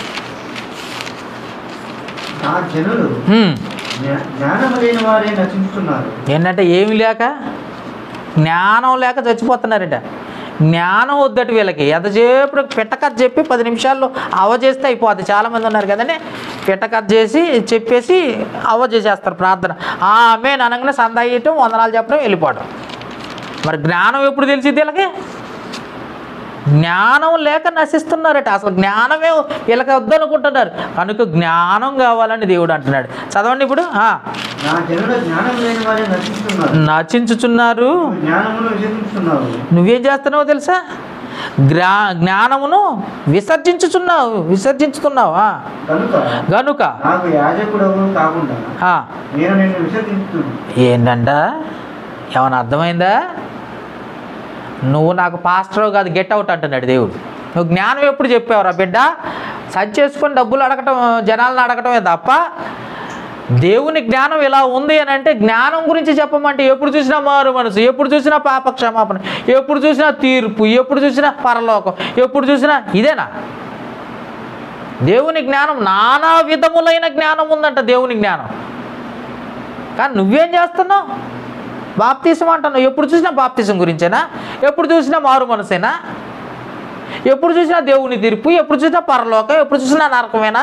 నా జనులు హ్మ్. జ్ఞా- జ్ఞానము లేని వారే నచించుతున్నారు ఏంటంటే ఏమి లేక జ్ఞానం లేక చచ్చిపోతున్నారట జ్ఞానం వద్దట వీళ్ళకి ఎంతసేపు పెట్టకథ చెప్పి పది నిమిషాల్లో అవ చేస్తే అయిపోద్ది చాలామంది ఉన్నారు కదండి పెట్టకథ చేసి చెప్పేసి అవ చేసేస్తారు ప్రార్థన ఆమె అనగానే సందా ఇయటం వందనాలు చెప్పడం వెళ్ళిపోవడం మరి జ్ఞానం ఎప్పుడు తెలిసింది వీళ్ళకి జ్ఞానం లేక నశిస్తున్నారట అసలు జ్ఞానమే వీళ్ళకి వద్దనుకుంటున్నారు కనుక జ్ఞానం కావాలని దేవుడు అంటున్నాడు చదవండి ఇప్పుడు ఆ. నా జనులు జ్ఞానం లేని వారే నచించుతున్నారు నచించుచున్నారు జ్ఞానమును విసర్జిస్తున్నారు నువ్వేం చేస్తున్నావో తెలుసా గ్రా జ్ఞానమును విసర్జించుచున్నావు విసర్జించుతున్నావా కనుక గనుక నాకు యాజకుడు కాకుండా ఆ, నేను నిన్ను విసర్జిస్తున్నాను ఏంటంట ఏమైనా అర్థమైందా నువ్వు నాకు పాస్టర్ కాదు గెట్ అవుట్ అంటున్నాడు దేవుడు నువ్వు జ్ఞానం ఎప్పుడు చెప్పావురా బిడ్డ సరి చేసుకొని డబ్బులు అడగటం జనాలను అడగటమే తప్ప దేవుని జ్ఞానం ఇలా ఉంది అని అంటే జ్ఞానం గురించి చెప్పమంటే ఎప్పుడు చూసినా మారు మనసు ఎప్పుడు చూసినా పాప క్షమాపణ ఎప్పుడు చూసినా తీర్పు ఎప్పుడు చూసినా పరలోకం ఎప్పుడు చూసినా ఇదేనా దేవుని జ్ఞానం నానా విధములైన జ్ఞానం ఉందంట దేవుని జ్ఞానం కానీ నువ్వేం చేస్తున్నావు బాప్తీసం అంటున్నావు ఎప్పుడు చూసినా బాప్తీసం గురించేనా ఎప్పుడు చూసినా మారు మనసేనా ఎప్పుడు చూసినా దేవుని తీర్పు ఎప్పుడు చూసినా పరలోకం ఎప్పుడు చూసినా నరకమేనా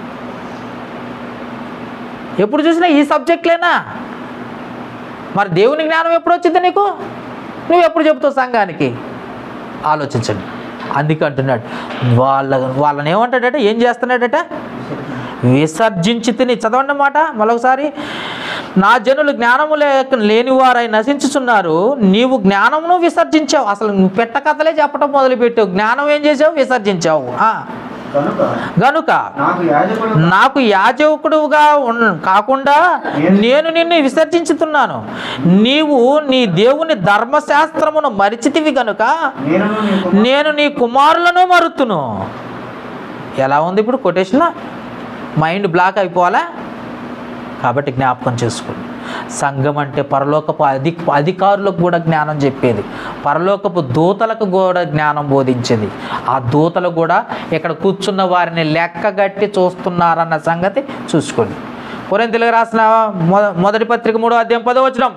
ఎప్పుడు చూసినా ఈ సబ్జెక్ట్లేనా మరి దేవుని జ్ఞానం ఎప్పుడు వచ్చింది నీకు నువ్వు ఎప్పుడు చెబుతావు సంఘానికి ఆలోచించండి అందుకే అంటున్నాడు వాళ్ళ వాళ్ళని ఏమంటాడట ఏం చేస్తున్నాడట విసర్జించి తిని చదవండి మాట మరొకసారి నా జనులు జ్ఞానము లేక లేనివారై నశించుచున్నారు నీవు జ్ఞానమును విసర్జించావు అసలు నువ్వు పెట్ట కథలే చెప్పడం మొదలుపెట్టావు జ్ఞానం ఏం చేసావు విసర్జించావు ఆ. కనుక గనుక నాకు యాజకుడు నాకు యాజకుడుగా ఉన్ కాకుండా నేను నిన్ను విసర్జించుతున్నాను నీవు నీ దేవుని ధర్మశాస్త్రమును మరిచితివి గనుక నేను నీ కుమారుని నేను నీ కుమారులను మరుతును ఎలా ఉంది ఇప్పుడు కొటేషన్ మైండ్ బ్లాక్ అయిపోవాలా కాబట్టి జ్ఞాపకం చేసుకోండి సంఘం అంటే పరలోకపు అధి అధికారులకు కూడా జ్ఞానం చెప్పేది పరలోకపు దూతలకు కూడా జ్ఞానం బోధించేది ఆ దూతలు కూడా ఇక్కడ కూర్చున్న వారిని లెక్కగట్టి చూస్తున్నారన్న సంగతి చూసుకోండి కొరింతలకు రాసిన మొ మొదటి పత్రిక మూడో అధ్యాయం పదో వచనం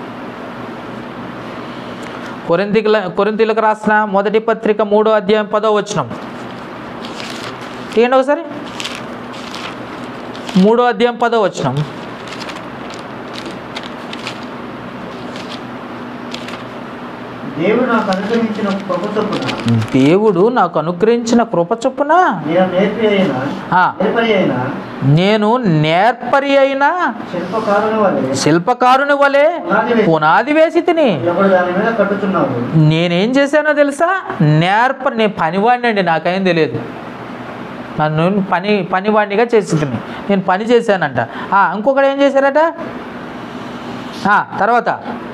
కొరింతికి కొరింతీలకు రాసిన మొదటి పత్రిక మూడో అధ్యాయం పదో వచనం తీయండి ఒకసారి మూడో అధ్యాయం పదో వచనం దేవుడు నాకు అనుగ్రహించిన కృప చొప్పున దేవుడు నాకు అనుగ్రహించిన కృప చొప్పున నేను నేర్పి అయిన ఆ, నేర్పరి అయిన నేను నేర్పరి అయిన శిల్పకారుని వలె శిల్పకారుని వలె పునాది వేసి తిని ఎవడు దాని మీద కట్టుచున్నావు నేనేం చేశానో తెలుసా నేర్ప నేను పనివాడినండి నాకేం తెలియదు నన్ను పని పనివాడినిగా చేసి తిని నేను పని చేశానంట ఆ, ఇంకొకడు ఏం చేశారట ఆ, తర్వాత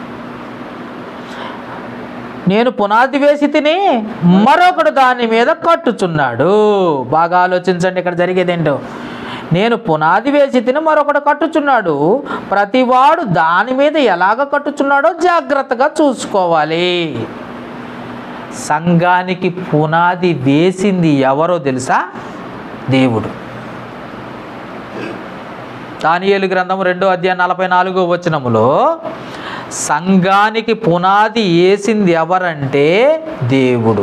నేను పునాది వేసి తిని మరొకడు దాని మీద కట్టుచున్నాడు బాగా ఆలోచించండి ఇక్కడ జరిగేదేంటో నేను పునాది వేసి తిని మరొకడు కట్టుచున్నాడు ప్రతివాడు దాని మీద ఎలాగ కట్టుచున్నాడో జాగ్రత్తగా చూసుకోవాలి సంఘానికి పునాది వేసింది ఎవరో తెలుసా దేవుడు దానియేలు గ్రంథం రెండో అధ్యాయం నలభై నాలుగో వచనములో సంఘానికి పునాది వేసింది ఎవరంటే దేవుడు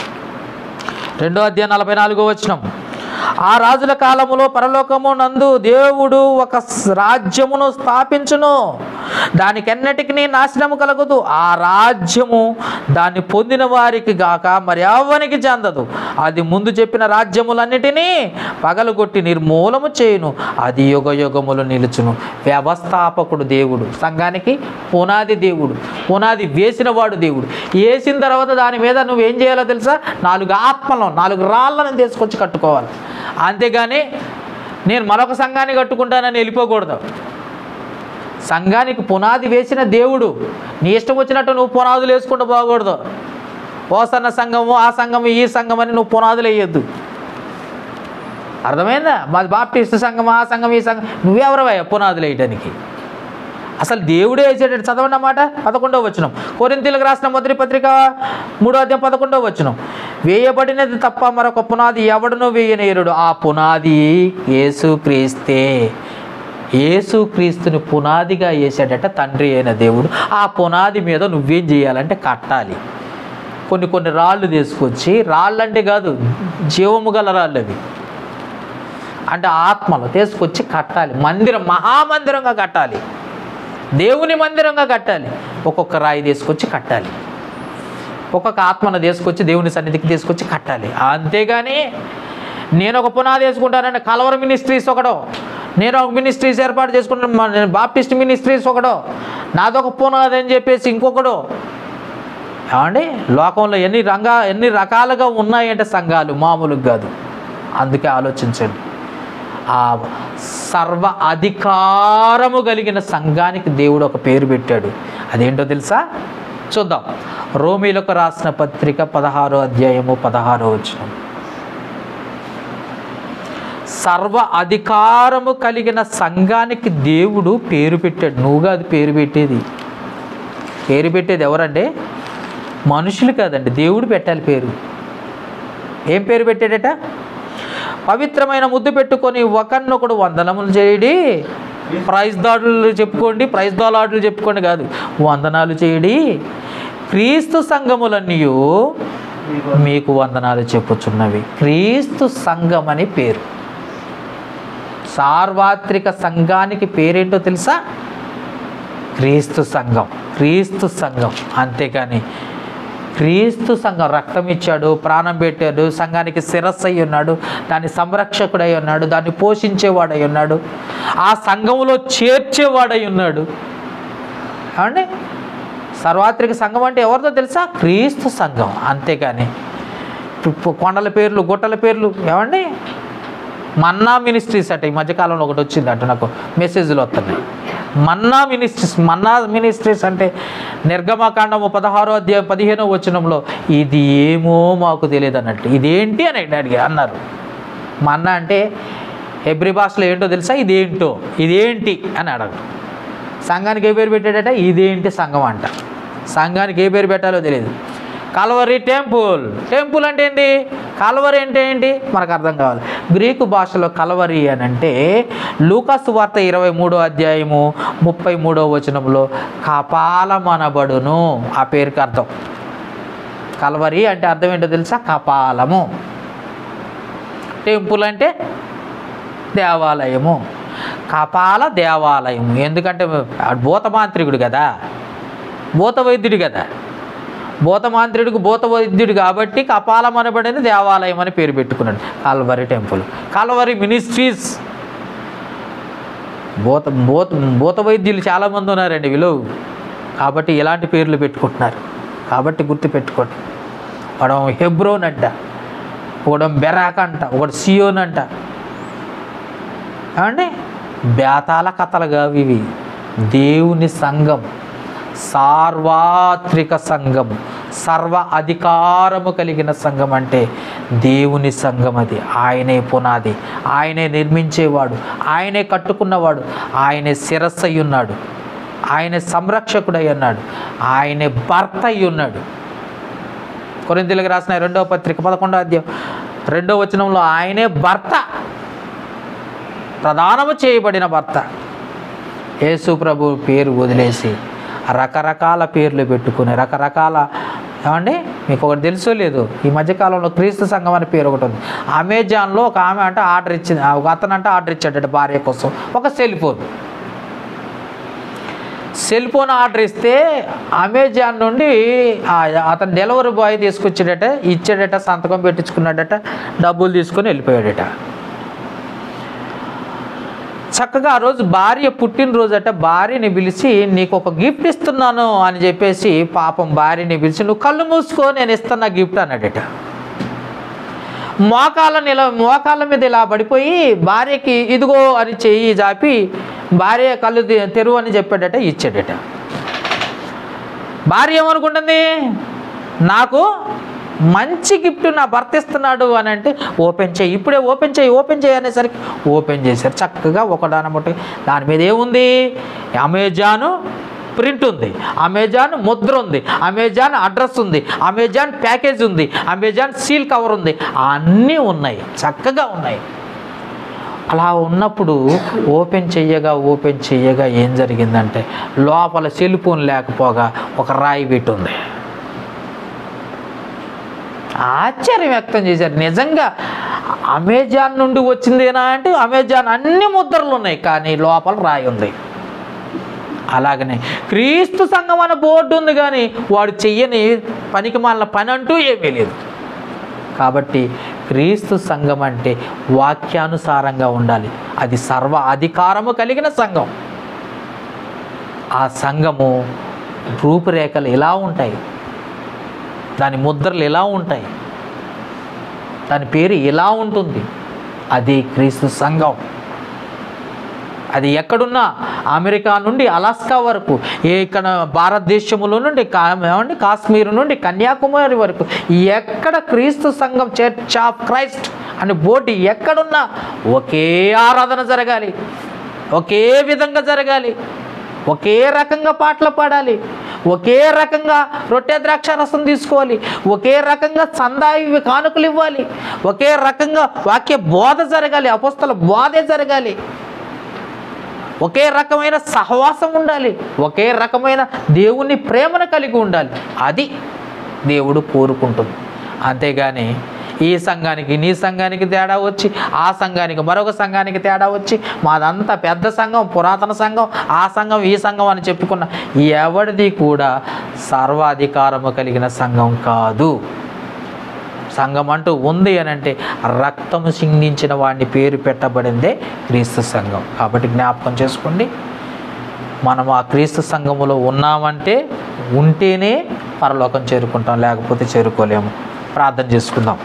రెండో అధ్యాయం నలభై నాలుగో వచనం ఆ రాజుల కాలములో పరలోకము నందు దేవుడు ఒక స్- రాజ్యమును స్థాపించును దానికెన్నటికి నాశనము కలగదు ఆ రాజ్యము దాన్ని పొందిన వారికి గాక మరి ఎవరికి చెందదు అది ముందు చెప్పిన రాజ్యములన్నిటినీ పగలగొట్టి నిర్మూలము చేయును అది యుగ యుగములు నిలుచును వ్యవస్థాపకుడు దేవుడు సంఘానికి పునాది దేవుడు పునాది వేసిన వాడు దేవుడు వేసిన తర్వాత దాని మీద నువ్వేం చేయాలో తెలుసా నాలుగు ఆత్మలను నాలుగు రాళ్ళను తీసుకొచ్చి కట్టుకోవాలి అంతేగాని నేను మరొక సంఘాన్ని కట్టుకుంటానని వెళ్ళిపోకూడదు సంఘానికి పునాది వేసిన దేవుడు నీ ఇష్టం వచ్చినట్టు నువ్వు పునాదులు వేసుకుంటూ పోకూడదు ఓసన్న సంఘము ఆ సంఘము ఈ సంఘం అని నువ్వు పునాదులు వేయొద్దు అర్థమైందా మాది బాప్టిస్ట్ సంఘం ఆ సంఘం ఈ సంఘం నువ్వెవరవయ్యా పునాదులు వేయడానికి అసలు దేవుడే వేసేటట్టు చదవండి అన్నమాట పదకొండవ వచనం కొరింతీలకు రాసిన మొదటి పత్రిక మూడో అధ్యాయం పదకొండవ వచనం వేయబడినది తప్ప మరొక పునాది ఎవడునూ వేయనేరుడు ఆ పునాది యేసు క్రీస్తే యేసు క్రీస్తుని పునాదిగా వేసాడట తండ్రి అయిన దేవుడు ఆ పునాది మీద నువ్వేం చేయాలంటే కట్టాలి కొన్ని కొన్ని రాళ్ళు తీసుకొచ్చి రాళ్ళు అంటే కాదు జీవము గల రాళ్ళు అవి అంటే ఆత్మలు తీసుకొచ్చి కట్టాలి మందిరం మహామందిరంగా కట్టాలి దేవుని మందిరంగా కట్టాలి ఒక్కొక్క రాయి తీసుకొచ్చి కట్టాలి ఒక్కొక్క ఆత్మను తీసుకొచ్చి దేవుని సన్నిధికి తీసుకొచ్చి కట్టాలి అంతేగాని నేను ఒక పునాది వేసుకుంటానంటే కలవర మినిస్ట్రీస్ ఒకడో నేను ఒక మినిస్ట్రీస్ ఏర్పాటు చేసుకుంటాను మ- నేను బాప్టిస్ట్ మినిస్ట్రీస్ ఒకడో నాదొక పునాది అని చెప్పేసి ఇంకొకడు ఏమండి లోకంలో ఎన్ని రంగా ఎన్ని రకాలుగా ఉన్నాయంటే సంఘాలు మామూలుగా కాదు అందుకే ఆలోచించండి ఆ సర్వ అధికారము కలిగిన సంఘానికి దేవుడు ఒక పేరు పెట్టాడు అదేంటో తెలుసా చూద్దాం రోమిలకు రాసిన పత్రిక పదహారో అధ్యాయము పదహారో వచనం సర్వ అధికారము కలిగిన సంఘానికి దేవుడు పేరు పెట్టాడు నువ్వుగా అది పేరు పెట్టేది పేరు పెట్టేది ఎవరంటే మనుషులు కాదండి దేవుడు పెట్టాలి పేరు ఏం పేరు పెట్టాడట పవిత్రమైన ముద్దు పెట్టుకొని ఒకరినొకడు వందనములు చేయడి ప్రైజ్ దాడులు చెప్పుకోండి ప్రైజ్ దాలాడులు చెప్పుకోండి కాదు వందనాలు చేయడి క్రీస్తు సంఘములన్నీయు మీకు మీకు వందనాలు చెప్పుచున్నవి క్రీస్తు సంఘం అని పేరు సార్వత్రిక సంఘానికి పేరేంటో తెలుసా క్రీస్తు సంఘం క్రీస్తు సంఘం అంతేకాని క్రీస్తు సంఘం రక్తం ఇచ్చాడు ప్రాణం పెట్టాడు సంఘానికి శిరస్సు అయి ఉన్నాడు దాని సంరక్షకుడై ఉన్నాడు దాన్ని పోషించేవాడై ఉన్నాడు ఆ సంఘంలో చేర్చేవాడై ఉన్నాడు ఏమండి సర్వాత్రిక సంఘం అంటే ఎవరితో తెలుసా క్రీస్తు సంఘం అంతేగాని పు- పు- కొండల పేర్లు గుట్టల పేర్లు ఏమండి మన్నా మినిస్ట్రీస్ అట ఈ మధ్యకాలంలో ఒకటి వచ్చింది అట నాకు మెసేజ్లు వస్తున్నాయి మన్నా మినిస్ట్రీస్ మన్నా మినిస్ట్రీస్ అంటే నిర్గమకాండము పదహారో అధ్యాయం పదిహేనో వచనంలో ఇది ఏమో మాకు తెలియదు అన్నట్టు ఇదేంటి అని అడిగా అన్నారు మన్నా అంటే ఎబ్రి భాషలో ఏంటో తెలుసా ఇదేంటో ఇదేంటి అని అడగడు సంఘానికి ఏ పేరు పెట్టాడట ఇదేంటి సంఘం అంట సంఘానికి ఏ పేరు పెట్టాలో తెలియదు కలవరి టెంపుల్ టెంపుల్ అంటే ఏంటి కలవరి అంటే ఏంటి మనకు అర్థం కావాలి గ్రీకు భాషలో కలవరి అని అంటే లూకాసు వార్త ఇరవై మూడో అధ్యాయము ముప్పై మూడో వచనంలో కపాలమనబడును ఆ పేరుకి అర్థం కలవరి అంటే అర్థం ఏంటో తెలుసా కపాలము టెంపుల్ అంటే దేవాలయము కపాల దేవాలయము ఎందుకంటే ఆడు భూతమాంత్రికుడు కదా భూత వైద్యుడు కదా భూతమాంత్రికుడికి భూత వైద్యుడు కాబట్టి కపాలం అనబడిన దేవాలయం అని పేరు పెట్టుకున్నాడు కల్వరి టెంపుల్ కల్వరి మినిస్ట్రీస్ భూత భూత భూత వైద్యులు చాలామంది ఉన్నారండి విలువ కాబట్టి ఇలాంటి పేర్లు పెట్టుకుంటున్నారు కాబట్టి గుర్తు పెట్టుకోండి ఒకడం హెబ్రోన్ అంట ఒకడం బెరాక్ అంట ఒకటి సియోన్ అంట ఏమండి బేతాల కథలుగా ఇవి దేవుని సంఘం సార్వత్రిక సంఘం సర్వ అధికారము కలిగిన సంఘం అంటే దేవుని సంఘం అది ఆయనే పునాది ఆయనే నిర్మించేవాడు ఆయనే కట్టుకున్నవాడు ఆయనే శిరస్సు అయి ఉన్నాడు ఆయనే సంరక్షకుడై ఉన్నాడు ఆయనే భర్త అయి ఉన్నాడు కొరింతలకు రాసిన రెండవ పత్రిక పదకొండో అధ్యాయం రెండవ వచనంలో ఆయనే భర్త ప్రధానము చేయబడిన భర్త యేసు ప్రభు పేరు వదిలేసి రకరకాల పేర్లు పెట్టుకుని రకరకాల ఏమండి మీకు ఒకటి తెలుసో లేదు ఈ మధ్యకాలంలో క్రీస్తు సంఘం అనే పేరు ఒకటి ఉంది అమెజాన్లో ఒక ఆమె అంటే ఆర్డర్ ఇచ్చింది ఒక అతను అంటే ఆర్డర్ ఇచ్చాడట భార్య కోసం ఒక cell phone cell phone order ఇస్తే అమెజాన్ నుండి ఆ అతను డెలివరీ బాయ్ తీసుకొచ్చాడట ఇచ్చాడట సంతకం పెట్టించుకున్నాడట డబ్బులు తీసుకొని వెళ్ళిపోయాడట చక్కగా ఆ రోజు భార్య పుట్టినరోజు అట భార్యని పిలిచి నీకు ఒక గిఫ్ట్ ఇస్తున్నాను అని చెప్పేసి పాపం భార్యని పిలిచి నువ్వు కళ్ళు మూసుకో నేను ఇస్తున్నా గిఫ్ట్ అన్నాడట మోకాళ్ళని ఇలా మోకాళ్ళ మీద ఇలా పడిపోయి భార్యకి ఇదిగో అని చెయ్యి జాపి భార్య కళ్ళు తె- తెరువు అని చెప్పాడట ఇచ్చాడట భార్య ఏమనుకుంటుంది నాకు మంచి గిఫ్ట్ నా భర్త ఇస్తున్నాడు అని అంటే ఓపెన్ చేయి ఇప్పుడే ఓపెన్ చేయి ఓపెన్ చేయి అనేసరికి ఓపెన్ చేశారు చక్కగా ఒక దాని ముట్ట దాని మీద ఏముంది అమెజాను ప్రింట్ ఉంది అమెజాన్ ముద్ర ఉంది అమెజాన్ అడ్రస్ ఉంది అమెజాన్ ప్యాకేజ్ ఉంది అమెజాన్ సీల్ కవర్ ఉంది అన్నీ ఉన్నాయి చక్కగా ఉన్నాయి అలా ఉన్నప్పుడు ఓపెన్ చెయ్యగా ఓపెన్ చెయ్యగా ఏం జరిగిందంటే లోపల సెల్ ఫోన్ లేకపోగా ఒక రాయి పెట్టి ఉంది ఆశ్చర్యం వ్యక్తం చేశారు నిజంగా అమెజాన్ నుండి వచ్చిందేనా అంటే అమెజాన్ అన్ని ముద్రలు ఉన్నాయి కానీ లోపల రాయి ఉంది అలాగనే క్రీస్తు సంఘం అనే బోర్డు ఉంది కానీ వాడు చెయ్యని పనికి మాలిన పని అంటూ ఏమీ లేదు కాబట్టి క్రీస్తు సంఘం అంటే వాక్యానుసారంగా ఉండాలి అది సర్వ అధికారము కలిగిన సంఘం ఆ సంఘము రూపురేఖలు ఎలా ఉంటాయి దాని ముద్రలు ఎలా ఉంటాయి దాని పేరు ఎలా ఉంటుంది అది క్రీస్తు సంఘం అది ఎక్కడున్నా అమెరికా నుండి అలాస్కా వరకు ఏ ఇక్కడ భారతదేశంలో నుండి కా ఏమండి కాశ్మీర్ నుండి కన్యాకుమారి వరకు ఎక్కడ క్రీస్తు సంఘం చర్చ్ ఆఫ్ క్రైస్ట్ అనే బోర్డు ఎక్కడున్నా ఒకే ఆరాధన జరగాలి ఒకే విధంగా జరగాలి ఒకే రకంగా పాటలు పాడాలి ఒకే రకంగా రొట్టె ద్రాక్ష రసం తీసుకోవాలి ఒకే రకంగా చందా ఇవి కానుకలు ఇవ్వాలి ఒకే రకంగా వాక్య బోధ జరగాలి అపోస్తల బోధే జరగాలి ఒకే రకమైన సహవాసం ఉండాలి ఒకే రకమైన దేవుని ప్రేమను కలిగి ఉండాలి అది దేవుడు కోరుకుంటుంది అంతేగాని ఈ సంఘానికి నీ సంఘానికి తేడా వచ్చి ఆ సంఘానికి మరొక సంఘానికి తేడా వచ్చి మాదంతా పెద్ద సంఘం పురాతన సంఘం ఆ సంఘం ఈ సంఘం అని చెప్పుకున్న ఎవరిది కూడా సర్వాధికారము కలిగిన సంఘం కాదు సంఘం అంటూ ఉంది అని అంటే రక్తము సింగించిన వాడిని పేరు పెట్టబడిందే క్రీస్తు సంఘం కాబట్టి జ్ఞాపకం చేసుకోండి మనం ఆ క్రీస్తు సంఘములో ఉన్నామంటే ఉంటేనే పరలోకం చేరుకుంటాం లేకపోతే చేరుకోలేము ప్రార్థన చేసుకుందాం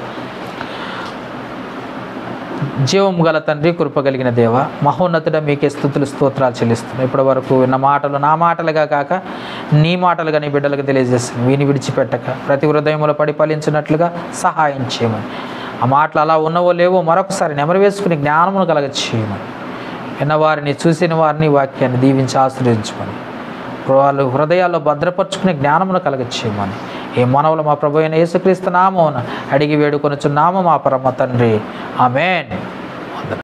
జీవం గల తండ్రి కృప కలిగిన దేవ మహోన్నతుడ మీకే స్థుతులు స్తోత్రాలు చెల్లిస్తున్నాం ఇప్పటి వరకు విన్న మాటలు నా మాటలుగా కాక నీ మాటలుగా నీ బిడ్డలకు తెలియజేస్తున్నాను వీని విడిచిపెట్టక ప్రతి హృదయములో పడి ఫలించినట్లుగా సహాయం చేయమని ఆ మాటలు అలా ఉన్నవో లేవో మరొకసారి నెమరు వేసుకుని జ్ఞానమును కలగ చేయమని విన్నవారిని చూసిన వారిని వాక్యాన్ని దీవించి ఆశ్రయించమని వాళ్ళు హృదయాల్లో భద్రపరుచుకునే జ్ఞానమును కలగ చేయమని ఈ మనవులు మా ప్రభు అయిన యేసుక్రీస్తు నామమున అడిగి వేడుకొనుచున్నాము మా పరమ తండ్రి ఆమెన్